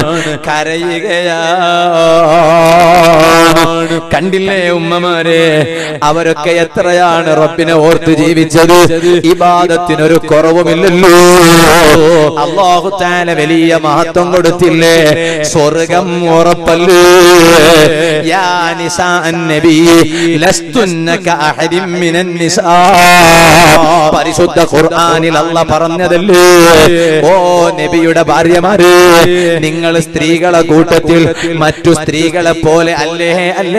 കരയുകയാണ് കണ്ടില്ലേ ഉമ്മമാരെ അവരൊക്കെ എത്രയാണ് റബ്ബിനെ ഓർത്ത് ജീവിച്ചത് ഇബാദത്തിനൊരു കുറവുമില്ലല്ലോ അള്ളാഹു താല വലിയ മഹത്വം കൊടുത്തില്ലേ സ്വർഗം ഉറപ്പല്ലേ യാ നിസാ നബി ലസ്തുന്ന കഅഹദിൻ മിനൻ നിസാ പരിശുദ്ധ ഖുർആനിൽ അല്ല പറഞ്ഞതല്ലേ ഓ നബിയുടെ ഭാര്യമാര് നിങ്ങൾ സ്ത്രീകളെ കൂട്ടത്തിൽ മറ്റു സ്ത്രീകളെ പോലെ അല്ലേ അല്ല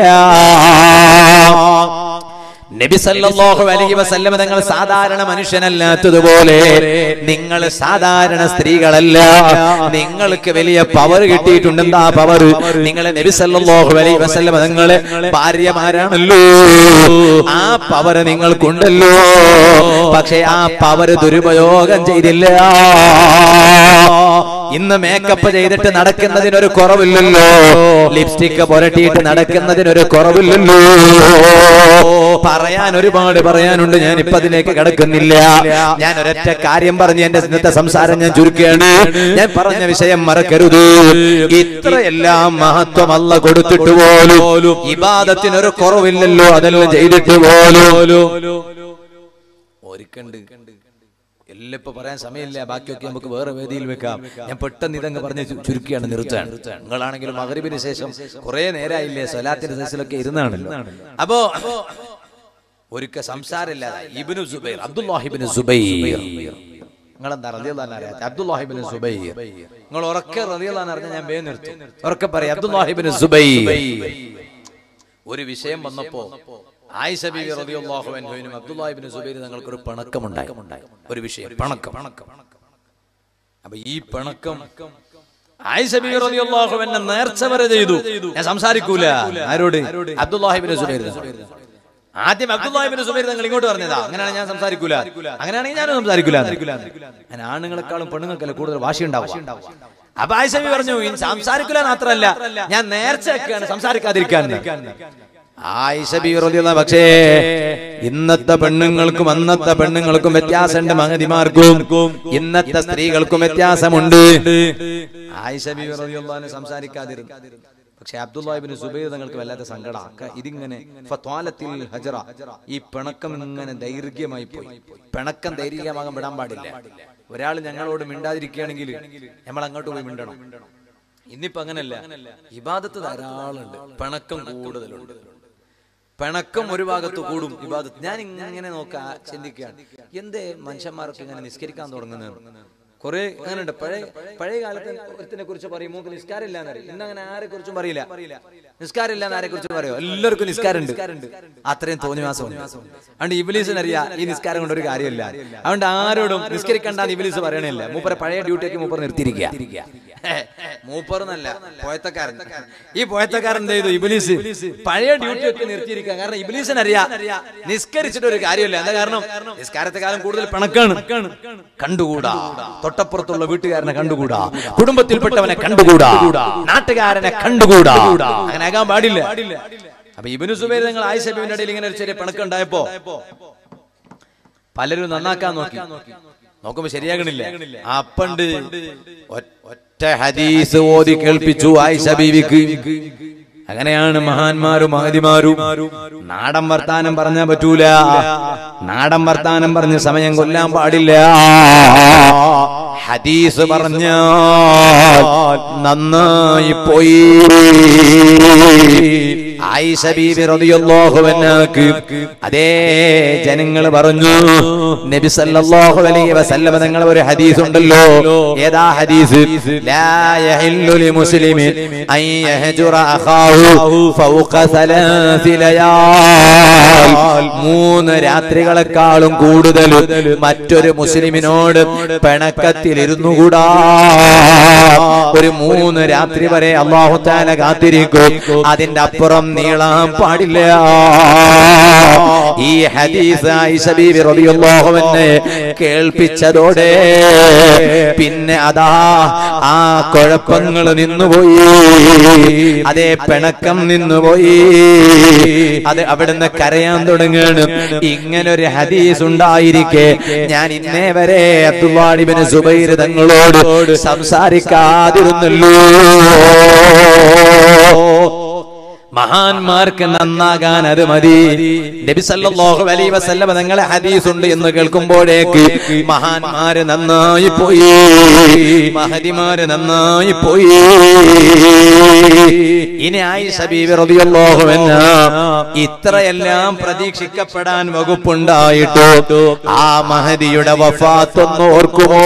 നബി സല്ലല്ലാഹു അലൈഹി വസല്ലമ തങ്ങൾ സാധാരണ മനുഷ്യനല്ലാത്തതുപോലെ നിങ്ങൾ സാധാരണ സ്ത്രീകളല്ല നിങ്ങൾക്ക് വലിയ പവർ കിട്ടിയിട്ടുണ്ട് എന്താ പവർ നിങ്ങൾ നബി സല്ലല്ലാഹു അലൈഹി വസല്ലമ തങ്ങളെ ഭാര്യമാരാണല്ലോ ആ പവർ നിങ്ങൾക്കുണ്ടല്ലോ പക്ഷെ ആ പവർ ദുരുപയോഗം ചെയ്തില്ല ഇന്ന് മേക്കപ്പ് ചെയ്തിട്ട് നടക്കുന്നതിനൊരു കുറവില്ലല്ലോ ലിപ്സ്റ്റിക് പുരട്ടിയിട്ട് നടക്കുന്നതിനൊരു കുറവില്ലല്ലോ പറയാൻ ഒരുപാട് പറയാനുണ്ട് ഞാൻ ഇപ്പൊ അതിലേക്ക് കിടക്കുന്നില്ല ഞാൻ ഒരൊറ്റ കാര്യം പറഞ്ഞ് എന്റെ ഇന്നത്തെ സംസാരം ഞാൻ ചുരുക്കുകയാണ് ഞാൻ പറഞ്ഞ വിഷയം മറക്കരുത് ഇത്രയെല്ലാം മഹത്വം അല്ല കൊടുത്തിട്ട് പോലും ഇബാദത്തിനൊരു കുറവില്ലല്ലോ അതെല്ലാം ചെയ്തിട്ട് പോലും ഒരുക്കണ്ട് എല്ലാം ഇപ്പൊ പറയാൻ സമയമില്ല ബാക്കിയൊക്കെ നമുക്ക് വേറെ വേദിയിൽ വെക്കാം ഞാൻ പെട്ടെന്ന് ഇതങ്ങ് പറഞ്ഞ് ചു- ചുരുക്കിയാണ് നിർത്താൻ നിങ്ങളാണെങ്കിലും മകരിബിന് ശേഷം കുറെ നേരമായില്ലേ സ്വലാത്തിന്റെ സദസ്സിലൊക്കെ ഇരുന്നാണല്ലോ അപ്പോ ഒരുക്ക സംസാരമില്ലാതെ ഇബിനു സുബൈർ അബ്ദുല്ലാഹിബിന് സുബൈർ നിങ്ങളെന്താ റളിയല്ലാഹു അറിയാത്ത അബ്ദുല്ലാഹിബിന് സുബൈർ നിങ്ങൾ ഉറക്കെ റളിയല്ലാഹു അറിഞ്ഞ ഞാൻ വേ നിർത്തും ഉറക്കെ പറയാം അബ്ദുല്ലാഹിബിന് സുബൈർ ഒരു വിഷയം വന്നപ്പോ ആയിഷ ബീവി റളിയല്ലാഹു അൻഹുവിനും അബ്ദുല്ലാഹി ഇബ്നു സുബൈർ തങ്ങൾക്ക് ഒരു പിണക്കമുണ്ടായി ഒരു വിഷയം പിണക്കം അപ്പൊ ഈ പിണക്കം ആയിഷ ബീവി റളിയല്ലാഹു അൻഹ നേർച്ച വരെ ചെയ്തു ഞാൻ സംസാരിക്കൂല ആരോട് അബ്ദുല്ലാഹി ഇബ്നു സുബൈർ ആദ്യം അബ്ദുല്ലാഹി ഇബ്നു സുബൈർ തങ്ങൾ ഇങ്ങോട്ട് പറഞ്ഞതാ അങ്ങനെയാണ് ഞാൻ സംസാരിക്കൂല അങ്ങനെയാണെങ്കിൽ ഞാനും സംസാരിക്കൂല ഞാൻ ആണുങ്ങളെക്കാളും പെണ്ണുങ്ങൾക്കല്ല കൂടുതൽ വാശി ഉണ്ടാവും അപ്പൊ ആയിഷ ബീവി പറഞ്ഞു ഇനി സംസാരിക്കൂല മാത്രല്ല ഞാൻ നേർച്ച വെക്കാണ് സംസാരിക്കാതിരിക്കാൻ ആയിഷ ബീവി റളിയല്ലാഹു അൻഹ പക്ഷേ ഇന്നത്തെ പെണ്ണുങ്ങൾക്കും അന്നത്തെ പെണ്ണുങ്ങൾക്കും വ്യത്യാസമുണ്ട് മഹതിമാർക്കും ഇന്നത്തെ സ്ത്രീകൾക്കും വ്യത്യാസമുണ്ട് ആയിഷ ബീവി റളിയല്ലാഹു അൻഹ സംസാരിക്കാതിരുന്നു പക്ഷെ അബ്ദുല്ലാഹിബിന് സുബൈർ തങ്ങൾക്ക് വല്ലാത്ത സങ്കടം ഇതിങ്ങനെ ഫത്വാലത്തിൽ ഹജറ ഈ പിണക്കം ഇങ്ങനെ ദൈർഘ്യമായി പോയി പിണക്കം ദൈർഘ്യമാകാൻ വിടാൻ പാടില്ല ഒരാൾ ഞങ്ങളോട് മിണ്ടാതിരിക്കുകയാണെങ്കിൽ നമ്മൾ അങ്ങോട്ട് പോയി മിണ്ടണം ഇന്നിപ്പോ അങ്ങനല്ല ഇബാദത്ത് ധാരാളമുണ്ട് പിണക്കം കൂടുതലുണ്ട് പിണക്കം ഒരു ഭാഗത്ത് കൂടും ഇബാദത്ത് ഞാൻ ഇങ്ങനെ നോക്കാ ചിന്തിക്കുകയാണ് എന്തേ മനുഷ്യന്മാരൊക്കെ ഇങ്ങനെ നിസ്കരിക്കാൻ തുടങ്ങുന്നത് കുറെ അങ്ങനെ ഉണ്ട് പഴയ പഴയ കാലത്തെ ഒരുത്തിനെ കുറിച്ച് പറയും മൂക്ക് നിസ്കാരം ഇല്ല എന്നറിയും ഇന്ന് അങ്ങനെ ആരെ കുറിച്ചും പറയില്ല നിസ്കാരം ഇല്ല ആരെ കുറിച്ച് പറയോ എല്ലാവർക്കും നിസ്കാരം ഉണ്ട് അത്രയും തോന്നി മാസം അതുകൊണ്ട് ഇബിലീസിന് അറിയാം ഈ നിസ്കാരം കൊണ്ട് ഒരു കാര്യമില്ല അതുകൊണ്ട് ആരോടും നിസ്കരിക്കണ്ടെന്ന് ഇബിലീസ് പറയണില്ല മൂപ്പരെ പഴയ ഡ്യൂട്ടിയൊക്കെ മൂപ്പർ നിർത്തിയിരിക്കുക മൂപ്പർ എന്നല്ല പോയത്തക്കാരൻ ഈ പോയത്തക്കാരൻ എന്ത് ചെയ്തു ഇബിലീസ് പഴയ ഡ്യൂട്ടി ഒക്കെ നിർത്തിയിരിക്കുക കാരണം ഇബിലീസിന് അറിയാം നിസ്കരിച്ചിട്ട് ഒരു കാര്യമില്ല എന്താ കാരണം നിസ്കാരത്തെ കാലം കൂടുതൽ പിണക്കാണ് കണ്ടുകൂടാ തൊട്ടപ്പുറത്തുള്ള വീട്ടുകാരനെ കണ്ടുകൂടാ കുടുംബത്തിൽപ്പെട്ടവനെ കണ്ടുകൂടാ നാട്ടുകാരനെ കണ്ടുകൂടാ അങ്ങനെ ആകാൻ പാടില്ല അപ്പൊ ഇബിനു സുബൈർ നിങ്ങൾ ആയിഷബിന്റെ ഇടയിൽ ഇങ്ങനെ ഒരു ചെറിയ പിണക്കം ഉണ്ടായപ്പോ പലരും നന്നാക്കാൻ നോക്കി നോക്കുമ്പോ ശരിയാകണില്ല അപ്പണ്ട് ഒറ്റ ഹദീസ് ഓതി കേൾപ്പിച്ചു ആയിഷ ബീവിക്ക് അങ്ങനെയാണ് മഹാന്മാരും മഹതിമാരും നാടൻ വർത്താനം പറഞ്ഞാൻ പറ്റൂല നാടൻ വർത്താനം പറഞ്ഞ് സമയം കൊല്ലാൻ പാടില്ല ഹദീസ് പറഞ്ഞാൽ നന്നായി പോയി ആയിഷ ബീബി റളിയല്ലാഹു അൻഹാക്ക് അതേ ജനങ്ങൾ പറഞ്ഞു നബി സല്ലല്ലാഹു അലൈഹി വസല്ലമ തങ്ങൾ ഒരു ഹദീസ് ഉണ്ടല്ലോ ഏതാ ഹദീസ് ലാ യഹില്ലു ലിമുസ്ലിമിൻ അൻ യഹ്ജുറ അഖാഹു ഫൗഖ സലാസി ലയാൽ മൂന്ന് രാത്രികളെക്കാളും കൂടുതൽ മറ്റൊരു മുസ്ലിമിനോട് പിണക്കത്തിലിരുന്നുകൂടാ ഒരു മൂന്ന് രാത്രി വരെ അള്ളാഹു താല കാത്തിരിക്കും അതിന്റെ അപ്പുറം നീളാൻ പാടില്ല ഈ ഹദീസ് ആയിഷ ബീബി റളിയല്ലാഹു അൻഹ കേൾപ്പിച്ചതോടെ പിന്നെ അതാ ആ കുഴപ്പങ്ങൾ നിന്നുപോയി അതേ പിണക്കം നിന്നുപോയി അത് അവിടുന്ന് കരയാൻ തുടങ്ങാണ് ഇങ്ങനൊരു ഹദീസ് ഉണ്ടായിരിക്കെ ഞാൻ ഇന്നേ വരെ അബ്ദുല്ലാഹിബിന് സുബൈർ തങ്ങളോട് സംസാരിക്കാതിരുന്നല്ലോ മഹാന്മാർക്ക് നന്നാകാൻ അത് മതി നബി സല്ലല്ലാഹു അലൈഹി വസല്ലമ തങ്ങളെ ഹദീസ് ഉണ്ട് എന്ന് കേൾക്കുമ്പോഴേക്ക് മഹാന്മാര് നന്നായി പോയി മഹതിമാര് നന്നായി പോയി ഇനി ആയിഷ ബീവി റളിയല്ലാഹു അൻഹ ഇത്രയെല്ലാം പ്രതീക്ഷിക്കപ്പെടാൻ വകുപ്പുണ്ടായിട്ട് ആ മഹദിയുടെ വഫാത്തൊന്ന് ഓർക്കുമോ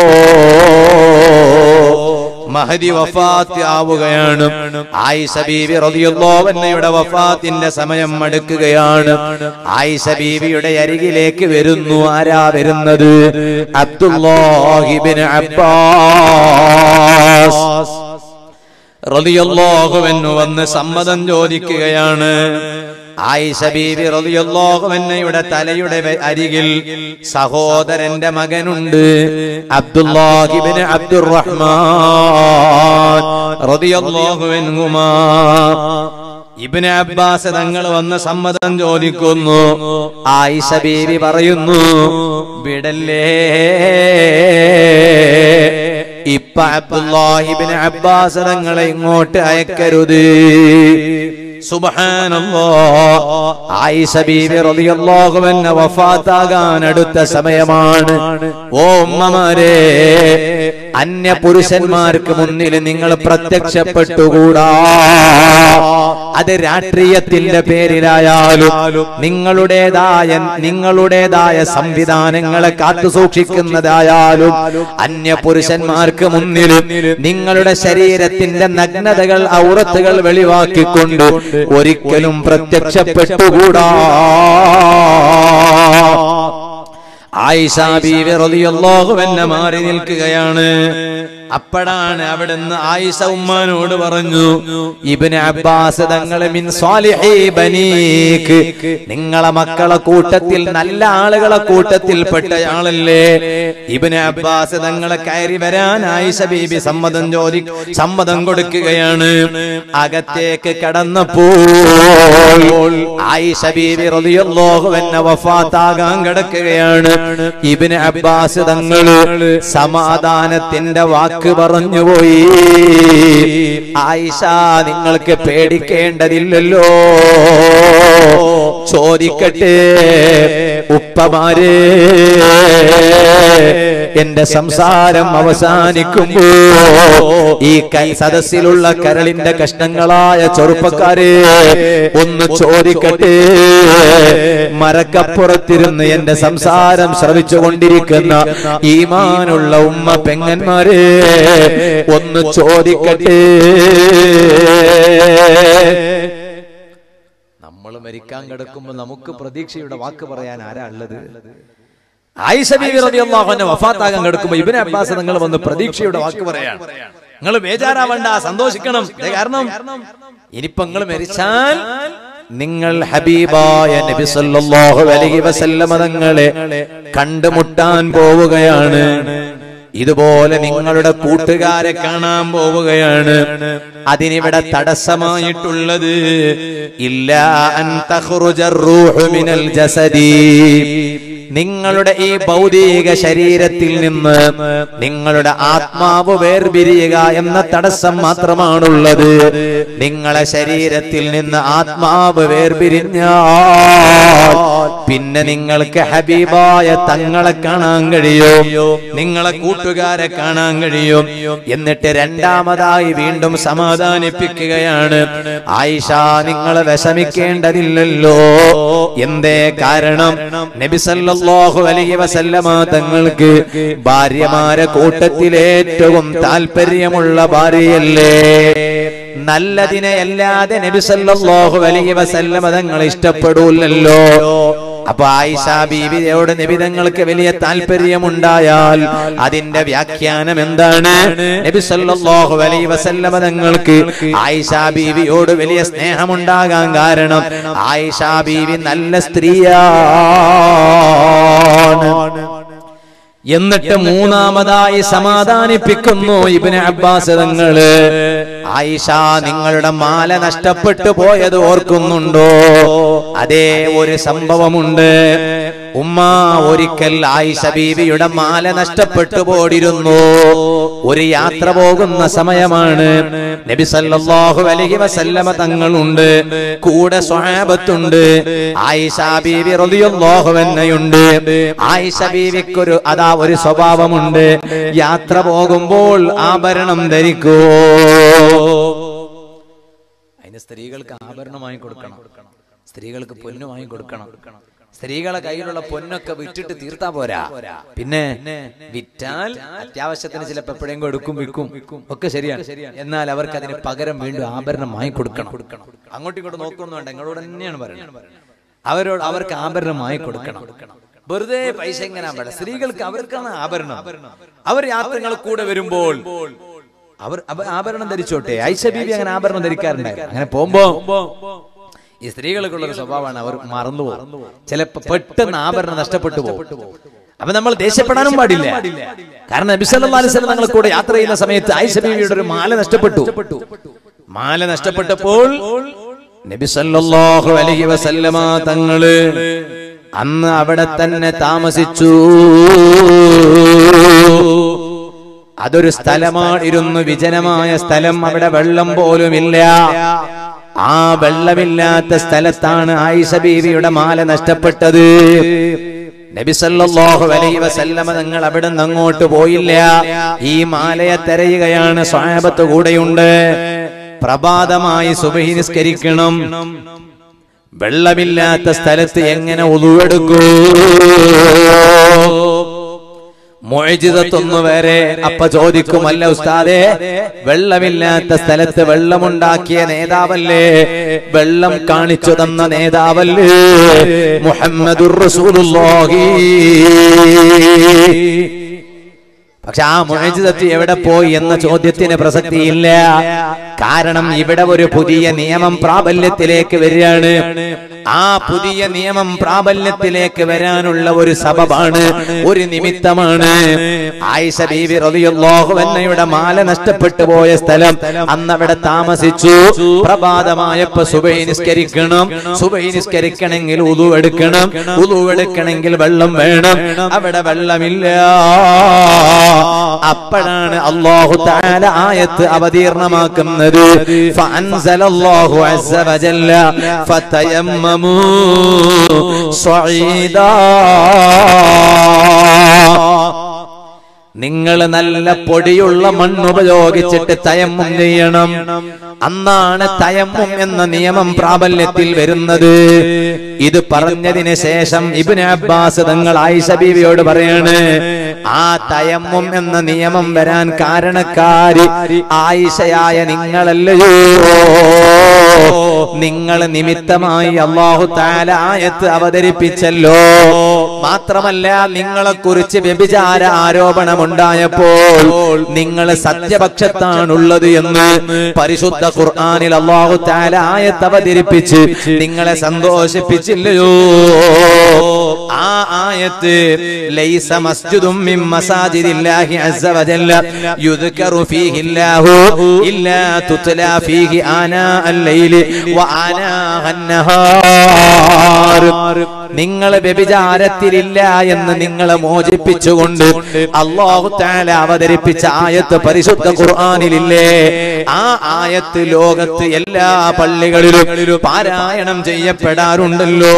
മഹദി വഫാത്ത് ആവുകയാണ് ആയിഷ ബീവി റളിയല്ലാഹു അൻഹയുടെ വഫാത്തിന്റെ സമയം അടുക്കുകയാണ് ആയിഷ ബീവിയുടെ അരികിലേക്ക് വരുന്നു ആരാ വരുന്നത് അബ്ദുല്ലാഹിബ്നു അബ്ബാസ് റളിയല്ലാഹു അൻഹു വന്ന് സമ്മതം ചോദിക്കുകയാണ് ആയിഷ ബീവി റളിയല്ലാഹു അൻഹയുടെ തലയുടെ വെ- അരികിൽ സഹോദരന്റെ മകനുണ്ട് അബ്ദുല്ലാഹിബ്നു അബ്ദുറഹ്മാൻ റളിയല്ലാഹു അൻഹുമാ ഇബ്നു അബ്ബാസ് തങ്ങൾ വന്ന് സമ്മതം ചോദിക്കുന്നു ആയിഷ ബീവി പറയുന്നു വിടല്ലേ ഇപ്പ അബ്ദുല്ലാഹിബിന് അബ്ബാസ് തങ്ങളെ ഇങ്ങോട്ട് അയക്കരുത് സുബ്ഹാനല്ലാ ആയിഷ ബീവി റളിയല്ലാഹു അൻഹ വഫാത്താകാൻ അടുത്ത സമയമാണ് ഓ ഉമ്മമാരെ അന്യ പുരുഷന്മാർക്ക് മുന്നിൽ നിങ്ങൾ പ്രത്യക്ഷപ്പെട്ടുകൂടാ അത് രാഷ്ട്രീയത്തിന്റെ പേരിലായാലും നിങ്ങളുടേതായ നിങ്ങളുടേതായ സംവിധാനങ്ങളെ കാത്തു സൂക്ഷിക്കുന്നതായാലും അന്യ പുരുഷന്മാർക്ക് മുന്നിൽ നിങ്ങളുടെ ശരീരത്തിന്റെ നഗ്നതകൾ ഔറത്തുകൾ വെളിവാക്കിക്കൊണ്ട് ഒരിക്കലും പ്രത്യക്ഷപ്പെട്ടുകൂടാ ആയിഷ ബീവി റളിയല്ലാഹു അൻഹ മാറി നിൽക്കുകയാണ് അപ്പോഴാണ് അവിടുന്ന് ആയിഷ ഉമ്മാനോട് പറഞ്ഞു ഇബ്നു അബ്ബാസ് തങ്ങളെ മിൻ സ്വാലിഹി ബനീക്ക് നിങ്ങളെ മക്കളെ കൂട്ടത്തിൽ നല്ല ആളുകളെ കൂട്ടത്തിൽപ്പെട്ട ആളല്ലേ ഇബ്നു അബ്ബാസ് തങ്ങളെ കയറി വരാൻ ആയിഷ ബീബി സമ്മതം ചോദി സമ്മതം കൊടുക്കുകയാണ് അകത്തേക്ക് കടന്നപ്പോൾ ആയിഷ ബീബി റളിയല്ലാഹു അൻഹ വഫാത്താകാൻ കിടക്കുകയാണ് ഇബ്നു അബ്ബാസ് തങ്ങള് സമാധാനത്തിന്റെ വാക്ക് വാക്ക് പറഞ്ഞുപോയി ആയിഷ നിങ്ങൾക്ക് പേടിക്കേണ്ടതില്ലല്ലോ ചോദിക്കട്ടെ ഉപ്പമാരെ എന്റെ സംസാരം അവസാനിക്കുമ്പോ ഈ കൈ സദസ്സിലുള്ള കരളിന്റെ കഷ്ണങ്ങളായ ചെറുപ്പക്കാരെ ഒന്ന് ചോദിക്കട്ടെ മരക്കപ്പുറത്തിരുന്ന് എന്റെ സംസാരം ശ്രവിച്ചുകൊണ്ടിരിക്കുന്ന ഈമാനുള്ള ഉമ്മ പെങ്ങന്മാരെ ഒന്ന് ചോദിക്കട്ടെ നമ്മൾ മരിക്കാൻ കിടക്കുമ്പോൾ നമുക്ക് പ്രതീക്ഷയുടെ വാക്ക് പറയാൻ ആരാ ഉള്ളത് ആയിഷ ബീവി റളിയല്ലാഹു അൻഹ വഫാത്താകാൻ കിടക്കുമ്പോൾ ഇബ്നു അബ്ബാസ് നിങ്ങൾ വന്ന് പ്രതീക്ഷയുടെ വാക്ക് പറയാൻ നിങ്ങൾ ബേജാറാവണ്ട സന്തോഷിക്കണം ഇത് കാരണം ഇനിയിപ്പോ നിങ്ങൾ മരിച്ചാൽ നിങ്ങൾ ഹബീബായ നബി സല്ലല്ലാഹു അലൈഹി വസല്ലമ തങ്ങളെ കണ്ടുമുട്ടാൻ പോവുകയാണ് ഇതുപോലെ നിങ്ങളുടെ കൂട്ടുകാരെ കാണാൻ പോവുകയാണ് അതിനിവിടെ തടസ്സമായിട്ടുള്ളത് ഇല്ല അൻ തഖ്റുജ റൂഹു മിനൽ ജസദി നിങ്ങളുടെ ഈ ഭൗതിക ശരീരത്തിൽ നിന്ന് നിങ്ങളുടെ ആത്മാവ് വേർപിരിയുക എന്ന തടസ്സം മാത്രമാണുള്ളത് നിങ്ങളെ ശരീരത്തിൽ നിന്ന് ആത്മാവ് വേർപിരിഞ്ഞാൽ പിന്നെ നിങ്ങൾക്ക് ഹബീബായ തങ്ങളെ കാണാൻ കഴിയും നിങ്ങളെ കൂട്ടുകാരെ കാണാൻ കഴിയും എന്നിട്ട് രണ്ടാമതായി വീണ്ടും സമാധാനിപ്പിക്കുകയാണ് ആയിഷ നിങ്ങൾ വിഷമിക്കേണ്ടതില്ലല്ലോ എന്തേ കാരണം നബി സല്ലല്ലാഹു അലൈഹി വസല്ലമ തങ്ങൾക്ക് ഭാര്യമാരെ കൂട്ടത്തിൽ ഏറ്റവും താല്പര്യമുള്ള ഭാര്യയല്ലേ നല്ലതിനെ അല്ലാതെ നബി സല്ലല്ലാഹു അലൈഹി വസല്ലമ തങ്ങൾ ഇഷ്ടപ്പെടൂലല്ലോ അപ്പൊ ആയിഷ ബീവിയോട് നിബിതങ്ങൾക്ക് വലിയ താല്പര്യമുണ്ടായാൽ അതിന്റെ വ്യാഖ്യാനം എന്താണ് നബി സല്ലല്ലാഹു അലൈഹി വസല്ലമ തങ്ങൾക്ക് ആയിഷ ബീവിയോട് വലിയ സ്നേഹമുണ്ടാകാൻ കാരണം ആയിഷ ബീവി നല്ല സ്ത്രീയാണ് എന്നിട്ട് മൂന്നാമതായി സമാധാനിപ്പിക്കുന്നു ഇബിന് അബ്ബാസ് തങ്ങള് ആയിഷ നിങ്ങളുടെ മാല നഷ്ടപ്പെട്ടു പോയത് ഓർക്കുന്നുണ്ടോ അതേ ഒരു സംഭവമുണ്ട് ഉമ്മ ഒരിക്കൽ ആയിഷ ബീവിയുടെ മാല നഷ്ടപ്പെട്ടു പോടിരുന്നു ഒരു യാത്ര പോകുന്ന സമയമാണ് നബി സല്ലല്ലാഹു അലൈഹി വസല്ലമ തങ്ങളുണ്ട് കൂടെ സ്വഹാബത്തുണ്ട് ആയിഷ ബീവി റളിയല്ലാഹു അൻഹയുണ്ട് ആയിഷ ബീവിക്കൊരു അതാ ഒരു സ്വഭാവമുണ്ട് യാത്ര പോകുമ്പോൾ ആഭരണം ധരിക്കൂ അതിന് സ്ത്രീകൾക്ക് ആഭരണമായി കൊടുക്കണം സ്ത്രീകൾക്ക് പൊന്നു വാങ്ങി കൊടുക്കണം സ്ത്രീകളെ കയ്യിലുള്ള പൊന്നൊക്കെ വിറ്റിട്ട് തീർത്താ പോരാ പിന്നെ വിറ്റാൽ അത്യാവശ്യത്തിന് ചിലപ്പോൾ എപ്പോഴെങ്കിലും എടുക്കും വിൽക്കും ഒക്കെ ശരിയാണ് എന്നാൽ അവർക്ക് അതിന് പകരം വീണ്ടും ആഭരണം വാങ്ങി കൊടുക്കണം അങ്ങോട്ടും ഇങ്ങോട്ടും നോക്കൊന്നും വേണ്ട നിങ്ങളോട് തന്നെയാണ് പറയുന്നത് അവരോട് അവർക്ക് ആഭരണം വാങ്ങി കൊടുക്കണം വെറുതെ പൈസ എങ്ങനെ വേണ്ട സ്ത്രീകൾക്ക് അവർക്കാണ് ആഭരണം അവർ യാത്രകൾ കൂടെ വരുമ്പോൾ അവർ അവ- ആഭരണം ധരിച്ചോട്ടെ ഐഷ ബീബി അങ്ങനെ ആഭരണം ധരിക്കാറുണ്ടായിരുന്നു അങ്ങനെ പോകുമ്പോ ഈ സ്ത്രീകൾക്കുള്ള ഒരു സ്വഭാവമാണ് അവർ മറന്നു പോകും ചിലപ്പോ പെട്ടെന്ന് ആഭരണം നഷ്ടപ്പെട്ടു പോകും അപ്പൊ നമ്മൾ ദേഷ്യപ്പെടാനും പാടില്ല കാരണം നബി സല്ലല്ലാഹു അലൈഹി വസല്ലം തങ്ങൾ കൂടെ യാത്ര ചെയ്യുന്ന സമയത്ത് ആയിഷ ബീവിയുടെ ഒരു മാല നഷ്ടപ്പെട്ടു മാല നഷ്ടപ്പെട്ടപ്പോൾ നബി സല്ലല്ലാഹു അലൈഹി വസല്ലമ തങ്ങള് അന്ന് അവിടെ തന്നെ താമസിച്ചു അതൊരു സ്ഥലമായിരുന്നു വിജനമായ സ്ഥലം അവിടെ വെള്ളം പോലുമില്ല ആ വെള്ളമില്ലാത്ത സ്ഥലത്താണ് ആയിഷ ബീവിയുടെ മാല നഷ്ടപ്പെട്ടത് നബി സല്ലല്ലാഹു അലൈഹി വസല്ലമ തങ്ങൾ അവിടെ നിന്ന് അങ്ങോട്ട് പോയില്ല ഈ മാലയെ തെരയുകയാണ് സ്വാബത്ത് കൂടെയുണ്ട് പ്രഭാതമായി സുബഹി നിസ്കരിക്കണം വെള്ളമില്ലാത്ത സ്ഥലത്ത് എങ്ങനെ ഉളുവെടുക്കൂ മൊഴിജിതത്തൊന്നു വരെ അപ്പ ചോദിക്കുമല്ല ഉസ്താദെ വെള്ളമില്ലാത്ത സ്ഥലത്ത് വെള്ളമുണ്ടാക്കിയ നേതാവല്ലേ വെള്ളം കാണിച്ചു തന്ന നേതാവല്ലേ മുഹമ്മദുർ റസൂലുള്ളാഹി പക്ഷെ ആ മുഴജിതത്തി എവിടെ പോയി എന്ന ചോദ്യത്തിന് പ്രസക്തിയില്ല കാരണം ഇവിടെ ഒരു പുതിയ നിയമം പ്രാബല്യത്തിലേക്ക് വരികയാണ് ആ പുതിയ നിയമം പ്രാബല്യത്തിലേക്ക് വരാനുള്ള ഒരു സബബാണ് ഒരു നിമിത്തമാണ് ആയിഷ ബീവി റളിയല്ലാഹു അൻഹയുടെ മാല നഷ്ടപ്പെട്ടു പോയ സ്ഥലം അന്ന് അവിടെ താമസിച്ചു പ്രഭാതമായപ്പോ സുബൈ നിസ്കരിക്കണം സുബൈ നിസ്കരിക്കണമെങ്കിൽ ഉതു എടുക്കണം ഉതു എടുക്കണമെങ്കിൽ വെള്ളം വേണം അവിടെ വെള്ളമില്ല അപ്പോഴാണ് അള്ളാഹു താല ആയത്ത് അവതീർണമാക്കുന്നത് ഫഅൻസലല്ലാഹു അസ്സ വജല്ല ഫതയമ്മമൂ സ്വഈദാ നിങ്ങൾ നല്ല പൊടിയുള്ള മണ്ണ് ഉപയോഗിച്ചിട്ട് തയമ്മും ചെയ്യണം അന്നാണ് തയമ്മും എന്ന നിയമം പ്രാബല്യത്തിൽ വരുന്നത് ഇത് പറഞ്ഞതിന് ശേഷം ഇബ്നു അബ്ബാസ് തങ്ങൾ ആയിഷ ബീവിയോട് പറയാണ് ആ തയമ്മും എന്ന നിയമം വരാൻ കാരണക്കാരി ആയിഷയായ നിങ്ങളല്ലയോ നിങ്ങൾ നിമിത്തമായി അള്ളാഹു താല ആയത്ത് അവതരിപ്പിച്ചല്ലോ മാത്രമല്ല നിങ്ങളെ കുറിച്ച് വ്യഭിചാര ആരോപണമുണ്ടായപ്പോൾ നിങ്ങൾ സത്യപക്ഷത്താണുള്ളത് എന്ന് പരിശുദ്ധ ഖുർആനിൽ അള്ളാഹു താല ആയത്ത് അവതരിപ്പിച്ച് നിങ്ങളെ സന്തോഷിപ്പിച്ചില്ലയോ ആ ആയത്ത് ലൈസ മസ്ജിദും മിൻ മസാജിദില്ലാഹി അസ്സ വജല്ല യുദ്കറു ഫീഹില്ലാഹു ഇല്ലാ തുത്ലാ ഫീഹി ആനാ അല്ലൈലി വആനാ അന്നഹാർ നിങ്ങൾ വ്യഭിചാരത്തിലില്ല എന്ന് നിങ്ങളെ മോചിപ്പിച്ചുകൊണ്ട് അള്ളാഹു താല അവതരിപ്പിച്ച ആയത്ത് പരിശുദ്ധ ഖുർആനിലില്ലേ ആ ആയത്ത് ലോകത്ത് എല്ലാ പള്ളികളിലും പാരായണം ചെയ്യപ്പെടാറുണ്ടല്ലോ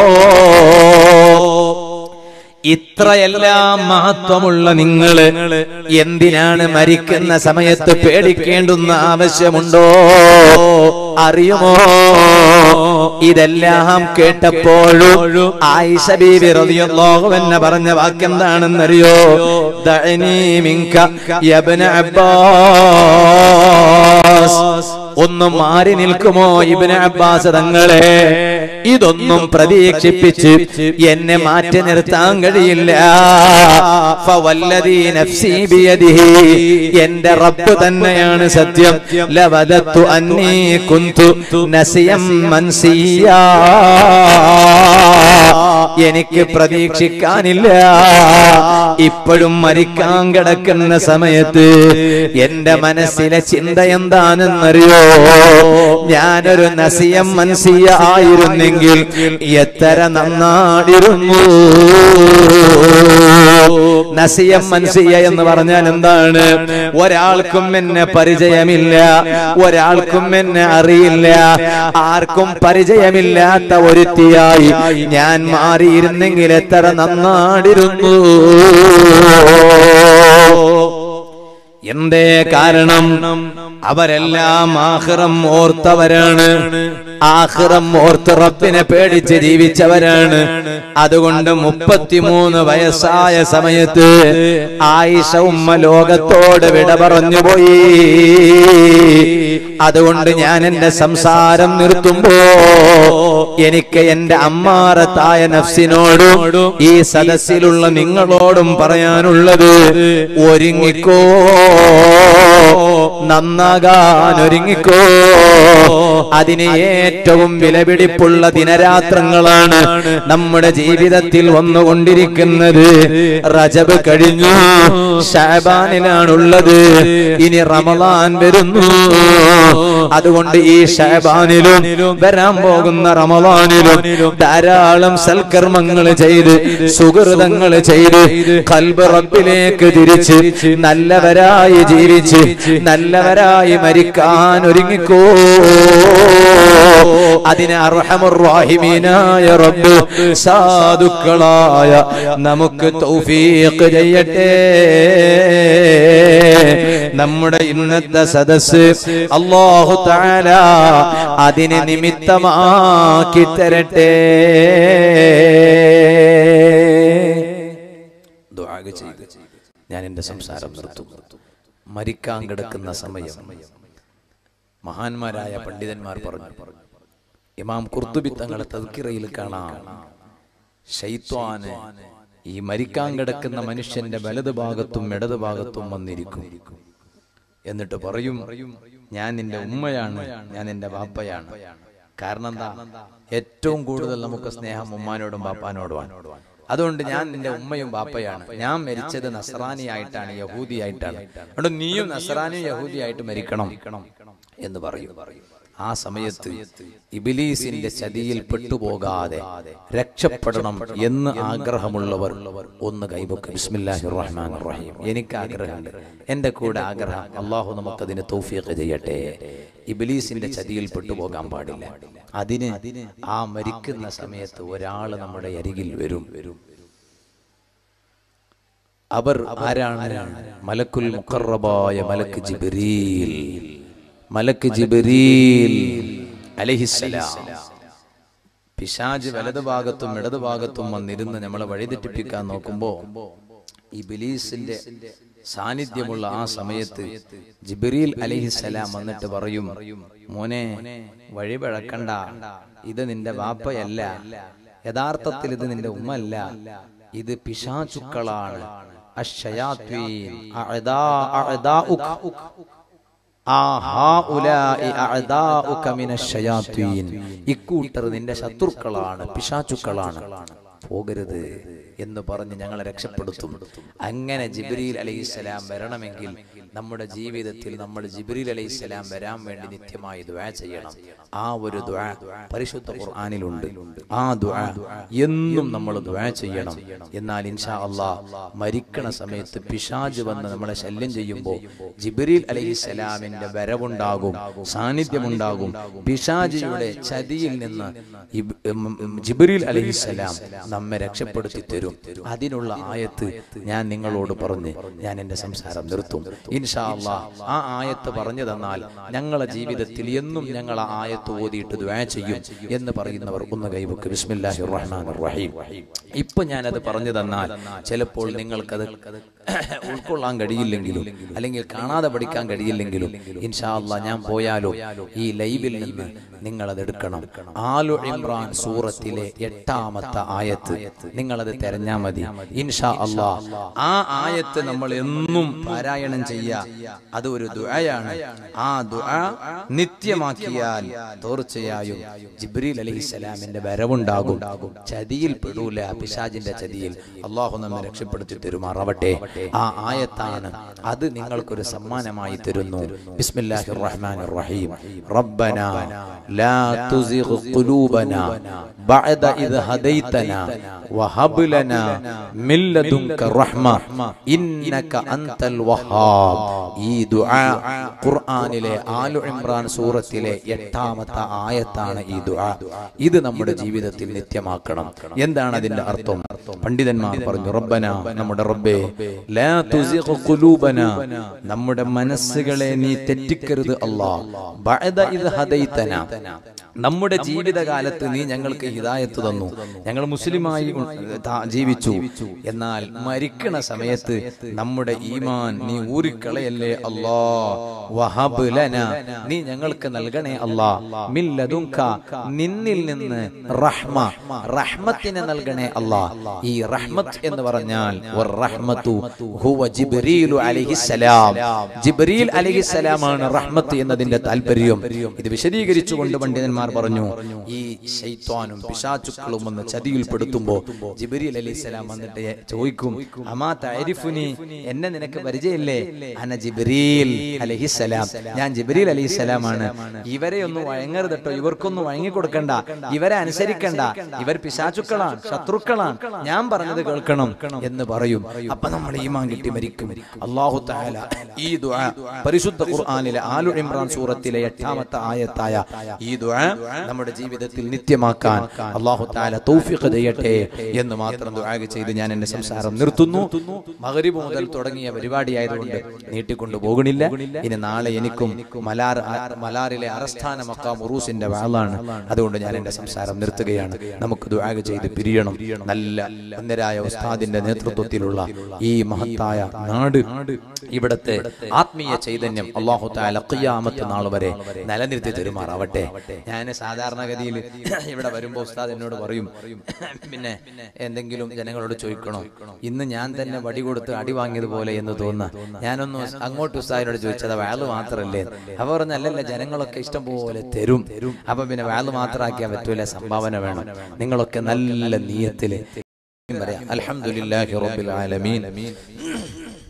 ഇത്രയെല്ലാം മഹത്വമുള്ള നിങ്ങള് എന്തിനാണ് മരിക്കുന്ന സമയത്ത് പേടിക്കേണ്ടുന്ന ആവശ്യമുണ്ടോ അറിയുമോ ഇതെല്ലാം കേട്ടപ്പോഴും ആയിഷ ബീബി റളിയല്ലാഹു അൻഹ പറഞ്ഞ വാക്കെന്താണെന്നറിയോ ദഅനി മിൻക യബ്ന അബ്ബാസ് ഒന്ന് മാറി നിൽക്കുമോ ഇബ്നു അബ്ബാസ് തങ്ങളെ ഇതൊന്നും പ്രതീക്ഷിപ്പിച്ച് എന്നെ മാറ്റി നിർത്താൻ കഴിയില്ല ഫവല്ലദീ നഫ്സി ബിയദിഹി എന്റെ റബ്ബ് തന്നെയാണ് സത്യം ലവദത്തു അന്നീ കുന്തു നസിയം മൻസിയാ എനിക്ക് പ്രതീക്ഷിക്കാനില്ല ഇപ്പോഴും മരിക്കാൻ കിടക്കുന്ന സമയത്ത് എന്റെ മനസ്സിലെ ചിന്ത എന്താണെന്നറിയോ ഞാനൊരു നസിയം മനസ്സിയ ആയിരുന്നെങ്കിൽ എത്ര നന്നാടിരുന്നു നസിയം മനസ്സിയ എന്ന് പറഞ്ഞാൽ എന്താണ് ഒരാൾക്കും എന്നെ പരിചയമില്ല ഒരാൾക്കും എന്നെ അറിയില്ല ആർക്കും പരിചയമില്ലാത്ത ഒരുത്തിയായി ഞാൻ മാറിയിരുന്നെങ്കിൽ എത്ര നന്നാടിരുന്നു എന്തേ കാരണം അവരെല്ലാം ആഹ്റം ഓർത്തവരാണ് ആഹ്റം ഓർത്ത് റബ്ബിനെ പേടിച്ച് ജീവിച്ചവരാണ് അതുകൊണ്ട് മുപ്പത്തിമൂന്ന് വയസ്സായ സമയത്ത് ആയിഷ ഉമ്മ ലോകത്തോട് വിട പറഞ്ഞുപോയി അതുകൊണ്ട് ഞാൻ എന്റെ സംസാരം നിർത്തുമ്പോ എനിക്ക് എന്റെ അമ്മാറത്തായ നഫ്സിനോടും ഈ സദസ്സിലുള്ള നിങ്ങളോടും പറയാനുള്ളത് ഒരുങ്ങിക്കോ നന്നാകാൻ ഒരുങ്ങിക്കോ അതിന് ഏറ്റവും വിലപിടിപ്പുള്ള ദിനരാത്രങ്ങളാണ് നമ്മുടെ ജീവിതത്തിൽ വന്നുകൊണ്ടിരിക്കുന്നത് റജബ് കഴിഞ്ഞു ഷാബാനിലാണുള്ളത് ഇനി റമദാൻ വരുന്നു അതുകൊണ്ട് ഈ ഷാബാനിലും വരാൻ പോകുന്ന റമദാനിലും ധാരാളം സൽക്കർമ്മങ്ങൾ ചെയ്ത് സുഹൃതങ്ങൾ ചെയ്ത് കൽബ് റബ്ബിലേക്ക് തിരിച്ച് നല്ലവരായി ജീവിച്ച് നല്ലവരായി മരിക്കാൻ ഒരുങ്ങിക്കോ അതിന് അർഹമുറാഹിമീനായ റബ്ബ് സാധുക്കളായ നമുക്ക് തൗഫീഖ് ചെയ്യട്ടെ നമ്മുടെ ഇന്നത്തെ സദസ് അല്ലാഹു തആല അതിന് നിമിത്തമാക്കി തരട്ടെ ദുആ ചെയ്ത് ഞാൻ എന്റെ സംസാരം നിർത്തും മരിക്കാൻ കിടക്കുന്ന സമയം മഹാന്മാരായ പണ്ഡിതന്മാർ പറഞ്ഞു ഇമാം കുർത്തുബി തങ്ങളെ തദ്ക്കിറയിൽ കാണാം ഷൈത്വാന് ഈ മരിക്കാൻ കിടക്കുന്ന മനുഷ്യന്റെ വലത് ഭാഗത്തും ഇടത് ഭാഗത്തും വന്നിരിക്കും എന്നിട്ട് പറയും ഞാൻ നിന്റെ ഉമ്മയാണ് ഞാൻ നിന്റെ ബാപ്പയാണ് കാരണം എന്താ ഏറ്റവും കൂടുതൽ നമുക്ക് സ്നേഹം ഉമ്മാനോടും ബാപ്പാനോടുമാണ് അതുകൊണ്ട് ഞാൻ നിന്റെ ഉമ്മയും ബാപ്പയാണ് ഞാൻ മരിച്ചത് നസ്രാനിയായിട്ടാണ് യഹൂദിയായിട്ടാണ് അതുകൊണ്ട് നീയും നസ്രാനിയും യഹൂദിയായിട്ട് മരിക്കണം എന്ന് പറയും ആ സമയത്ത് ഇബിലീസിന്റെ ചതിയിൽ പെട്ടുപോകാതെ രക്ഷപ്പെടണം എന്ന് ആഗ്രഹമുള്ളവർ ഒന്ന് കൈവക്ക് ബിസ്മില്ലാഹി റഹ്മാൻ റഹീം എനിക്ക് ആഗ്രഹമുണ്ട് എന്റെ കൂടെ ആഗ്രഹം അള്ളാഹു നമുക്കതിന് തൗഫീഖ് ചെയ്യട്ടെ ഇബിലീസിന്റെ ചതിയിൽ പെട്ടുപോകാൻ പാടില്ല അതിന് ആ മരിക്കുന്ന സമയത്ത് ഒരാൾ നമ്മുടെ അരികിൽ വരും വരും അവർ ആരാണ് മലക്കുൽ മുഖറബായ മലക്ക് ജിബരീൽ മലക്ക് ജിബരീൽ അലഹിസ്സലാം പിശാജ് വലതുഭാഗത്തും ഇടതുഭാഗത്തും വന്നിരുന്ന് നമ്മളെ വഴിതെറ്റിപ്പിക്കാൻ നോക്കുമ്പോ ഈ ബിലീസിന്റെ സാന്നിധ്യമുള്ള ആ സമയത്ത് ജിബരീൽ അലിഹിസലാം വന്നിട്ട് പറയും മോനെ വഴി പിഴക്കണ്ട ഇത് നിന്റെ വാപ്പയല്ല യഥാർത്ഥത്തിൽ ഇത് നിന്റെ ഉമ്മല്ല ഇത് പിശാചുക്കളാണ് അശ്ശയാത്വീൻ അഅദാ അഅദാഉക ആ ഹാഉലാഇ അഅദാഉക മിനശ്ശയാത്വീൻ ഇക്കൂട്ടർ നിന്റെ ശത്രുക്കളാണ് പിശാചുക്കളാണ് പോകരുത് എന്ന് പറഞ്ഞ് ഞങ്ങളെ രക്ഷപ്പെടുത്തും അങ്ങനെ ജിബ്രീൽ അലൈഹിസ്സലാം വരണമെങ്കിൽ നമ്മുടെ ജീവിതത്തിൽ നമ്മൾ ജിബ്രീൽ അലൈഹിസ്സലാം വരാൻ വേണ്ടി നിത്യമായി ദുആ ചെയ്യണം ആ ഒരു ദുആ പരിശുദ്ധ ഖുർആനിലുണ്ട് ആ ദുആ എന്നും നമ്മൾ ദുആ ചെയ്യണം എന്നാൽ ഇൻഷാ അള്ളാഹ് മരിക്കണ സമയത്ത് പിശാജ് വന്ന് നമ്മളെ ശല്യം ചെയ്യുമ്പോൾ ജിബ്രീൽ അലൈഹിസ്സലാമിന്റെ വരവുണ്ടാകും സാന്നിധ്യമുണ്ടാകും പിശാജിയുടെ ചതിയിൽ നിന്ന് ഇബ്- ഉം, ഉം, ജിബ്രീൽ അലൈഹിസ്സലാം നമ്മെ രക്ഷപ്പെടുത്തി തരും അതിനുള്ള ആയത്ത് ഞാൻ നിങ്ങളോട് പറഞ്ഞ് ഞാൻ എന്റെ സംസാരം നിർത്തും ഇൻഷാ അള്ളാഹ് ആ ആയത്ത് പറഞ്ഞു തന്നാൽ ഞങ്ങളെ ജീവിതത്തിൽ എന്നും ഞങ്ങൾ ആ ആയത്ത് ഓതിയിട്ട് ദ്വാ ചെയ്യും എന്ന് പറയുന്നവർ ഒന്ന് കൈവക്ക് ബിസ്മില്ലാഹിർ റഹ്മാനിർ റഹീം ഇപ്പൊ ഞാനത് പറഞ്ഞു തന്നാൽ ചിലപ്പോൾ നിങ്ങൾക്കത് ഉൾക്കൊള്ളാൻ കഴിയില്ലെങ്കിലും അല്ലെങ്കിൽ കാണാതെ പഠിക്കാൻ കഴിയില്ലെങ്കിലും ഇൻഷാ അള്ളാഹ് ഞാൻ പോയാലോ ഈ ലൈവിൽ നിന്ന് നിങ്ങളത് എടുക്കണം ആലു ഇമ്രാൻ സൂറത്തിലെ എട്ടാമത്തെ ആയത്ത് നിങ്ങളത് തെരഞ്ഞാ മതി ഇൻഷാ അള്ളാ ആ ആയത്ത് നമ്മൾ എന്നും പാരായണം ചെയ്യുക അത് ഒരു ദുആയാണ് ആ ദുആ നിത്യമാക്കിയാൽ തീർച്ചയായും ജിബ്രീൽ അലൈഹിസ്സലാമിന്റെ വരവുണ്ടാകും ചതിയിൽ പെടൂല പിശാജിന്റെ ചതിയിൽ അള്ളാഹു നമ്മെ രക്ഷപ്പെടുത്തി തരുമാറാവട്ടെ ആ ആയത്താണ് അത് നിങ്ങൾക്കൊരു സമ്മാനമായി തരുന്നു ബിസ്മില്ലാഹിർ റഹ്മാനിർ റഹീം റബ്ബന ലാ തുസിഗ് ഖുലൂബന ബഅദ ഇദ് ഹദൈതന വഹബ് ലനാ മിൻ ലദുൻക റഹ്മ ഇന്നക അൻതൽ വഹാബ് ഈ ദുആ ഖുർആനിലെ ആലു ഇമ്രാൻ സൂറത്തിലെ എട്ടാമത്തെ ആയത്താണ് ഈ ദുആ ഇത് നമ്മുടെ ജീവിതത്തിൽ നിത്യമാക്കണം എന്താണ് അതിന്റെ അർത്ഥം പണ്ഡിതന്മാർ പറഞ്ഞു റബ്ബന നമ്മുടെ റബ്ബേ ലാ തുസിഗ് ഖുലൂബന നമ്മുടെ മനസ്സുകളെ നീ തെറ്റിക്കരുത് അല്ലാ ബഅദ ഇദ് ഹദൈതന നമ്മുടെ ജീവിതകാലത്ത് നീ ഞങ്ങൾക്ക് ഹിദായത്ത് തന്നു ഞങ്ങൾ മുസ്ലിമായി ഉ- താ- ജീവിച്ചു എന്നാൽ മരിക്കണ സമയത്ത് നമ്മുടെ ഈമാൻ നീ ഊരിക്കളയല്ലേ അല്ലാ വഹബ് ലന നീ ഞങ്ങൾക്ക് നൽകണേ അല്ലാ മില്ലതുങ്ക നിന്നിൽ നിന്ന് റഹ്മ റഹ്മത്തിനെ നൽകണേ അല്ലാ ഈ റഹ്മത്ത് എന്ന് പറഞ്ഞാൽ വറഹ്മത്തു ഹുവ ജിബ്രീലു അലൈഹിസ്സലാം ജിബ്രീൽ അലൈഹിസ്സലാമാണ് റഹ്മത്ത് എന്നതിന്റെ താല്പര്യം ഇത് വിശദീകരിച്ചുകൊണ്ട് പണ്ഡിതന്മാർ പറഞ്ഞു ഈ ശൈത്വാനും പിശാചുക്കളും വന്ന് ചതിയിൽപ്പെടുത്തുമ്പോ ജിബ്രീൽ അലൈഹിസ്സലാം വന്നിട്ട് ചോദിക്കും അമാ താരിഫുനി എന്നെ നിനക്ക് പരിചയമില്ലേ അന ജിബ്രീൽ അലൈഹിസ്സലാം ഞാൻ ജിബ്രീൽ അലൈഹിസ്സലാമാണ് ഇവരെ ഒന്നും വഴങ്ങരുതട്ടോ ഇവർക്കൊന്നും വഴങ്ങി കൊടുക്കണ്ട ഇവരെ അനുസരിക്കണ്ട ഇവർ പിശാചുക്കളാണ് ശത്രുക്കളാണ് ഞാൻ പറഞ്ഞത് കേൾക്കണം എന്ന് പറയും അപ്പൊ നമ്മൾ ഈമാൻ കിട്ടി മരിക്കും അള്ളാഹു തആല ഈ ദുആ പരിശുദ്ധ ഖുർആനിലെ ആലു ഇമ്രാൻ സൂറത്തിലെ എട്ടാമത്തെ ആയത്തായ ഈ ദുആ നമ്മുടെ ജീവിതത്തിൽ നിത്യമാക്കാൻ അള്ളാഹു തആല തൗഫീഖ് ചെയ്യട്ടെ എന്ന് മാത്രം ദുആ ചെയ്ത് ഞാൻ എന്റെ സംസാരം നിർത്തുന്നു മഗ്രിബ് മുതൽ തുടങ്ങിയ പരിപാടിയായതുകൊണ്ട് നീട്ടിക്കൊണ്ടു പോകണില്ല ഇനി നാളെ എനിക്കും മലാർ മലാറിലെ അറസ്ഥാന മക്കാം ഉറൂസിന്റെ വാളാണ് അതുകൊണ്ട് ഞാൻ എന്റെ സംസാരം നിർത്തുകയാണ് നമുക്ക് ദുആ ചെയ്ത് പിരിയണം നല്ല അന്നരായ ഉസ്താദിന്റെ നേതൃത്വത്തിലുള്ള ഈ മഹത്തായ നാട് ഇവിടത്തെ ആത്മീയ ചൈതന്യം അള്ളാഹു താല ഖിയാമത്ത് നാൾ വരെ നിലനിർത്തി തരുമാറാവട്ടെ ഞാൻ സാധാരണഗതിയിൽ ഇവിടെ വരുമ്പോ ഉസ്താദ് എന്നോട് പറയും പിന്നെ എന്തെങ്കിലും ജനങ്ങളോട് ചോദിക്കണോ ഇന്ന് ഞാൻ തന്നെ വടി കൊടുത്ത് അടി വാങ്ങിയതുപോലെ എന്ന് തോന്നുന്ന ഞാനൊന്ന് അങ്ങോട്ട് ഉസ്താദിനോട് ചോദിച്ചത് വയല് മാത്രല്ലേ അപ്പൊ പറഞ്ഞ അല്ലല്ല ജനങ്ങളൊക്കെ ഇഷ്ടം പോലെ തരും അപ്പൊ പിന്നെ വയല് മാത്രമാക്കിയാൽ പറ്റൂല സംഭാവന വേണം നിങ്ങളൊക്കെ നല്ല നീയത്തില് പറയാം അൽഹംദുലില്ലാഹി റബ്ബിൽ ആലമീൻ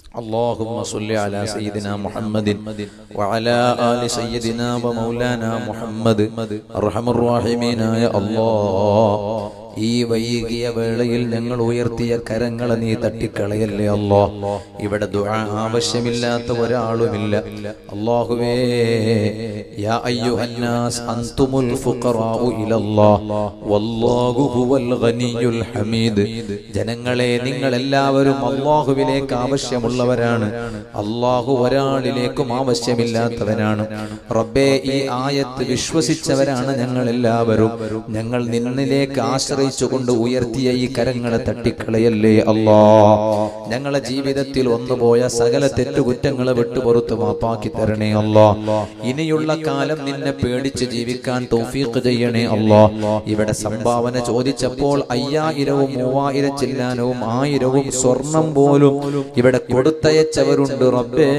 اللهم صل على سيدنا محمد وعلى آل سيدنا ومولانا محمد أرحم الراحمين يا الله ഈ വൈകിയ വേളയിൽ ഞങ്ങൾ ഉയർത്തിയ കരങ്ങളെ നീ തട്ടിക്കളയല്ലേ അല്ലോ ഇവിടെ ദുആ ആവശ്യമില്ലാത്ത ഒരാളുമില്ല അല്ലാഹുവേ യാ അയ്യുഹന്നാസ് അൻതുമുൽ ഫുഖറാഉ ഇലല്ലാഹ് വല്ലാഹു ഹുവൽ ഗനിയുൽ ഹമീദ് ജനങ്ങളെ നിങ്ങൾ എല്ലാവരും അല്ലാഹുവിലേക്ക് ആവശ്യമുള്ളവരാണ് അല്ലാഹു ഒരാളിലേക്കും ആവശ്യമില്ലാത്തവനാണ് റബ്ബേ ഈ ആയത്ത് വിശ്വസിച്ചവരാണ് ഞങ്ങൾ എല്ലാവരും ഞങ്ങൾ നിന്നിലേക്ക് ആശ്രയിച്ചുകൊണ്ട് ഉയർത്തിയ ഈ കരങ്ങളെ തട്ടിക്കളയല്ലേ അല്ലാ ഞങ്ങളെ ജീവിതത്തിൽ ഒന്നുപോയ സകല തെറ്റുകുറ്റങ്ങളെ വിട്ടുപുറത്ത് മാപ്പാക്കി തരണേ അല്ലാ ഇനിയുള്ള കാലം നിന്നെ പേടിച്ച് ജീവിക്കാൻ തൗഫീഖ് ചെയ്യണേ അല്ലാ ഇവിടെ സംഭാവന ചോദിച്ചപ്പോൾ അയ്യായിരവും മൂവായിരം ചില്ലാനവും ആയിരവും സ്വർണം പോലും ഇവിടെ കൊടുത്തയച്ചവരുണ്ട് റബ്ബേ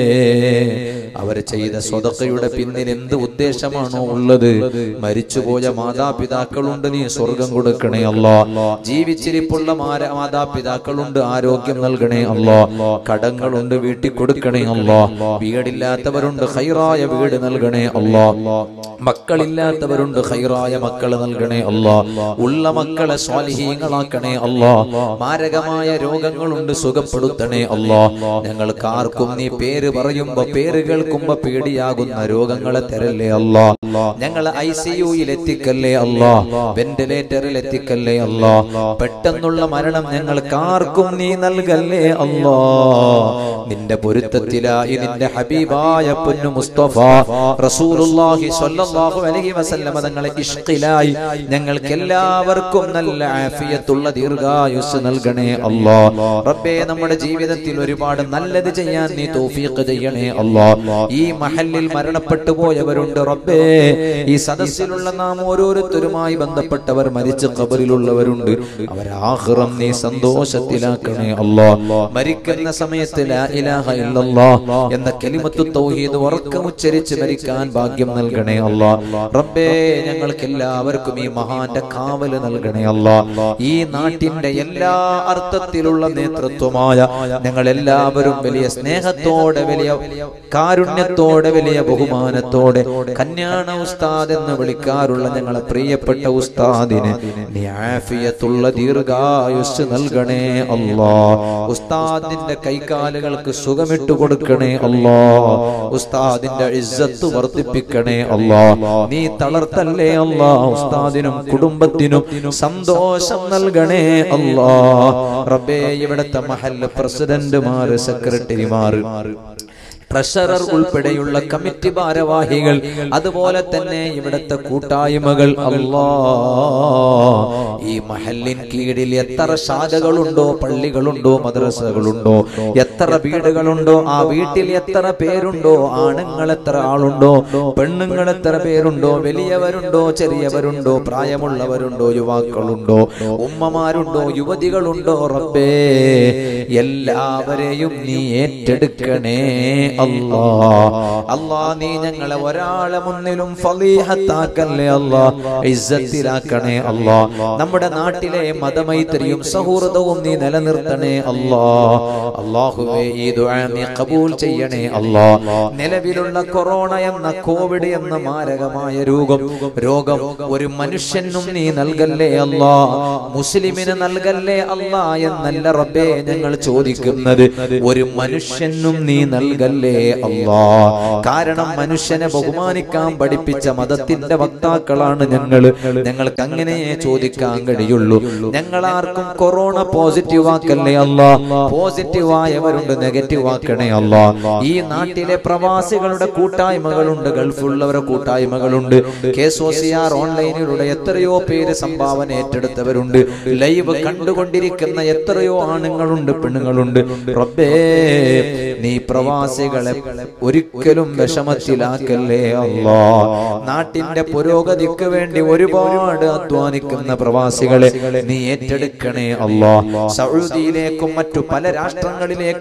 അവർ ചെയ്ത സ്വതക്കയുടെ പിന്നിൽ എന്ത് ഉദ്ദേശമാണോ ഉള്ളത് മരിച്ചുപോയ മാതാപിതാക്കളുണ്ട് നീ സ്വർഗം കൊടുക്കണേ അല്ലാ ജീവിച്ചിരിപ്പുള്ള മാര- മാതാപിതാക്കളുണ്ട് ആരോഗ്യം നൽകണേ അല്ലാ കടങ്ങളുണ്ട് വീട്ടിൽ കൊടുക്കണേ അല്ലാ വീടില്ലാത്തവരുണ്ട് ഹൈറായ വീട് നൽകണേ അല്ലാ മക്കളില്ലാത്തവരുണ്ട് ഹൈറായ മക്കള് നൽകണേ അല്ലാ ഉള്ള മക്കളെ സ്വാലിഹീങ്ങളാക്കണേ അല്ലാ മാരകമായ രോഗങ്ങളുണ്ട് സുഖപ്പെടുത്തണേ അല്ലാ ഞങ്ങൾക്ക് ആർക്കും നീ പേര് പറയുമ്പോ പേര് കേൾക്കുമ്പോ പേടിയാകുന്ന രോഗങ്ങളെ തരല്ലേ അല്ലാ ഞങ്ങളെ ഐ സി യുയിൽ എത്തിക്കല്ലേ അല്ലാ വെന്റിലേറ്ററിൽ എത്തിക്കല്ലേ അല്ലാ പെട്ടെന്നുള്ള മരണം ഞങ്ങൾക്ക് ആർക്കും നീ നൽകല്ലേ അല്ലാ നിന്റെ പൊരുത്തത്തിലായി നിന്റെ ഹബീബായ പൊന്നു മുസ്തഫ റസൂലുള്ളാഹി സ്വല്ലല്ലാഹു അലൈഹി വസല്ലമ തങ്ങളെ ഇഷ്കിലായി ഞങ്ങൾക്ക് എല്ലാവർക്കും നല്ല ആഫിയത്തുള്ള ദീർഘായുസ് നൽകണേ അല്ലാ റബ്ബേ നമ്മുടെ ജീവിതത്തിൽ ഒരുപാട് നല്ലത് ചെയ്യാൻ നീ തൗഫീഖ് ചെയ്യണേ അല്ലാ ഈ മഹല്ലിൽ മരണപ്പെട്ടു പോയവരുണ്ട് റബ്ബേ ഈ സദസ്സിലുള്ള നാം ഓരോരുത്തരുമായി ബന്ധപ്പെട്ടവർ മരിച്ച ഖബറിലുള്ളവരുണ്ട് അവരാഹ്റം നീ സന്തോഷത്തിലാക്കണേ അല്ലാ മരിക്കുന്ന സമയത്ത് ലാ ഇലാഹ ഇല്ലല്ലാ എന്ന കലിമത്തു തൗഹീദ് ഉറക്കമുച്ചരിച്ച് മരിക്കാൻ ഭാഗ്യം നൽകണേ അല്ലാ റബ്ബേ ഞങ്ങൾക്ക് എല്ലാവർക്കും ഈ മഹാന്റെ കാവല് നൽകണേ അല്ലാ ഈ നാട്ടിന്റെ എല്ലാ അർത്ഥത്തിലുള്ള നേതൃത്വമായ ഞങ്ങൾ എല്ലാവരും വലിയ സ്നേഹത്തോടെ വലിയ കാരുണ്യത്തോടെ വലിയ ബഹുമാനത്തോടെ കല്യാണ ഉസ്താദ് എന്ന് വിളിക്കാറുള്ള ഞങ്ങളെ പ്രിയപ്പെട്ട ഉസ്താദിന് നീ ആഫിയത്തുള്ള ദീർഘായുസ് നൽകണേ അല്ലാ ഉസ്താദിന്റെ കൈകാലുകൾക്ക് സുഖമിട്ട് കൊടുക്കണേ അല്ലാ ഉസ്താദിന്റെ ഇസ്സത്ത് വർദ്ധിപ്പിക്കണേ അല്ലാ നീ തളർത്തല്ലേ അല്ലാ ഉസ്താദിനും കുടുംബത്തിനും സന്തോഷം നൽകണേ അല്ലാ റബ്ബേ ഇവിടത്തെ മഹല്ല് പ്രസിഡന്റുമാര് സെക്രട്ടറിമാര് ട്രഷറർ ഉൾപ്പെടെയുള്ള കമ്മിറ്റി ഭാരവാഹികൾ അതുപോലെ തന്നെ ഇവിടുത്തെ കൂട്ടായ്മകൾ അല്ലാ ഈ മഹല്ലിൻ കീഴിൽ എത്ര ശാഖകളുണ്ടോ പള്ളികളുണ്ടോ മദ്രസകളുണ്ടോ എത്ര വീടുകളുണ്ടോ ആ വീട്ടിൽ എത്ര പേരുണ്ടോ ആണുങ്ങൾ എത്ര ആളുണ്ടോ പെണ്ണുങ്ങൾ എത്ര പേരുണ്ടോ വലിയവരുണ്ടോ ചെറിയവരുണ്ടോ പ്രായമുള്ളവരുണ്ടോ യുവാക്കളുണ്ടോ ഉമ്മമാരുണ്ടോ യുവതികളുണ്ടോ റബ്ബേ എല്ലാവരെയും നീ ഏറ്റെടുക്കണേ അല്ലാ അല്ലാ നീ ഞങ്ങളെ ഒരാളെ മുന്നിലും ഫലീഹത്താക്കല്ലേ അല്ലാ ഇസ്സത്തിലാക്കണേ അല്ലാ നമ്മുടെ നാട്ടിലെ മതമൈത്രിയും സൗഹൃദവും നീ നിലനിർത്തണേ അല്ലാ അല്ലാഹുവേ ഈ ദുആ നീ കബൂൽ ചെയ്യണേ അല്ലാ നിലവിലുള്ള കൊറോണ എന്ന കോവിഡ് എന്ന മാരകമായ രോഗം രോഗം ഒരു മനുഷ്യനും നീ നൽകല്ലേ അല്ലാ മുസ്ലിമിന് നൽകല്ലേ അല്ലാ എന്നല്ല റബ്ബേ ഞങ്ങൾ ചോദിക്കുന്നത് ഒരു മനുഷ്യനും നീ നൽകല്ലേ അല്ലാ കാരണം മനുഷ്യനെ ബഹുമാനിക്കാൻ പഠിപ്പിച്ച മതത്തിന്റെ വക്താക്കളാണ് ഞങ്ങൾ ഞങ്ങൾക്ക് അങ്ങനെ ചോദിക്കാൻ കഴിയുള്ളൂ ഞങ്ങൾ ആർക്കും കൊറോണ പോസിറ്റീവ് ആക്കല്ലേ അല്ല പോസിറ്റീവ് ആയവരുണ്ട് നെഗറ്റീവ് ആക്കണേ അല്ല ഈ നാട്ടിലെ പ്രവാസികളുടെ കൂട്ടായ്മകളുണ്ട് ഗൾഫിലുള്ളവരുടെ കൂട്ടായ്മകളുണ്ട് കെ സോ സി ആർ ഓൺലൈനിലൂടെ എത്രയോ പേര് സംഭാവന ഏറ്റെടുത്തവരുണ്ട് ലൈവ് കണ്ടുകൊണ്ടിരിക്കുന്ന എത്രയോ ആണുങ്ങളുണ്ട് പെണ്ണുങ്ങളുണ്ട് റബ്ബേ നീ പ്രവാസികളെ ഒരിക്കലും വിഷമത്തിലാക്കല്ലേ അല്ലാ നാട്ടിന്റെ പുരോഗതിക്ക് വേണ്ടി ഒരുപാട് അധ്വാനിക്കുന്ന പ്രവാസികളെ നീ ഏറ്റെടുക്കണേ അല്ലാ സൗദിയിലേക്കും മറ്റു പല രാഷ്ട്രങ്ങളിലേക്കും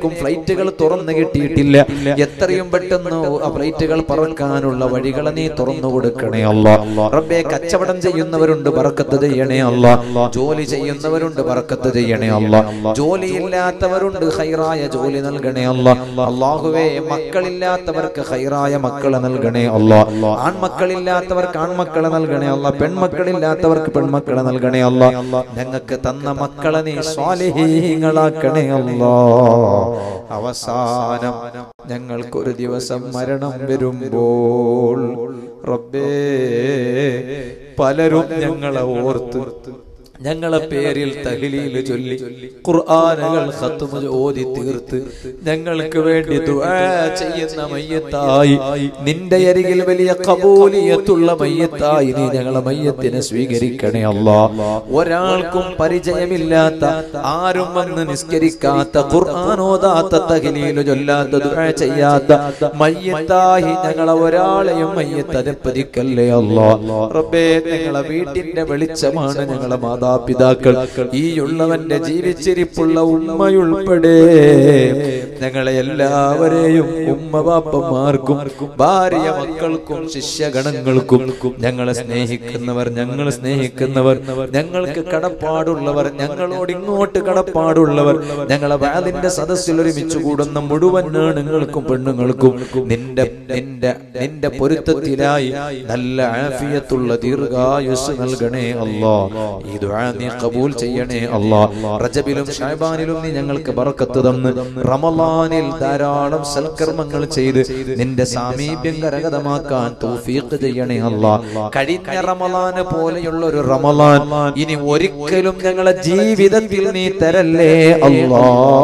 നാട്ടിലേക്കും ഫ്ലൈറ്റുകൾ തുറന്നു കിട്ടിയിട്ടില്ല എത്രയും പെട്ടെന്ന് ആ ഫ്ലൈറ്റുകൾ പറക്കാനുള്ള വഴികൾ നീ തുറന്നു കൊടുക്കണേ അല്ല റബ്ബെ കച്ചവടം ചെയ്യുന്നവരുണ്ട് ബർക്കത്ത് ചെയ്യണേ അല്ല ജോലി ചെയ്യുന്നവരുണ്ട് ബർക്കത്ത് ചെയ്യണേ അല്ല ജോലിയില്ലാത്തവരുണ്ട് ഹൈറായ ജോലി നൽകണേ അല്ല അള്ളാഹുവേ മക്കളില്ലാത്തവർക്ക് ഹൈറായ മക്കളെ നൽകണേ അല്ല ആൺമക്കളില്ലാത്തവർക്ക് ആൺമക്കളെ നൽകണേ അല്ല പെൺമക്കളില്ലാത്തവർക്ക് പെൺമക്കളെ നൽകണേ അല്ല ഞങ്ങൾക്ക് തന്ന മക്കളെ നീ സ്വാലിഹീങ്ങളാക്കണേ അല്ലാ അവസാനം ഞങ്ങൾക്കൊരു ദിവസം മരണം വരുമ്പോൾ റബ്ബേ പലരും ഞങ്ങളെ ഓർത്ത് ഞങ്ങളെ പേരിൽ തഹ്ലീൽ ചൊല്ലി ഖുർആനുകൾ ഖത്മ ഓതി തീർത്ത് ഞങ്ങൾക്ക് വേണ്ടി ദുആ ചെയ്യുന്ന മയ്യത്തായി നിന്റെ അരികിൽ വലിയ കബൂലിയത്തുള്ള മയ്യത്തായി നീ ഞങ്ങളെ മയ്യത്തിനെ സ്വീകരിക്കണേ അല്ലാ ഒരാൾക്കും പരിചയമില്ലാത്ത ആരും വന്ന് നിസ്കരിക്കാത്ത ഖുർആൻ ഓതാത്ത തഹ്ലീൽ ചൊല്ലാത്ത ദുആ ചെയ്യാത്ത മയ്യത്തായി ഞങ്ങളെ ഒരാളെയും മയ്യത്ത് അനുപ്പതിക്കല്ലേ അല്ലാ റബ്ബേ ഞങ്ങളെ വീട്ടിന്റെ വെളിച്ചമാണ് ഞങ്ങളെ മാതാപിതാക്കൾ ഈ ഉള്ളവന്റെ ജീവിച്ചിരിപ്പുള്ള ഉമ്മയുൾപ്പെടെ ഞങ്ങളെ എല്ലാവരെയും ഉമ്മ ബാപ്പമാർക്കും ഭാര്യ മക്കൾക്കും ശിഷ്യഗണങ്ങൾക്കും ഞങ്ങളെ സ്നേഹിക്കുന്നവർ ഞങ്ങൾ സ്നേഹിക്കുന്നവർ ഞങ്ങൾക്ക് കടപ്പാടുള്ളവർ ഞങ്ങളോട് ഇങ്ങോട്ട് കടപ്പാടുള്ളവർ ഞങ്ങളെ വാലിന്റെ സദസ്സിൽ ഒരുമിച്ച് കൂടുന്ന മുഴുവൻ ആണുങ്ങൾക്കും പെണ്ണുങ്ങൾക്കും നിന്റെ നിന്റെ നിന്റെ പൊരുത്തത്തിലായി നല്ല ആഫിയത്തുള്ള ദീർഘായുസ് നൽകണേ അല്ലാ ഈ ദുആ നീ കബൂൽ ചെയ്യണേ അല്ലാ റജബിലും ഷാബാനിലും നീ ഞങ്ങൾക്ക് ബറക്കത്ത് തന്ന് റമളാനിൽ ധാരാളം സൽക്കർമ്മങ്ങൾ ചെയ്ത് നിന്റെ സാമീപ്യം കരഗതമാക്കാൻ തൗഫീഖ് ചെയ്യണേ അല്ലാ കഴിഞ്ഞ റമളാന് പോലെയുള്ള ഒരു റമളാൻ ഇനി ഒരിക്കലും ഞങ്ങളെ ജീവിതത്തിൽ നീ തരല്ലേ അല്ലാ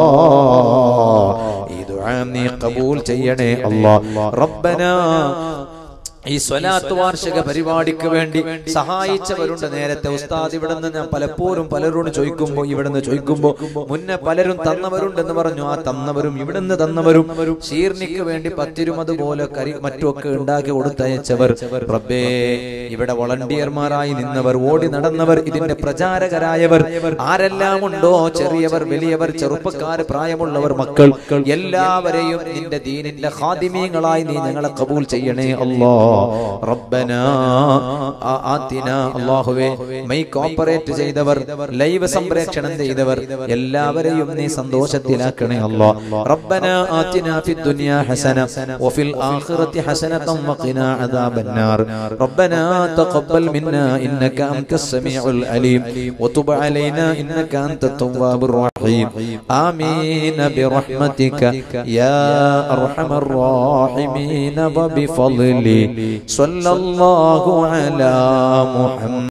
ഈ ദുആ നീ കബൂൽ ചെയ്യണേ അല്ലാ റബ്ബനാ ഈ സ്വലാത്ത് വാർഷിക പരിപാടിക്ക് വേണ്ടി സഹായിച്ചവരുണ്ട് നേരത്തെ ഉസ്താദ് ഇവിടെ നിന്ന് ഞാൻ പലപ്പോഴും പലരോട് ചോദിക്കുമ്പോ ഇവിടെ നിന്ന് ചോദിക്കുമ്പോ മുന്നേ പലരും തന്നവരുണ്ടെന്ന് പറഞ്ഞു ആ തന്നവരും ഇവിടെ നിന്ന് തന്നവരും ഷീർണിക്ക് വേണ്ടി പത്തിരും അതുപോലെ കരി മറ്റുമൊക്കെ ഉണ്ടാക്കി കൊടുത്തയച്ചവർ റബ്ബേ ഇവിടെ വളണ്ടിയർമാരായി നിന്നവർ ഓടി നടന്നവർ ഇതിന്റെ പ്രചാരകരായവർ ആരെല്ലാം ഉണ്ടോ ചെറിയവർ വലിയവർ ചെറുപ്പക്കാർ പ്രായമുള്ളവർ മക്കൾ എല്ലാവരെയും നിന്റെ ദീനിന്റെ ഹാദിമീങ്ങളായി നീ ഞങ്ങളെ കബൂൽ ചെയ്യണേ അല്ലാ റബ്ബനാ ആ- ആത്തിന അല്ലാഹുവേ മൈക്ക് ഓപ്പറേറ്റ് ചെയ്തവർ ലൈവ് സംപ്രേക്ഷണം ചെയ്തവർ എല്ലാവരെയും നീ സന്തോഷത്തിലാക്കണേ അല്ലാ റബ്ബനാ ആത്തിന ഫിദ് ദുനിയാ ഹസന വഫിൽ ആഖിറതി ഹസനതൻ വഖിനാ അദാബന്നാർ റബ്ബനാ തഖബ്ബൽ മിന്നാ ഇന്നക അൻതസ് സമീഉൽ അലീം وتب علينا إنك أنت التواب الرحيم آمين برحمتك يا أرحم الراحمين وبفضلي صلى الله على محمد